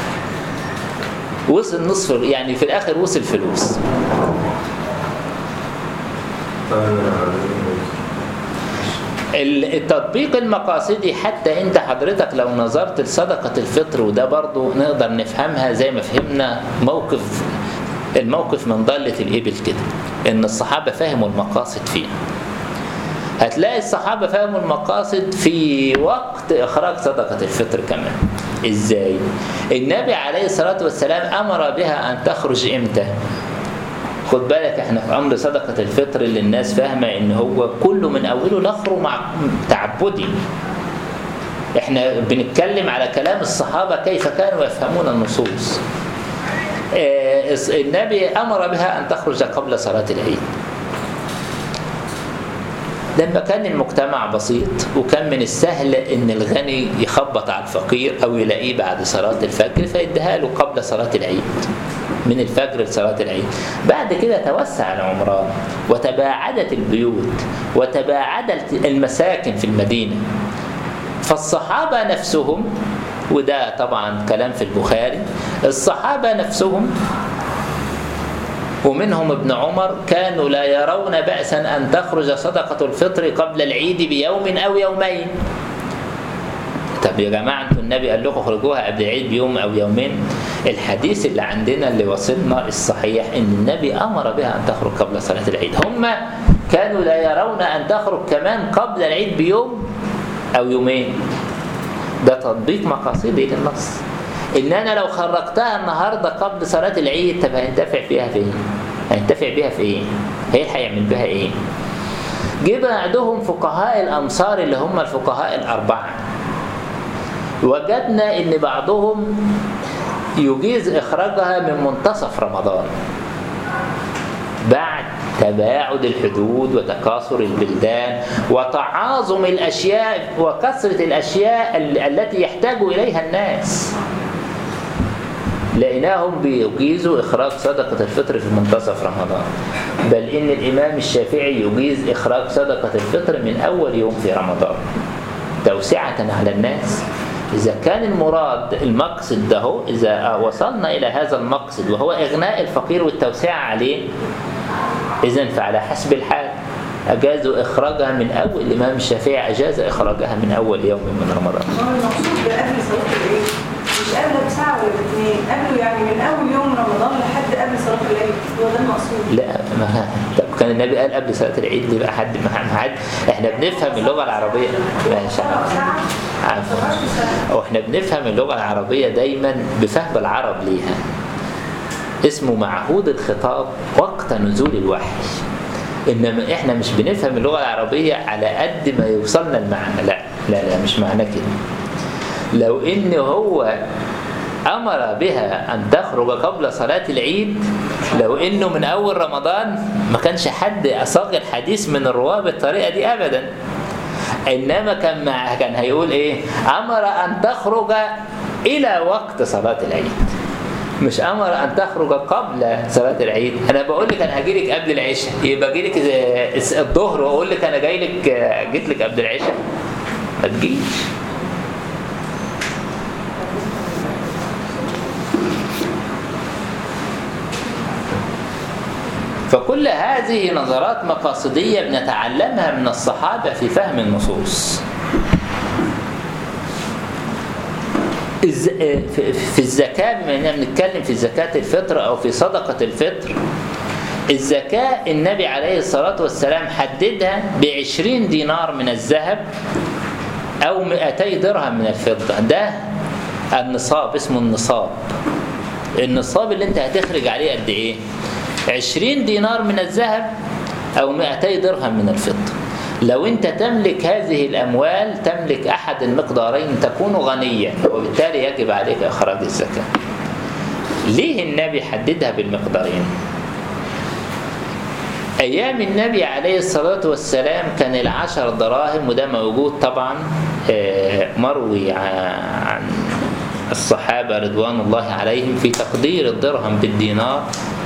S1: وصل نصف يعني في الاخر وصل فلوس التطبيق المقاصدي حتى انت حضرتك لو نظرت لصدقه الفطر وده برضو نقدر نفهمها زي ما فهمنا موقف الموقف من ضالة الإبل كده إن الصحابة فهموا المقاصد فيه هتلاقي الصحابة فهموا المقاصد في وقت إخراج صدقة الفطر كمان إزاي؟ النبي عليه الصلاة والسلام أمر بها أن تخرج إمتى؟ خد بالك احنا في أمر صدقة الفطر اللي الناس فاهمة إن هو كله من أوله لآخره مع تعبدي احنا بنتكلم على كلام الصحابة كيف كانوا يفهمون النصوص آه النبي أمر بها أن تخرج قبل صلاة العيد لما كان المجتمع بسيط وكان من السهل ان الغني يخبط على الفقير او يلاقيه بعد صلاه الفجر فيديها له قبل صلاه العيد من الفجر لصلاه العيد بعد كده توسع العمران وتباعدت البيوت وتباعدت المساكن في المدينه فالصحابه نفسهم وده طبعا كلام في البخاري الصحابه نفسهم ومنهم ابن عمر كانوا لا يرون بأسا أن تخرج صدقة الفطر قبل العيد بيوم أو يومين طب يا جماعة انتوا النبي قال لكم اخرجوها قبل العيد بيوم أو يومين الحديث اللي عندنا اللي وصلنا الصحيح ان النبي أمر بها أن تخرج قبل صلاة العيد هم كانوا لا يرون أن تخرج كمان قبل العيد بيوم أو يومين ده تطبيق مقاصدي للنص ان انا لو خرجتها النهارده قبل صلاه العيد طب هينتفع فيها في ايه؟ هينتفع بيها في ايه؟ هي هيعمل بها ايه؟ جه بعدهم فقهاء الامصار اللي هم الفقهاء الاربعه وجدنا ان بعضهم يجيز اخراجها من منتصف رمضان بعد تباعد الحدود وتكاثر البلدان وتعاظم الاشياء وكثره الاشياء التي يحتاج اليها الناس لقيناهم بيجيزوا إخراج صدقة الفطر في منتصف رمضان بل إن الإمام الشافعي يجيز إخراج صدقة الفطر من أول يوم في رمضان توسعة على الناس إذا كان المراد المقصد ده هو إذا وصلنا إلى هذا المقصد وهو إغناء الفقير والتوسعة عليه إذا فعلى حسب الحال أجازوا إخراجها من أول الإمام الشافعي أجاز إخراجها من أول يوم من رمضان
S8: هو المقصود بقبل صلاة العيد مش قبل بساعة ولا باثنين قبله يعني من أول يوم رمضان لحد قبل صلاة العيد هو ده المقصود
S1: لا ما طب كان النبي قال قبل صلاة العيد ليه بقى حد ما حد احنا بنفهم اللغة العربية ماشي عفوا واحنا بنفهم اللغة العربية دايما بفهم العرب ليها اسمه معهود الخطاب وقت نزول الوحي انما احنا مش بنفهم اللغة العربية على قد ما يوصلنا المعنى لا لا لا مش معنى كده لو ان هو أمر بها أن تخرج قبل صلاة العيد لو إنه من أول رمضان ما كانش حد أصاغ الحديث من الرواة بالطريقة دي أبدا إنما كان مع كان هيقول إيه أمر أن تخرج إلى وقت صلاة العيد مش امر ان تخرج قبل صلاه العيد انا بقول لك انا هاجي لك قبل العشاء يبقى اجي لك الظهر واقول لك انا جاي لك جيت لك قبل العشاء ما تجيش فكل هذه نظرات مقاصدية بنتعلمها من الصحابة في فهم النصوص الز- في في الزكاة بما اننا بنتكلم في زكاة الفطر او في صدقة الفطر الزكاة النبي عليه الصلاة والسلام حددها بعشرين دينار من الذهب أو 200 درهم من الفضة ده النصاب اسمه النصاب النصاب اللي انت هتخرج عليه قد ايه 20 دينار من الذهب أو 200 درهم من الفضة لو أنت تملك هذه الأموال تملك أحد المقدارين تكون غنيا وبالتالي يجب عليك إخراج الزكاة ليه النبي حددها بالمقدارين أيام النبي عليه الصلاة والسلام كان العشر دراهم وده موجود طبعا آه، مروي ع- عن الصحابة رضوان الله عليهم في تقدير الدرهم بالدينار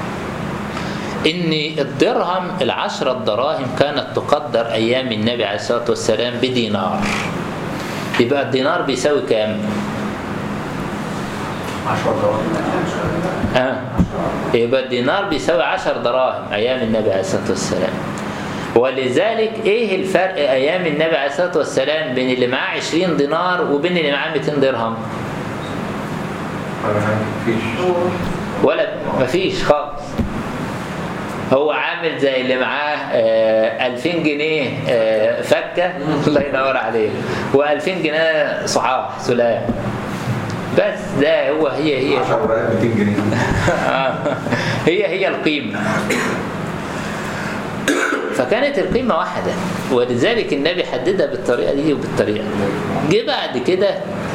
S1: إن الدرهم العشرة دراهم كانت تقدر أيام النبي عليه الصلاة والسلام بدينار يبقى الدينار بيساوي كام؟
S3: 10 دراهم
S1: آه. يبقى الدينار بيساوي 10 دراهم أيام النبي عليه الصلاة والسلام ولذلك إيه الفرق أيام النبي عليه الصلاة والسلام بين اللي معاه 20 دينار وبين اللي معاه 200 درهم؟
S3: ولا حاجة
S4: مفيش
S1: ولا مفيش خالص هو عامل زي اللي معاه آه 2000 جنيه آه فكه الله ينور عليك و2000 جنيه صحاح سلام بس ده هو هي هي
S4: 10 ورقات 200 جنيه
S1: آه. هي هي القيمة فكانت القيمة واحدة ولذلك النبي حددها بالطريقة دي وبالطريقة دي جه بعد كده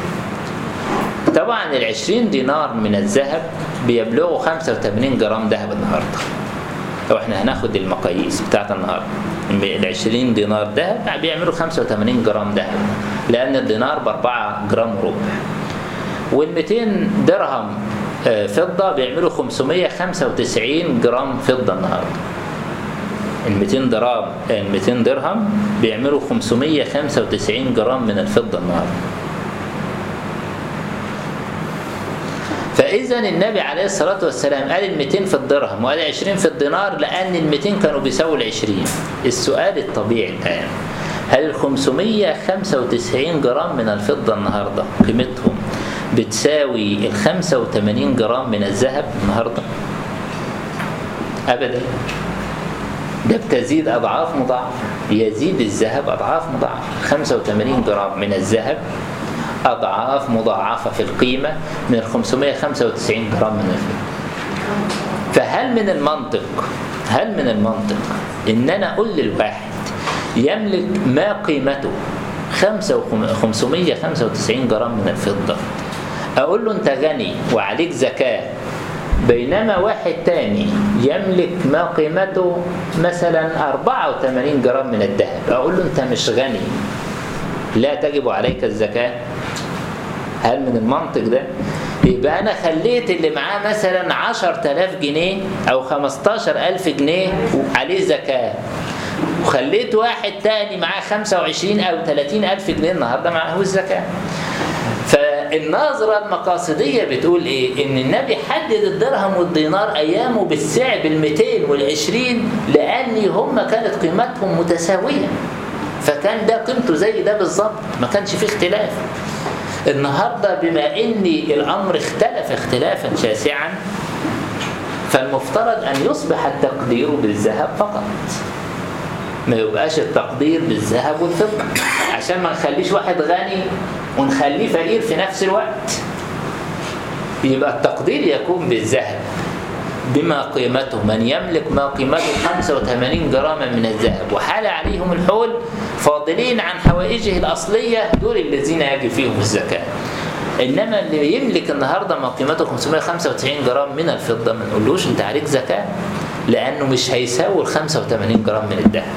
S1: طبعا العشرين دينار من الذهب بيبلغوا 85 جرام ذهب النهاردة لو احنا هناخد المقاييس بتاعت النهاردة ال 20 دينار ذهب بيعملوا 85 جرام ذهب لأن الدينار ب 4 جرام وربع وال 200 درهم آه، فضة بيعملوا 595 جرام فضة النهارده. ال 200 درهم ال 200 درهم بيعملوا 595 جرام من الفضة النهارده. فإذا النبي عليه الصلاة والسلام قال ال 200 في الدرهم وقال 20 في الدينار لأن ال 200 كانوا بيساووا ال 20. السؤال الطبيعي الآن هل ال 595 جرام من الفضة النهارده قيمتهم بتساوي ال 85 جرام من الذهب النهارده؟ أبدا ده بتزيد أضعاف مضاعفة يزيد الذهب أضعاف مضاعفة 85 جرام من الذهب أضعاف مضاعفة في القيمة من ال 595 جرام من الفضة فهل من المنطق هل من المنطق إن أنا أقول للواحد يملك ما قيمته 595 جرام من الفضة أقول له أنت غني وعليك زكاة بينما واحد تاني يملك ما قيمته مثلا 84 جرام من الذهب أقول له أنت مش غني لا تجب عليك الزكاة هل من المنطق ده يبقى أنا خليت اللي معاه مثلا 10000 جنيه أو 15000 جنيه عليه زكاة وخليت واحد تاني معاه 25 أو 30 ألف جنيه النهاردة معاه الزكاة فالنظرة المقاصدية بتقول إيه؟ إن النبي حدد الدرهم والدينار أيامه بالسعر بال 220 لأن هم كانت قيمتهم متساوية فكان ده قيمته زي ده بالظبط ما كانش فيه اختلاف النهاردة بما إن الأمر اختلف اختلافا شاسعا فالمفترض أن يصبح التقدير بالذهب فقط ما يبقاش التقدير بالذهب والفضة عشان ما نخليش واحد غني ونخليه فقير في نفس الوقت يبقى التقدير يكون بالذهب بما قيمته من يملك ما قيمته 85 جراما من الذهب وحال عليهم الحول فاضلين عن حوائجه الأصلية دول الذين يجب فيهم الزكاة انما اللي يملك النهارده ما قيمته 595 جرام من الفضه ما نقولوش انت عليك زكاه لانه مش هيساوي ال 85 جرام من الذهب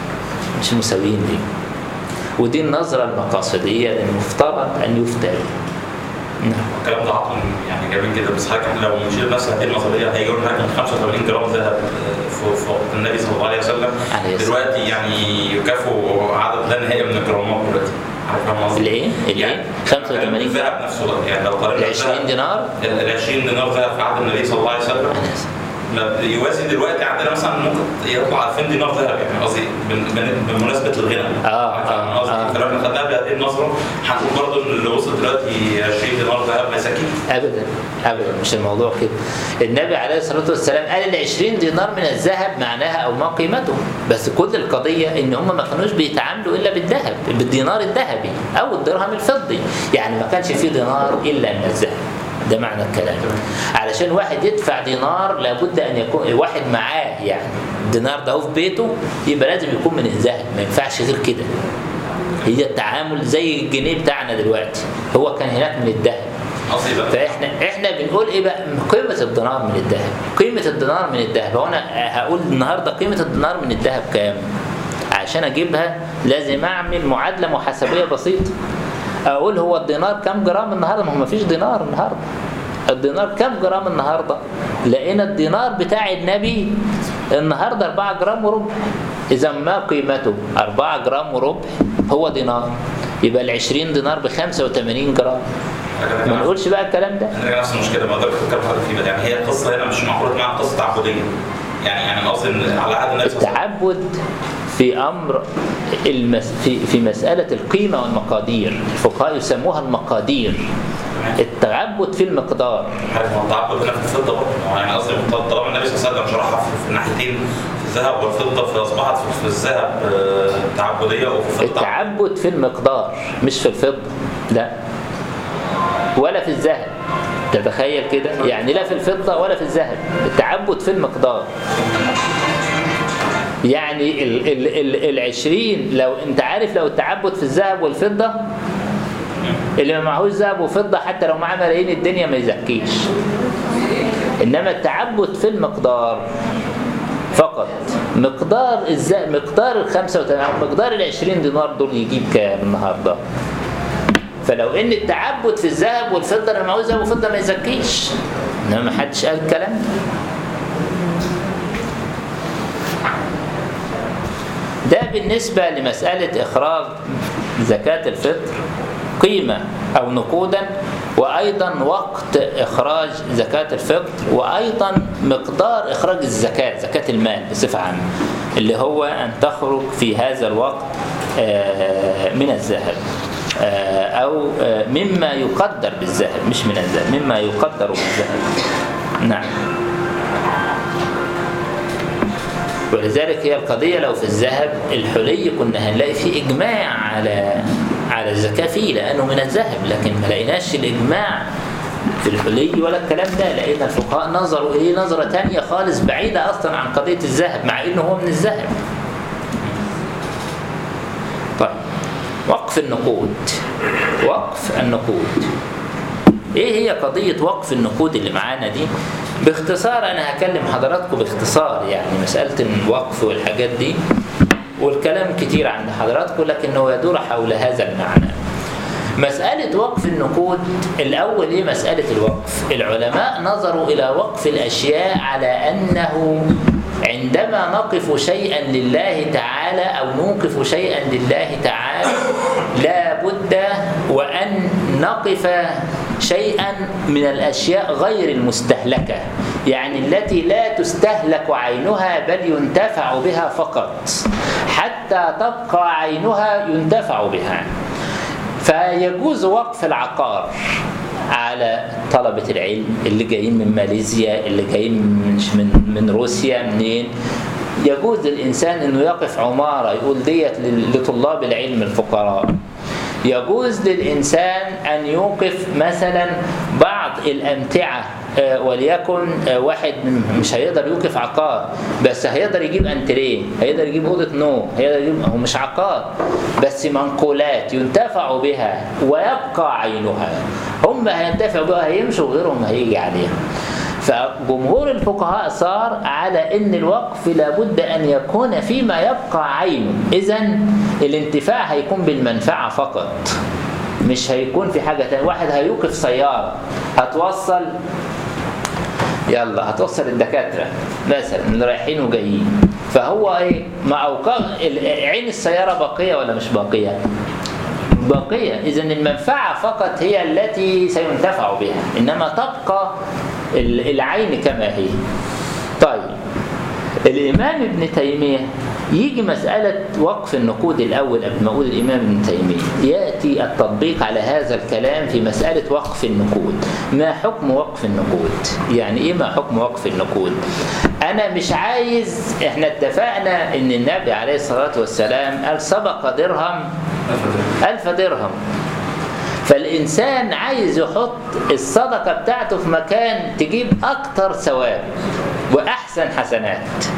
S1: مش مساويين دي ودي النظره المقاصديه اللي المفترض ان يفتى بها. نعم
S6: الكلام ده عقل يعني جميل جدا بس حضرتك لو مشينا نفس هذه النظريه هيجيب لنا من 85 جرام ذهب في في وقت النبي صلى الله عليه وسلم
S1: عليه الصلاة
S6: دلوقتي يعني يكافئوا عدد لا نهائي من الجرامات دلوقتي عارف فاهم قصدي؟
S1: الايه؟ الايه؟
S6: يعني
S1: 85
S6: الذهب نفسه ده يعني لو قارنا
S1: ال 20 دينار
S6: ال 20 دينار ذهب في عهد النبي صلى الله عليه وسلم
S1: أنا آسف.
S6: لا، يوازي دلوقتي عندنا مثلا ممكن يطلع 2000 دينار ذهب يعني قصدي بن- بن- بمناسبه الغنى
S1: آه،
S6: فاهم
S1: آه،
S6: قصدي؟
S1: آه.
S6: فلو احنا خدناها بهذه النظره هنقول برضه ان اللي وصل دلوقتي 20 دينار ذهب مساكين
S1: ابدا ابدا مش الموضوع كده النبي عليه الصلاه والسلام قال ال 20 دينار من الذهب معناها او ما قيمته بس كل القضيه ان هم ما كانوش بيتعاملوا الا بالذهب بالدينار الذهبي او الدرهم الفضي يعني ما كانش فيه دينار الا من الذهب ده معنى الكلام علشان واحد يدفع دينار لابد ان يكون واحد معاه يعني الدينار ده هو في بيته يبقى لازم يكون من الذهب ما ينفعش غير كده هي التعامل زي الجنيه بتاعنا دلوقتي هو كان هناك من الذهب
S6: قصدي بقى
S1: فاحنا احنا بنقول ايه بقى قيمه الدينار من الذهب قيمه الدينار من الذهب هو انا هقول النهارده قيمه الدينار من الذهب كام عشان اجيبها لازم اعمل معادله محاسبيه بسيطه اقول هو الدينار كام جرام النهارده ما هو مفيش دينار النهارده الدينار كام جرام النهارده لقينا الدينار بتاع النبي النهارده 4 جرام وربع اذا ما قيمته 4 جرام وربع هو دينار يبقى ال 20 دينار ب 85 جرام ما نقولش بقى الكلام ده
S6: عندنا نفس المشكله ما اقدرش اتكلم حضرتك فيه بقى. يعني هي قصه هنا مش معقوله مع قصه تعبديه يعني يعني انا قصدي ان على عهد النبي صلى الله عليه وسلم
S1: التعبد في امر المس في في مساله القيمه والمقادير الفقهاء يسموها المقادير التعبد في المقدار
S6: عارف ما هو التعبد هنا في الفضه برضه هو يعني قصدي طالما النبي صلى الله عليه وسلم شرحها في في الناحيتين في الذهب والفضه فاصبحت في- في الذهب آه، تعبديه وفي الفضه
S1: التعبد في المقدار مش في الفضه لا ولا في الذهب تتخيل كده يعني لا في الفضه ولا في الذهب التعبد في المقدار يعني ال ال ال العشرين لو انت عارف لو التعبد في الذهب والفضه اللي ما معهوش ذهب وفضه حتى لو معاه ملايين الدنيا ما يزكيش انما التعبد في المقدار فقط مقدار الز... مقدار ال 85 او مقدار ال 20 دينار دول يجيب كام النهارده؟ فلو ان التعبد في الذهب والفضه اللي معهوش ذهب وفضه ما يزكيش انما ما حدش قال الكلام ده ده بالنسبة لمسألة إخراج زكاة الفطر قيمة أو نقودا وأيضا وقت إخراج زكاة الفطر وأيضا مقدار إخراج الزكاة زكاة المال بصفة عامة اللي هو أن تخرج في هذا الوقت آه، من الذهب آه، أو آه، مما يقدر بالذهب مش من الذهب مما يقدر بالذهب نعم ولذلك هي القضية لو في الذهب الحلي كنا هنلاقي فيه إجماع على على الزكاة فيه لأنه من الذهب لكن ما لقيناش الإجماع في الحلي ولا الكلام ده لقينا الفقهاء نظروا إليه نظرة تانية خالص بعيدة أصلا عن قضية الذهب مع إنه هو من الذهب طيب وقف النقود وقف النقود ايه هي قضية وقف النقود اللي معانا دي باختصار انا هكلم حضراتكم باختصار يعني مسألة الوقف والحاجات دي والكلام كتير عند حضراتكم لكنه يدور حول هذا المعنى مسألة وقف النقود الأول إيه مسألة الوقف العلماء نظروا إلى وقف الأشياء على أنه عندما نقف شيئا لله تعالى أو نوقف شيئا لله تعالى لا بد وأن نقف شيئا من الأشياء غير المستهلكة يعني التي لا تستهلك عينها بل ينتفع بها فقط حتى تبقى عينها ينتفع بها فيجوز وقف العقار على طلبة العلم اللي جايين من ماليزيا اللي جايين من من, من روسيا منين يجوز للإنسان إنه يقف عمارة يقول ديت لطلاب العلم الفقراء يجوز للإنسان أن يوقف مثلا بعض الأمتعة آه، وليكن آه، واحد مش هيقدر يوقف عقار بس هيقدر يجيب انتريه هيقدر يجيب اوضه نوم هيقدر يجيب هو مش عقار بس منقولات ينتفع بها ويبقى عينها هم هينتفعوا بها هيمشوا وغيرهم هيجي عليها فجمهور الفقهاء صار على ان الوقف لابد ان يكون فيما يبقى عينه اذا الانتفاع هيكون بالمنفعه فقط مش هيكون في حاجه تانية واحد هيوقف سياره هتوصل يلا هتوصل الدكاتره مثلا اللي رايحين وجايين فهو ايه مع اوقاف ال- عين السياره باقيه ولا مش باقيه باقيه اذا المنفعه فقط هي التي سينتفع بها انما تبقى ال- العين كما هي طيب الامام ابن تيميه يجي مسألة وقف النقود الأول قبل ما أقول الإمام ابن تيمية يأتي التطبيق على هذا الكلام في مسألة وقف النقود ما حكم وقف النقود يعني إيه ما حكم وقف النقود أنا مش عايز إحنا اتفقنا إن النبي عليه الصلاة والسلام قال سبق درهم ألف درهم فالإنسان عايز يحط الصدقة بتاعته في مكان تجيب أكتر ثواب وأحسن حسنات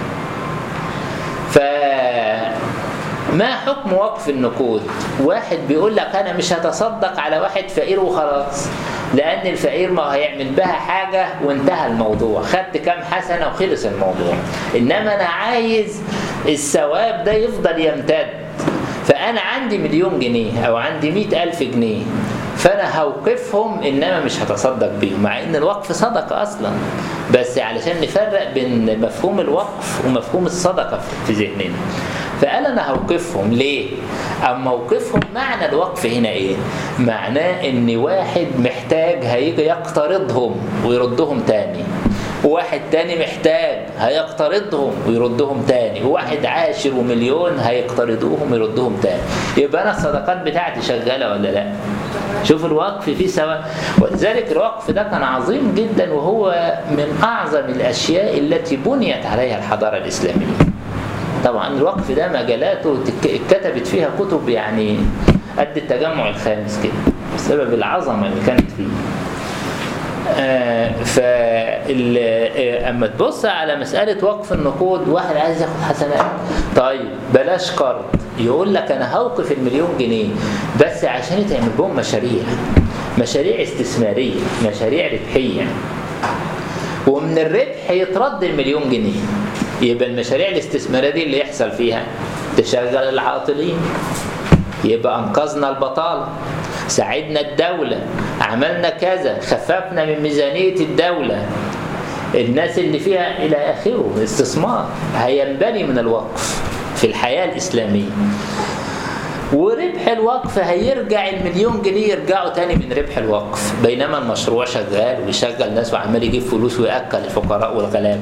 S1: فما حكم وقف النقود واحد بيقول لك انا مش هتصدق على واحد فقير وخلاص لان الفقير ما هيعمل بها حاجه وانتهى الموضوع خدت كام حسنه وخلص الموضوع انما انا عايز الثواب ده يفضل يمتد فانا عندي مليون جنيه او عندي مئة الف جنيه فانا هوقفهم انما مش هتصدق بيهم مع ان الوقف صدقه اصلا بس علشان نفرق بين مفهوم الوقف ومفهوم الصدقه في ذهننا فقال انا هوقفهم ليه اما موقفهم معنى الوقف هنا ايه معناه ان واحد محتاج هيجي يقترضهم ويردهم تاني وواحد تاني محتاج هيقترضهم ويردهم تاني وواحد عاشر ومليون هيقترضوهم ويردهم تاني يبقى انا الصدقات بتاعتي شغاله ولا لا شوف الوقف فيه سواء ولذلك الوقف ده كان عظيم جدا وهو من اعظم الاشياء التي بنيت عليها الحضاره الاسلاميه طبعا الوقف ده مجالاته تك- اتكتبت فيها كتب يعني قد التجمع الخامس كده بسبب العظمه اللي كانت فيه آه، فال آه، اما تبص على مساله وقف النقود واحد عايز ياخد حسنات طيب بلاش قرض يقول لك انا هوقف المليون جنيه بس عشان يتعمل بهم مشاريع مشاريع استثماريه مشاريع ربحيه ومن الربح يترد المليون جنيه يبقى المشاريع الاستثماريه دي اللي يحصل فيها تشغل العاطلين يبقى انقذنا البطاله ساعدنا الدوله عملنا كذا خففنا من ميزانيه الدوله الناس اللي فيها الى اخره استثمار هينبني من الوقف في الحياه الاسلاميه وربح الوقف هيرجع المليون جنيه يرجعوا تاني من ربح الوقف بينما المشروع شغال ويشغل ناس وعمال يجيب فلوس ويأكل الفقراء والغلابة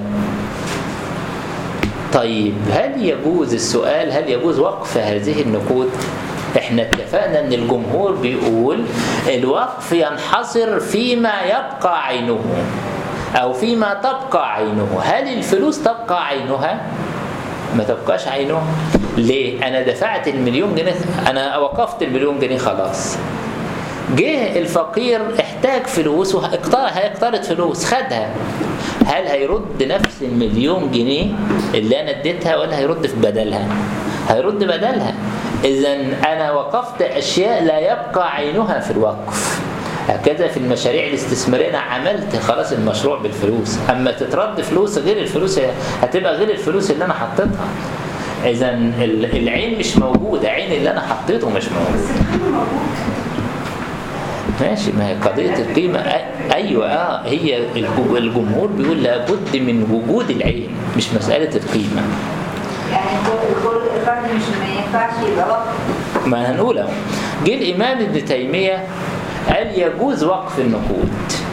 S1: طيب هل يجوز السؤال هل يجوز وقف هذه النقود احنا اتفقنا ان الجمهور بيقول الوقف ينحصر فيما يبقى عينه او فيما تبقى عينه هل الفلوس تبقى عينها ما تبقاش عينها ليه انا دفعت المليون جنيه انا وقفت المليون جنيه خلاص جه الفقير احتاج فلوس وهيقترض هيقترض فلوس خدها هل هيرد نفس المليون جنيه اللي انا اديتها ولا هيرد في بدلها هيرد بدلها اذا انا وقفت اشياء لا يبقى عينها في الوقف هكذا في المشاريع الاستثماريه انا عملت خلاص المشروع بالفلوس اما تترد فلوس غير الفلوس هتبقى غير الفلوس اللي انا حطيتها اذا ال- العين مش موجوده عين اللي انا حطيته مش موجود ماشي ما هي قضية القيمة أ- أيوة آه هي الج- الجمهور بيقول لابد من وجود العين مش مسألة القيمة
S7: يعني القرض القرض مش ما ينفعش يبقى وقف
S1: ما هنقول اهو جه الإمام ابن تيمية قال يجوز وقف النقود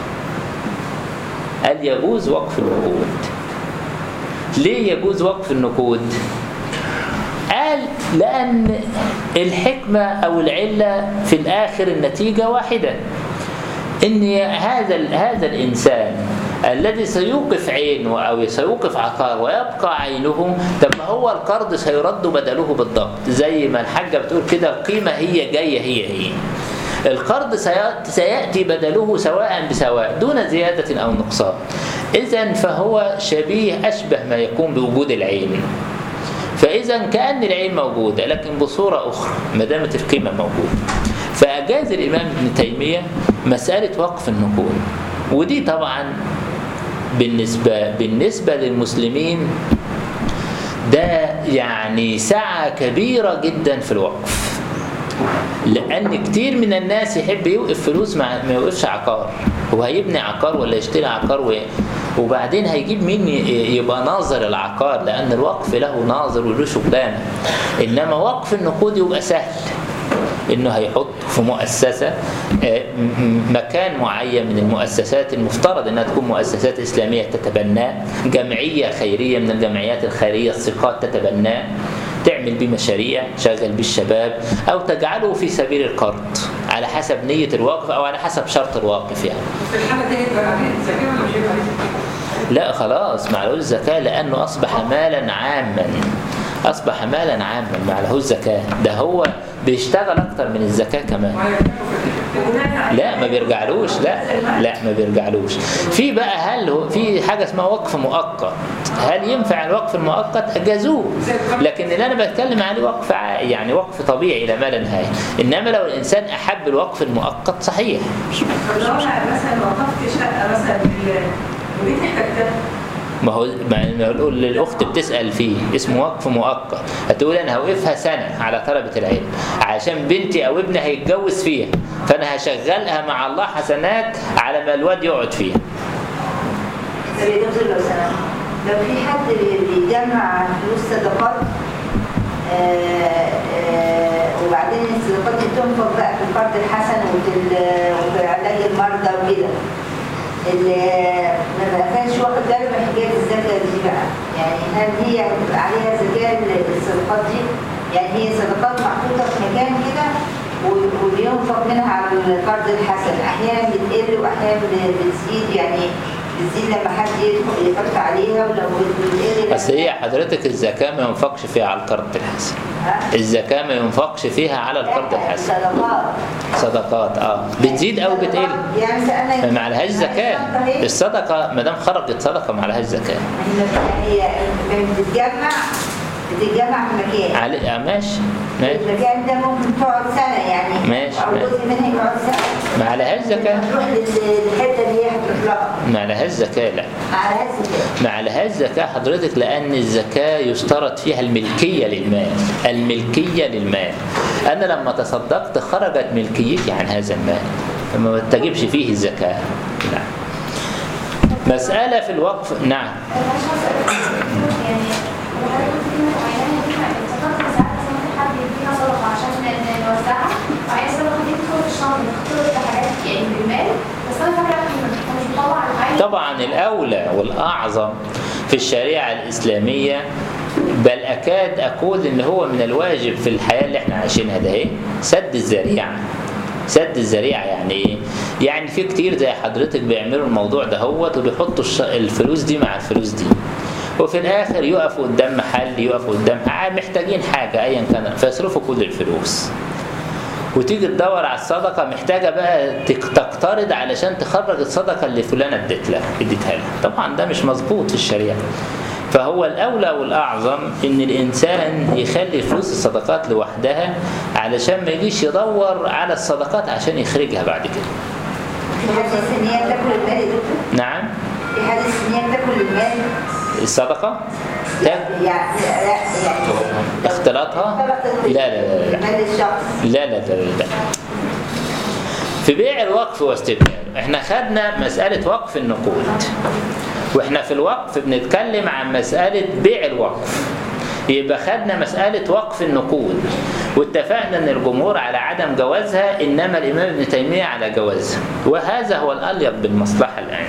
S1: قال يجوز وقف النقود ليه يجوز وقف النقود؟ قال لأن الحكمة أو العلة في الآخر النتيجة واحدة إن هذا هذا الإنسان الذي سيوقف عينه أو سيوقف عقار ويبقى عينه طب ما هو القرض سيرد بدله بالضبط زي ما الحاجة بتقول كده القيمة هي جاية هي هي القرض سيأت- سيأتي بدله سواء بسواء دون زيادة أو نقصان إذا فهو شبيه أشبه ما يكون بوجود العين فإذا كأن العين موجودة لكن بصورة أخرى ما دامت القيمة موجودة فأجاز الإمام ابن تيمية مسألة وقف النقود ودي طبعا بالنسبة بالنسبة للمسلمين ده يعني سعة كبيرة جدا في الوقف لأن كتير من الناس يحب يوقف فلوس مع ما يوقفش عقار هو هيبني عقار ولا يشتري عقار و... وبعدين هيجيب مين ي- يبقى ناظر العقار لأن الوقف له ناظر وله شغلانة إنما وقف النقود يبقى سهل انه هيحط في مؤسسه آه، م- م- مكان معين من المؤسسات المفترض انها تكون مؤسسات اسلاميه تتبناه جمعيه خيريه من الجمعيات الخيريه الثقات تتبناه تعمل بيه مشاريع شغل بيه الشباب او تجعله في سبيل القرض على حسب نيه الواقف او على حسب شرط الواقف يعني
S10: في الحالة دي هيبقى عليه زكاة ولا مش هيبقى عليه زكاة؟
S1: لا خلاص معلوش زكاة لأنه أصبح مالا عاما أصبح مالا عاما معلهوش زكاة ده هو بيشتغل أكتر من الزكاة كمان لا ما بيرجعلوش لا لا ما بيرجعلوش في بقى هل هو في حاجة اسمها وقف مؤقت هل ينفع الوقف المؤقت أجازوه لكن اللي أنا بتكلم عليه وقف ع- يعني وقف طبيعي إلى ما لا نهاية إنما لو الإنسان أحب الوقف المؤقت صحيح
S8: طب لو انا مثلا وقفت شقه مثلا لله وليه احتجتها؟
S1: ما هو ما نقول للاخت بتسال فيه اسمه وقف مؤقت هتقول انا هوقفها سنه على طلبه العلم عشان بنتي او ابني هيتجوز فيها فانا هشغلها مع الله حسنات على ما الواد يقعد فيها
S7: طب يا دكتور لو سمحت لو في حد بي- بيجمع فلوس صدقات آه، آه، وبعدين الصدقات دي تنفق بقى في القرض الحسن وفي ال- وفي علاج المرضى وكده اللي ما بقاش واخد باله من حكايه الزكاه دي بقى يعني هل هي هتبقى عليها زكاه الصدقات دي يعني هي صدقات محطوطه في مكان كده و- وبينفق منها على القرض الحسن احيانا بتقل واحيانا بتزيد يعني بتزيد لما حد يدخل يحط عليها ولو بتقل
S1: بس هي حضرتك الزكاه ما ينفقش فيها على القرض الحسن
S7: ها؟
S1: الزكاه ما ينفقش فيها على القرض الحسن
S7: صدقات
S1: صدقات اه بتزيد او بتقل
S7: يعني سألنا
S1: ما عليهاش زكاه الصدقه ما دام خرجت صدقه ما عليهاش زكاه
S7: هي بتتجمع بتتجمع في مكان
S1: علي... آه ماشي ماشي
S7: المكان ده ممكن تقعد سنة يعني
S1: ماشي،
S7: أو
S1: ماشي.
S7: جزء منها يقعد سنة
S1: ما عليهاش زكاه
S7: تروح للحتة اللي هي هتروح لها
S1: ما عليهاش زكاه لا
S7: على هذا
S1: ما عليهاش زكاة حضرتك لأن الزكاة يشترط فيها الملكية للمال الملكية للمال أنا لما تصدقت خرجت ملكيتي عن هذا المال فما تجبش فيه الزكاة نعم مسألة في الوقف نعم
S5: معلش هسألك يعني وحضرتك في معينة ينفع افتكرت إن ساعات مثلا ممكن حد يدينا صدقة عشان ن- نوزعها وعايز الصدقة دي تدخل في الشهر تختلط بحاجات يعني بالمال بس أنا فاكرة إن إحنا مش بنطلع العين
S1: طبعا الأولى والأعظم في الشريعة الإسلامية بل أكاد أقول إن هو من الواجب في الحياة اللي إحنا عايشينها ده إيه؟ سد الذريعة سد الذريعة يعني إيه؟ يعني في كتير زي حضرتك بيعملوا الموضوع ده هوت وبيحطوا الش- الفلوس دي مع الفلوس دي وفي الآخر يقفوا قدام محل يقفوا قدام حاجة محتاجين حاجة أيا كان فيصرفوا كل الفلوس وتيجي تدور على الصدقة محتاجة بقى تك- تقترض علشان تخرج الصدقة اللي فلانة اديت لها اديتها لها طبعا ده مش مظبوط في الشريعة فهو الأولى والأعظم إن الإنسان يخلي فلوس الصدقات لوحدها علشان ما يجيش يدور على الصدقات عشان يخرجها بعد كده
S7: في حديث إن هي تاكل المال يا دكتور
S1: نعم
S7: في حديث إن هي تاكل المال
S1: الصدقة تاك-
S7: يعني لا يعني
S1: اختلاطها لا لا لا لا, لا.
S7: مال الشخص
S1: لا لا لا لا في بيع الوقف واستبداله احنا خدنا مسألة وقف النقود واحنا في الوقف بنتكلم عن مسألة بيع الوقف يبقى خدنا مسألة وقف النقود واتفقنا ان الجمهور على عدم جوازها انما الامام ابن تيمية على جوازها وهذا هو الاليق بالمصلحة الان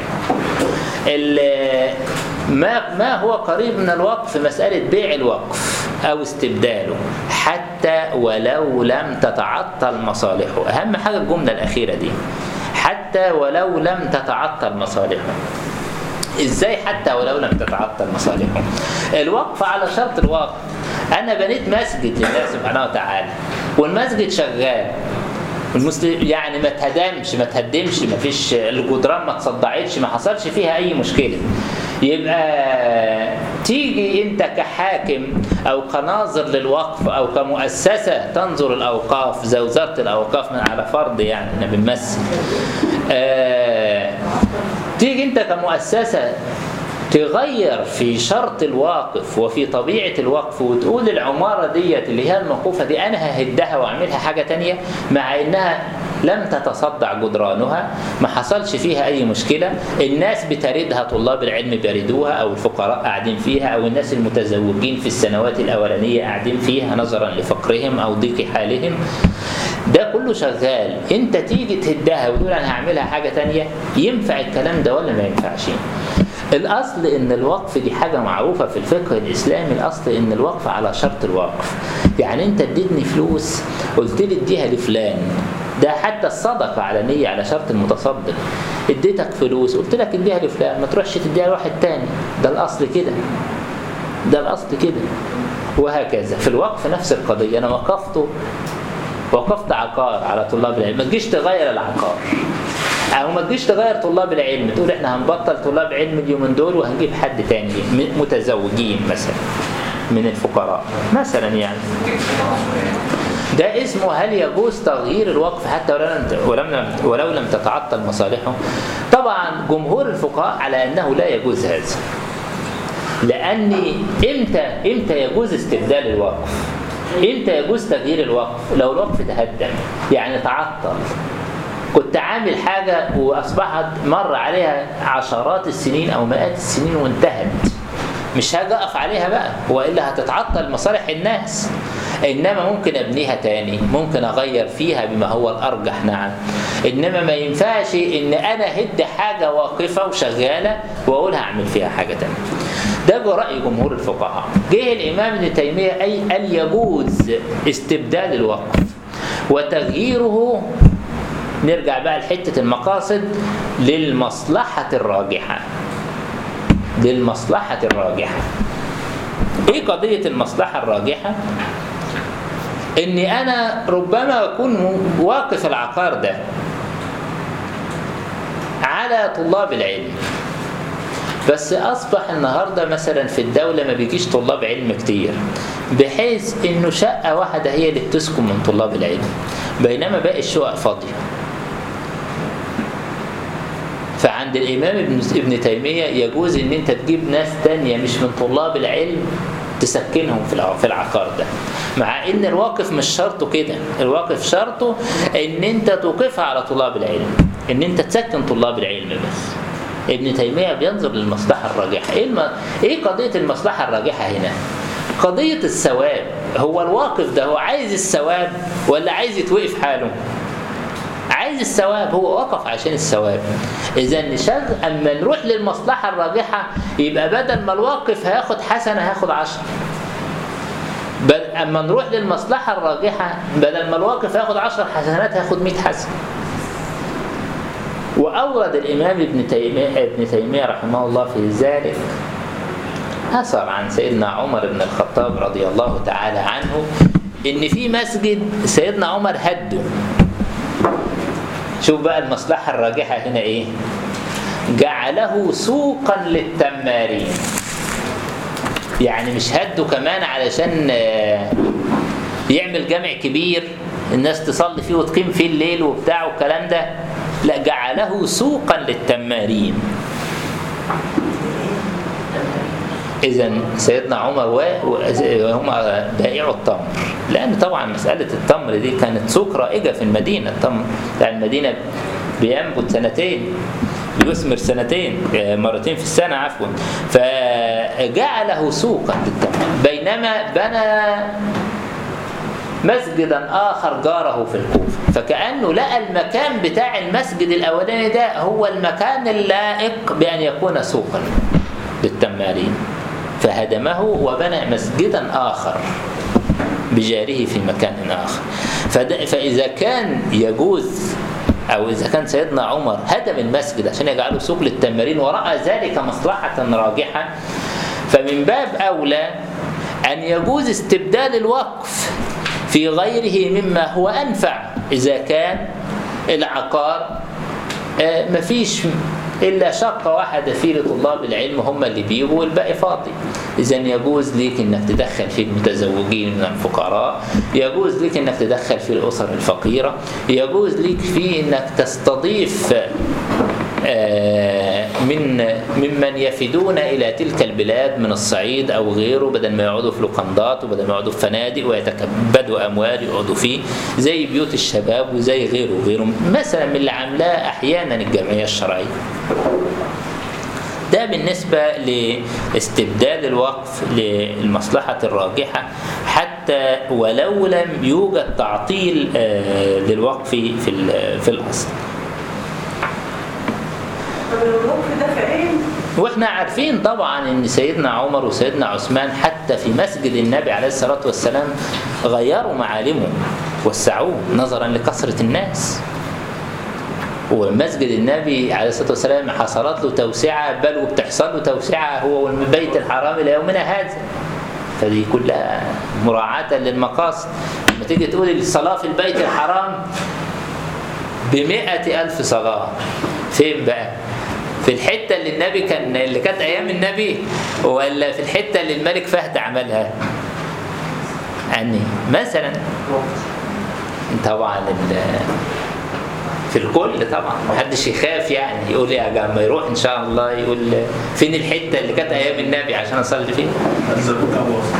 S1: ال- ما ما هو قريب من الوقف مسألة بيع الوقف أو استبداله حتى ولو لم تتعطل مصالحه أهم حاجة الجملة الأخيرة دي حتى ولو لم تتعطل مصالحه ازاي حتى ولو لم تتعطل مصالحه الوقف على شرط الوقف انا بنيت مسجد لله سبحانه وتعالى والمسجد شغال المسلم يعني ما اتهدمش ما تهدمش ما فيش الجدران ما تصدعتش ما حصلش فيها اي مشكله يبقى تيجي انت كحاكم او كناظر للوقف او كمؤسسه تنظر الاوقاف زي وزاره الاوقاف من على فرض يعني احنا بنمثل آه تيجي انت كمؤسسه تغير في شرط الواقف وفي طبيعة الوقف وتقول العمارة ديت اللي هي الموقوفة دي أنا ههدها وأعملها حاجة تانية مع إنها لم تتصدع جدرانها ما حصلش فيها أي مشكلة الناس بتردها طلاب العلم بيردوها أو الفقراء قاعدين فيها أو الناس المتزوجين في السنوات الأولانية قاعدين فيها نظرا لفقرهم أو ضيق حالهم ده كله شغال انت تيجي تهدها وتقول انا هعملها حاجه تانية ينفع الكلام ده ولا ما ينفعش الاصل ان الوقف دي حاجه معروفه في الفقه الاسلامي الاصل ان الوقف على شرط الوقف يعني انت اديتني فلوس قلت لي اديها لفلان ده حتى الصدقه على نيه على شرط المتصدق اديتك فلوس قلت لك اديها لفلان ما تروحش تديها لواحد تاني ده الاصل كده ده الاصل كده وهكذا في الوقف نفس القضيه انا وقفته وقفت عقار على طلاب العلم ما تجيش تغير العقار او ما تجيش تغير طلاب العلم تقول احنا هنبطل طلاب علم اليومين دول وهنجيب حد تاني م- متزوجين مثلا من الفقراء مثلا يعني ده اسمه هل يجوز تغيير الوقف حتى ولو لم ولم ولو لم تتعطل مصالحه طبعا جمهور الفقهاء على انه لا يجوز هذا لان امتى امتى يجوز استبدال الوقف امتى يجوز تغيير الوقف لو الوقف تهدم يعني تعطل كنت عامل حاجة وأصبحت مر عليها عشرات السنين أو مئات السنين وانتهت مش هاجي أقف عليها بقى وإلا هتتعطل مصالح الناس إنما ممكن أبنيها تاني ممكن أغير فيها بما هو الأرجح نعم إنما ما ينفعش إن أنا هد حاجة واقفة وشغالة وأقول هعمل فيها حاجة تانية ده رأي جمهور الفقهاء جه الإمام ابن تيمية أي أن يجوز استبدال الوقف وتغييره نرجع بقى لحتة المقاصد للمصلحة الراجحة للمصلحة الراجحة ايه قضية المصلحة الراجحة اني انا ربما اكون واقف العقار ده على طلاب العلم بس اصبح النهارده مثلا في الدوله ما بيجيش طلاب علم كتير بحيث انه شقه واحده هي اللي بتسكن من طلاب العلم بينما باقي الشقق فاضيه فعند الامام ابن ابن تيميه يجوز ان انت تجيب ناس تانية مش من طلاب العلم تسكنهم في الع- في العقار ده مع ان الواقف مش شرطه كده الواقف شرطه ان انت توقفها على طلاب العلم ان انت تسكن طلاب العلم بس ابن تيميه بينظر للمصلحه الراجحه ايه الم... ايه قضيه المصلحه الراجحه هنا قضيه الثواب هو الواقف ده هو عايز الثواب ولا عايز يتوقف حاله عايز الثواب هو وقف عشان الثواب اذا نشغل اما نروح للمصلحه الراجحه يبقى بدل ما الواقف هياخد حسنه هياخد عشرة بل اما نروح للمصلحه الراجحه بدل ما الواقف هياخد عشر حسنات هياخد 100 حسنه وأورد الإمام ابن تيمية, ابن تيمية رحمه الله في ذلك أثر عن سيدنا عمر بن الخطاب رضي الله تعالى عنه إن في مسجد سيدنا عمر هده شوف بقى المصلحة الراجحة هنا إيه جعله سوقا للتمارين يعني مش هده كمان علشان آه، يعمل جامع كبير الناس تصلي فيه وتقيم فيه الليل وبتاع والكلام ده لا جعله سوقا للتمارين إذا سيدنا عمر وهم بائع التمر لأن طبعا مسألة التمر دي كانت سوق رائجة في المدينة التمر بتاع المدينة بينبت سنتين بيثمر سنتين آه، مرتين في السنة عفوا فجعله سوقا للتمر بينما بنى مسجدا آخر جاره في الكوفة فكأنه لقى المكان بتاع المسجد الأولاني ده هو المكان اللائق بأن يكون سوقا للتمارين فهدمه وبنى مسجدا آخر بجاره في مكان آخر فد- فإذا كان يجوز أو إذا كان سيدنا عمر هدم المسجد عشان يجعله سوق للتمارين ورأى ذلك مصلحة راجحة فمن باب أولى أن يجوز استبدال الوقف في غيره مما هو أنفع إذا كان العقار آه، مفيش إلا شقة واحدة فيه لطلاب العلم هم اللي بيجوا والباقي فاضي إذا يجوز ليك إنك تدخل فيه المتزوجين من الفقراء يجوز ليك إنك تدخل فيه الأسر الفقيرة يجوز ليك فيه إنك تستضيف آه، من ممن يفدون إلى تلك البلاد من الصعيد أو غيره بدل ما يقعدوا في لوكندات وبدل ما يقعدوا في فنادق ويتكبدوا أموال يقعدوا فيه زي بيوت الشباب وزي غيره وغيره مثلا من اللي عاملاه أحيانا الجمعية الشرعية ده بالنسبة لاستبدال الوقف للمصلحة الراجحة حتى ولو لم يوجد تعطيل آه، للوقف في ال- في الأصل
S8: طب لو الوقف ده في عين
S1: واحنا عارفين طبعا ان سيدنا عمر وسيدنا عثمان حتى في مسجد النبي عليه الصلاه والسلام غيروا معالمه وسعوه نظرا لكثره الناس ومسجد النبي عليه الصلاه والسلام حصلت له توسعه بل وبتحصل له توسعه هو والبيت الحرام الى يومنا هذا فدي كلها مراعاة للمقاصد لما تيجي تقول الصلاة في البيت الحرام بمئة ألف صلاة فين بقى؟ في الحتة اللي النبي كان اللي كانت أيام النبي ولا في الحتة اللي الملك فهد عملها؟ يعني مثلا طبعا ال- في الكل طبعا محدش يخاف يعني يقول يا جماعة لما يروح ان شاء الله يقول فين الحته اللي كانت ايام النبي عشان اصلي فيها
S2: انزل الكعبه اصلا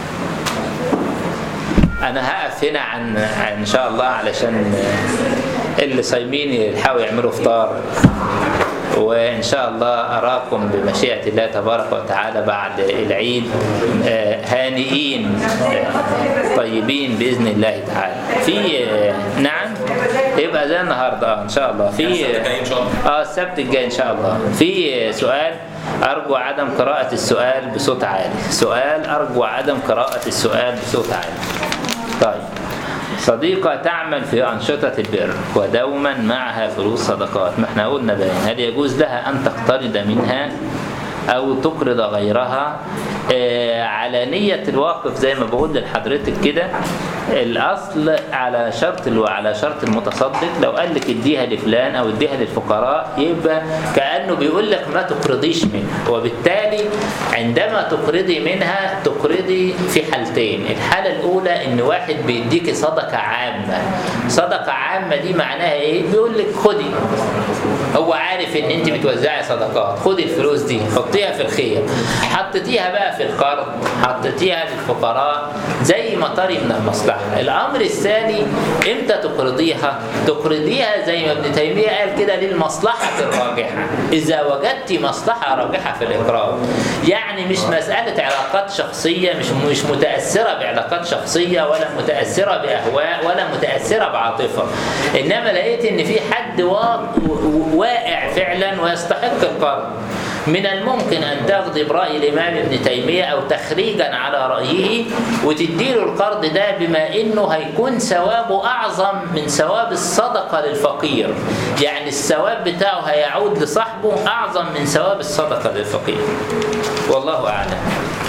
S1: انا هقف هنا عن عن ان شاء الله علشان اللي صايمين يلحقوا يعملوا فطار وان شاء الله اراكم بمشيئه الله تبارك وتعالى بعد العيد آه، هانئين آه، طيبين باذن الله تعالى في آه، نعم يبقى زي النهارده آه، ان شاء الله في
S6: جاي ان شاء الله
S1: اه السبت الجاي ان شاء الله في سؤال ارجو عدم قراءة السؤال بصوت عالي سؤال ارجو عدم قراءة السؤال بصوت عالي طيب صديقة تعمل في أنشطة البر ودوما معها فلوس صدقات ما احنا قلنا باين هل يجوز لها أن تقترض منها أو تقرض غيرها آه على نية الواقف زي ما بقول لحضرتك كده الأصل على شرط الو... على شرط المتصدق لو قال لك اديها لفلان أو اديها للفقراء يبقى كأنه بيقول لك ما تقرضيش منها وبالتالي عندما تقرضي منها تقرضي في حالتين الحالة الأولى إن واحد بيديكي صدقة عامة صدقة عامة دي معناها إيه؟ بيقول لك خدي هو عارف ان انت بتوزعي صدقات خدي الفلوس دي حطيها في الخير حطيتيها بقى في القرض حطيتيها للفقراء زي ما طري من المصلحه الامر الثاني امتى تقرضيها تقرضيها زي ما ابن تيميه قال كده للمصلحه الراجحه اذا وجدت مصلحه راجحه في الاقراض يعني مش مساله علاقات شخصيه مش مش متاثره بعلاقات شخصيه ولا متاثره باهواء ولا متاثره بعاطفه انما لقيت ان في حد وا- واقع فعلا ويستحق القرض من الممكن أن تاخذي برأي الإمام ابن تيمية أو تخريجا على رأيه وتديله القرض ده بما إنه هيكون ثوابه أعظم من ثواب الصدقة للفقير يعني الثواب بتاعه هيعود لصاحبه أعظم من ثواب الصدقة للفقير والله أعلم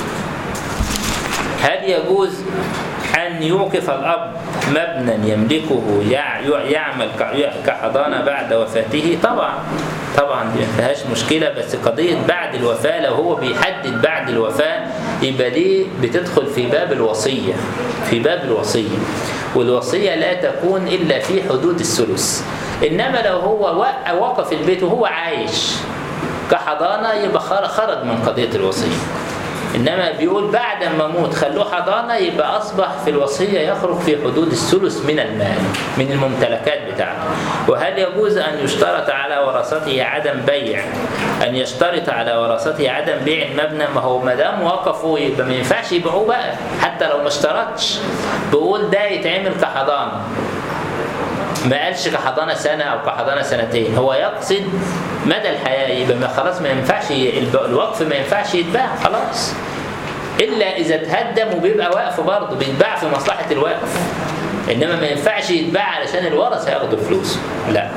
S1: هل يجوز أن يوقف الأب مبنى يملكه يع- يعمل ك- كحضانة بعد وفاته طبعا طبعا دي ما فيهاش مشكلة بس قضية بعد الوفاة لو هو بيحدد بعد الوفاة يبقى دي بتدخل في باب الوصية في باب الوصية والوصية لا تكون إلا في حدود الثلث إنما لو هو وق- وقف البيت وهو عايش كحضانة يبقى خر- خرج من قضية الوصية انما بيقول بعد ما اموت خلوه حضانه يبقى اصبح في الوصيه يخرج في حدود الثلث من المال من الممتلكات بتاعته وهل يجوز ان يشترط على ورثته عدم بيع ان يشترط على ورثته عدم بيع المبنى ما هو ما دام وقفوا يبقى ما ينفعش يبيعوه بقى حتى لو ما اشترطش بيقول ده يتعمل كحضانه ما قالش كحضانه سنه او كحضانه سنتين هو يقصد مدى الحياه يبقى ما خلاص ما ينفعش الب- الوقف ما ينفعش يتباع خلاص الا اذا تهدم وبيبقى وقف برضه بيتباع في مصلحه الوقف انما ما ينفعش يتباع علشان الورثه ياخدوا فلوس لا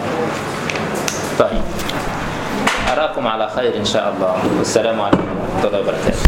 S1: طيب اراكم على خير ان شاء الله والسلام عليكم ورحمه الله وبركاته